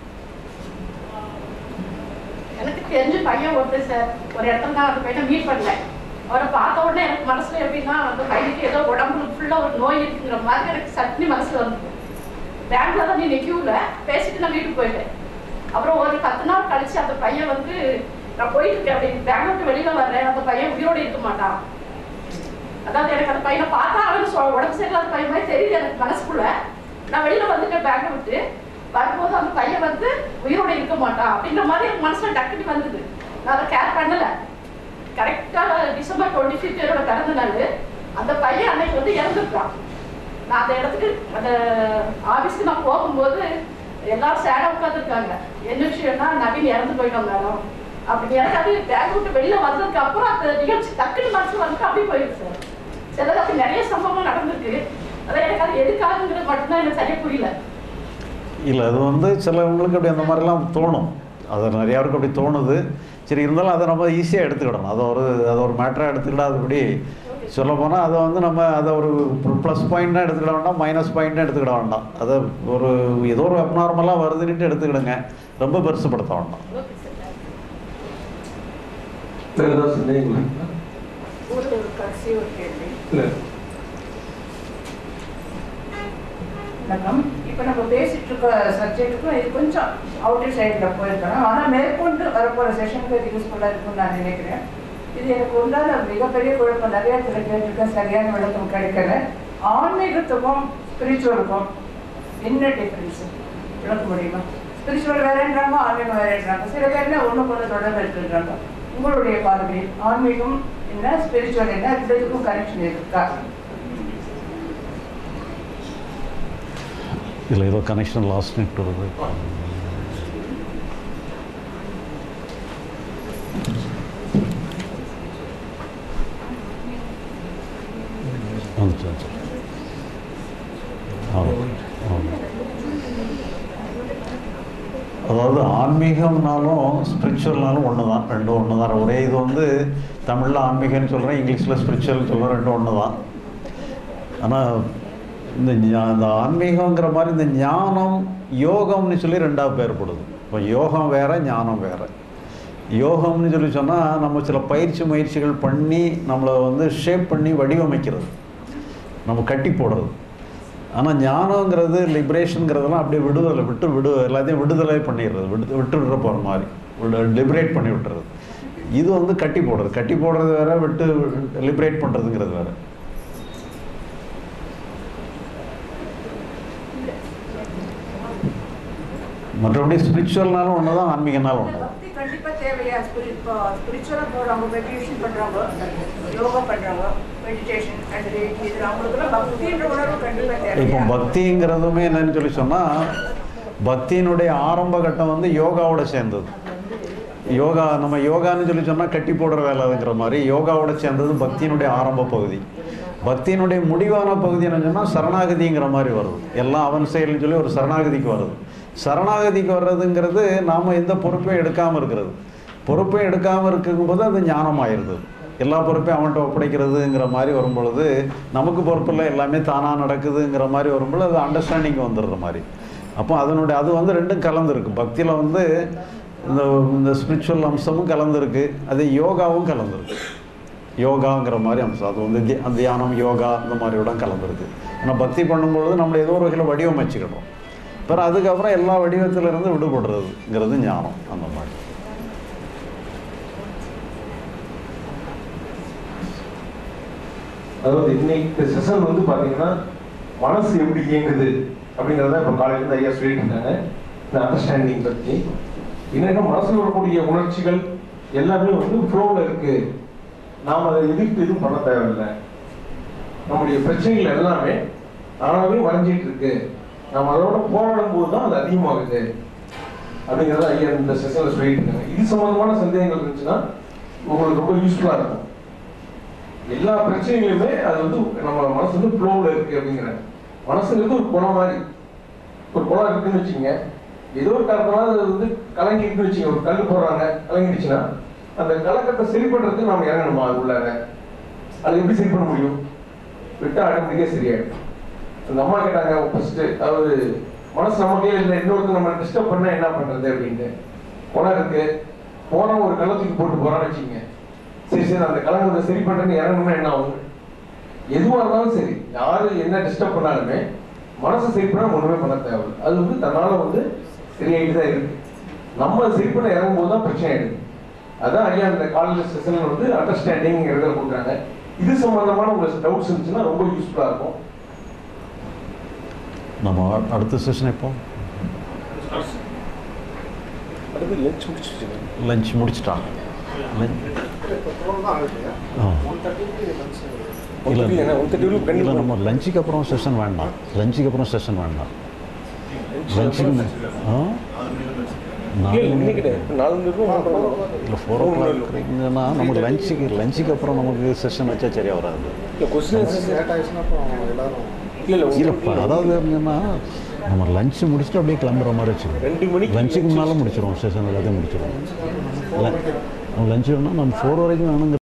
எனக்கு தெரிஞ்ச பையன் ஒருத்தர் சார் ஒரு இடத்துல நான் அந்த பையனை மீட் பண்ணேன் அவரை பார்த்த உடனே எனக்கு மனசுல எப்படின்னா அந்த பையனுக்கு ஏதோ உடம்புல ஃபுல்லா ஒரு நோய் இருக்குங்கிற மாதிரி எனக்கு சட்னி மனசுல வந்தது பேங்க்ல தான் நீ நிற்கல பேசிட்டு நான் வீட்டுக்கு போயிட்டேன் அப்புறம் ஒரு பத்து நாள் கழிச்சு அந்த பையன் வந்து நான் போயிட்டு இருக்கேன் அப்படி பேங்க் விட்டு வெளியில வர்றேன் அந்த பையன் உயிரோட இருக்க மாட்டான் அதாவது எனக்கு அந்த பையனை பார்த்தா அவனுக்கு சொ- உடம்பு சரியில்லாத பையன் மாதிரி தெரியுது எனக்கு மனசுக்குள்ள நான் வெளியில வந்துட்டேன் பேங்கை விட்டு வரும்போது அந்த பையன் வந்து உயிரோட இருக்க மாட்டான் அப்படின்ற மாதிரி எனக்கு மனசுல டக்குனு வந்தது நான் அதை கேர் பண்ணல கரெக்டாக டிசம்பர் டுவெண்ட்டி ஃபிஃப்த் என்னோட பிறந்த நாள் அந்த பையன் அன்னைக்கு வந்து இறந்துருக்கான் நான் அந்த இடத்துக்கு அந்த ஆஃபீஸ்க்கு நான் போகும்போது எல்லாரும் சேடாக உட்காந்துருக்காங்க என்ன விஷயம்னா நவீன் இறந்து போயிட்டோம் மேடம் அப்படி எனக்கு அது பேக் விட்டு வெளியில வந்ததுக்கு அப்புறம் அந்த நிகழ்ச்சி டக்குனு மனசு வந்துட்டு அப்படியே போயிடுச்சு சார் சிலது அப்படி நிறைய சம்பவம் நடந்திருக்கு அதான் எனக்கு அது எதுக்காகங்கிறது மட்டும்தான் எனக்கு சரியா புரியல இல்லை அது வந்து சிலவங்களுக்கு அப்படி அந்த மாதிரிலாம் தோணும் அது நிறைய பேருக்கு அப்படி தோணுது சரி இருந்தாலும் அதை நம்ம ஈஸியாக எடுத்துக்கிடணும் அதை ஒரு அதை ஒரு மேட்டராக எடுத்துக்கிடாதபடி சொல்ல போனால் அதை வந்து நம்ம அதை ஒரு ப்ளஸ் பாயிண்ட்டாக எடுத்துக்கிட வேண்டாம் மைனஸ் பாயிண்ட்டாக எடுத்துக்கிட வேண்டாம் அதை ஒரு ஏதோ ஒரு அப்நார்மலாக வருதுன்னுட்டு எடுத்துக்கிடுங்க ரொம்ப பெருசுப்படுத்த வேண்டாம் ஓகே சார் வேற ஏதாவது சந்தேகங்கள் இருக்கா? ஒரு ஒரு கடைசி ஒரு கேள்வி இல்ல வணக்கம் இப்போ நம்ம பேசிட்டு இருக்க சப்ஜெக்ட்டுக்கும் இது கொஞ்சம் அவுட்டர் சைடில் போயிருக்கணும் ஆனால் மேற்கொண்டு வரப்போகிற செஷனுக்கு இது யூஸ்ஃபுல்லாக இருக்கும்னு நான் நினைக்கிறேன் இது எனக்கு உண்டான மிகப்பெரிய குழப்பம் நிறைய இடத்துல கேட்டிருக்கேன் சரியான விளக்கம் கிடைக்கல ஆன்மீகத்துக்கும் ஸ்பிரிச்சுவலுக்கும் என்ன டிஃப்ரென்ஸ் விளக்க முடியுமா ஸ்பிரிச்சுவல் வேறேன்றாங்க ஆன்மீகம் வேறேன்றாங்க சில பேர்ல ஒன்று கொண்டு தொடர்பு இருக்குன்றாங்க உங்களுடைய பார்வையில் ஆன்மீகம் என்ன ஸ்பிரிச்சுவல் என்ன ரெண்டுத்துக்கும் கனெக்ஷன் இருக்கா இல்லை ஏதோ கனெக்ஷன் லாஸ்ட் நெட் வருது வந்துச்சு வந்துச்சு. ஆமாம் ஆமாம் அதாவது ஆன்மீகம்னாலும் ஸ்பிரிச்சுவல்னாலும் ஒன்று தான் ரெண்டும் ஒன்று தான் ஒரே இது வந்து தமிழில் ஆன்மீகம்னு சொல்கிறேன் இங்கிலீஷில் ஸ்பிரிச்சுவல் சொல்கிறேன் ரெண்டும் ஒன்று தான் ஆனால் இந்த ஞா- இந்த ஆன்மீகங்கிற மாதிரி இந்த ஞானம் யோகம்னு சொல்லி ரெண்டாக பேர்படுது இப்போ யோகம் வேற ஞானம் வேற யோகம்னு சொல்லி சொன்னால் நம்ம சில பயிற்சி முயற்சிகள் பண்ணி நம்மளை வந்து ஷேப் பண்ணி வடிவமைக்கிறது நம்ம கட்டி போடுறது ஆனால் ஞானங்கிறது லிபரேஷனுங்கிறதெல்லாம் அப்படியே விடுதலை விட்டு விடு எல்லாத்தையும் விடுதலை பண்ணிடுறது விடு விட்டு விடுற போகிற மாதிரி லிபரேட் பண்ணி விட்டுறது இது வந்து கட்டி போடுறது கட்டி போடுறது வேற விட்டு லிபரேட் பண்ணுறதுங்கிறது வேற மற்றபடி ஸ்பிரிச்சுவல்னாலும் ஒன்று தான் ஆன்மீகனாலும் ஒன்று தான் பக்தி கண்டிப்பா தேவையா ஸ்பிரிட் இப்போ ஸ்பிரிச்சுவலாக போகிறவங்க மெடிடேஷன் பண்ணுறவங்க யோகா பண்ணுறவங்க மெடிடேஷன் அண்ட் இது அவங்களுக்குலாம் பக்தின்ற உணர்வு கண்டிப்பாக இப்போ தேவையா பக்திங்கிறதுமே என்னன்னு சொல்லி சொன்னால் பக்தியினுடைய ஆரம்ப கட்டம் வந்து யோகாவோட சேர்ந்தது யோகா நம்ம யோகான்னு சொல்லி சொன்னால் கட்டி போடுற வேலைங்கிற மாதிரி யோகாவோட சேர்ந்தது பக்தியினுடைய ஆரம்ப பகுதி பக்தியினுடைய முடிவான பகுதி என்னன்னு சொன்னால் சரணாகதிங்கிற மாதிரி வருது எல்லாம் அவன் செயல்னு சொல்லி ஒரு சரணாகதிக்கு வருது சரணாகதிக்கு வர்றதுங்கிறது நாம் எந்த பொறுப்பையும் எடுக்காமல் இருக்கிறது பொறுப்பை எடுக்காமல் இருக்கும்போது அது ஞானம் ஆயிடுது எல்லா பொறுப்பையும் அவன்கிட்ட ஒப்படைக்கிறதுங்கிற மாதிரி வரும்பொழுது நமக்கு பொறுப்பில்லை எல்லாமே தானாக நடக்குதுங்கிற மாதிரி வரும்பொழுது அது அண்டர்ஸ்டாண்டிங் வந்துடுற மாதிரி அப்போ அதனுடைய அது வந்து ரெண்டும் கலந்துருக்கு பக்தியில் வந்து இந்த இந்த ஸ்பிரிச்சுவல் அம்சமும் கலந்துருக்கு அது யோகாவும் கலந்துருக்கு யோகாங்கிற மாதிரி அம்சம் அது வந்து தி- தியானம் யோகா இந்த மாதிரியோட கலந்துருக்கு ஆனால் பக்தி பண்ணும்பொழுது நம்மளை ஏதோ ஒரு வகையில் வடிவமைச்சுக்கிடுறோம் அப்புறம் அதுக்கப்புறம் எல்லா வடிவத்திலிருந்து விடுபடுறதுங்கிறது ஞானம் அந்த மாதிரி அதாவது இன்னைக்கு செஷன் வந்து பாத்தீங்கன்னா மனசு எப்படி இயங்குது அப்படிங்கறத இப்ப காலையில இருந்து ஐயா சொல்லிட்டு இருக்காங்க இந்த அண்டர்ஸ்டாண்டிங் பத்தி என்னன்னா மனசுல வரக்கூடிய உணர்ச்சிகள் எல்லாமே வந்து ஃப்ளோல இருக்கு நாம அதை எதிர்த்து எதுவும் பண்ண தேவையில்லை நம்முடைய பிரச்சனைகள் எல்லாமே தானாவே வரைஞ்சிட்டு இருக்கு நம்ம அதோட போராடும் போது தான் அது அதிகமாகுது அப்படிங்கறத ஐயா இந்த செஷன்ல சொல்லிட்டு இருக்காங்க இது சம்பந்தமான சந்தேகங்கள் இருந்துச்சுன்னா உங்களுக்கு ரொம்ப யூஸ்ஃபுல்லா இருக்கும் எல்லா பிரச்சனைகளுமே அது வந்து நம்ம மனசு வந்து ஃப்ளோவில் இருக்கு அப்படிங்கிறாங்க மனசுங்கிறது ஒரு குளம் மாதிரி ஒரு குளம் இருக்குன்னு வச்சுக்கோங்க ஏதோ ஒரு காரணமாக அது வந்து கலங்கிட்டுன்னு வச்சுங்க ஒரு கல் போடுறாங்க கலங்கிடுச்சுன்னா அந்த கலக்கத்தை சரி பண்றதுக்கு நாம இறங்கணுமா அது உள்ளார அது எப்படி சரி பண்ண முடியும் விட்டா ஆட்டோமேட்டிக்கே சரியாயிடும் அந்த அம்மா கேட்டாங்க ஃபர்ஸ்ட் அதாவது மனசு நமக்கே இல்லை இன்னொருத்தர் நம்ம டிஸ்டர்ப் பண்ணா என்ன பண்றது அப்படின்ட்டு குளம் இருக்கு போனா ஒரு கள்ளத்துக்கு போட்டு போறான்னு வச்சுக்கோங்க சரி சரி அந்த கலங்கத்தை சரி பண்றேன்னு இறங்கணும்னா என்ன ஆகும் எதுவா இருந்தாலும் சரி யாரு என்ன டிஸ்டர்ப் பண்ணாலுமே மனசை சரி பண்ண ஒண்ணுமே பண்ண தேவையில்லை அது வந்து தன்னால வந்து சரியாயிட்டு தான் இருக்கு நம்ம அதை சரி பண்ண இறங்கும் போது தான் பிரச்சனை ஆயிடுது அதான் ஐயா இந்த காலேஜ் செஷன் வந்து அண்டர்ஸ்டாண்டிங்கிறத கொடுக்குறாங்க இது சம்பந்தமான உங்களுக்கு டவுட்ஸ் இருந்துச்சுன்னா ரொம்ப யூஸ்ஃபுல்லா இருக்கும் நம்ம அ- அடுத்த செஷன் எப்போ அடுத்து லஞ்ச் முடிச்சிருச்சு லஞ்ச் முடிச்சிட்டான் லஞ்ச் ஆ ஒன் தேர்ட்டி என்ன ஒன் தேர்ட்டி இல்லை கண்டிப்பாக நம்ம லஞ்சுக்கு அப்புறம் செஷன் வேண்டாம் லஞ்சுக்கு அப்புறம் செஷன் வேண்டாம் லஞ்சுக்கு ஆ நாலு இல்லை மணி இன்னைக்கு கிடையாது நாலு மணி இருக்கும் மூன்றரை மணி இருக்கும். இல்லை ஃபோர் ஓ கிளாக் இருக்குங்கன்னா நமக்கு லஞ்சுக்கு லஞ்சுக்கு அப்புறம் நமக்கு செஷன் வச்சா சரியா வராது இல்லை கொஸ்டின் லேட் ஆயிடுச்சுன்னா அப்புறம் எல்லாரும் இல்லை இல்லை இல்லை இப்போ அதாவது என்னன்னா நம்ம லஞ்ச் முடிச்சுட்டு அப்படியே கிளம்புற மாதிரி வச்சுக்கோங்க ரெண்டு மணிக்கு லஞ்சுக்கு முன்னால் முடிச்சிடுவோம் செஷன் எல்லாத்தையும் முடிச்சிடுவோம் லஞ்ச் வேணும்னா நம்ம ஃபோர் வரைக்கும் வேணுங்க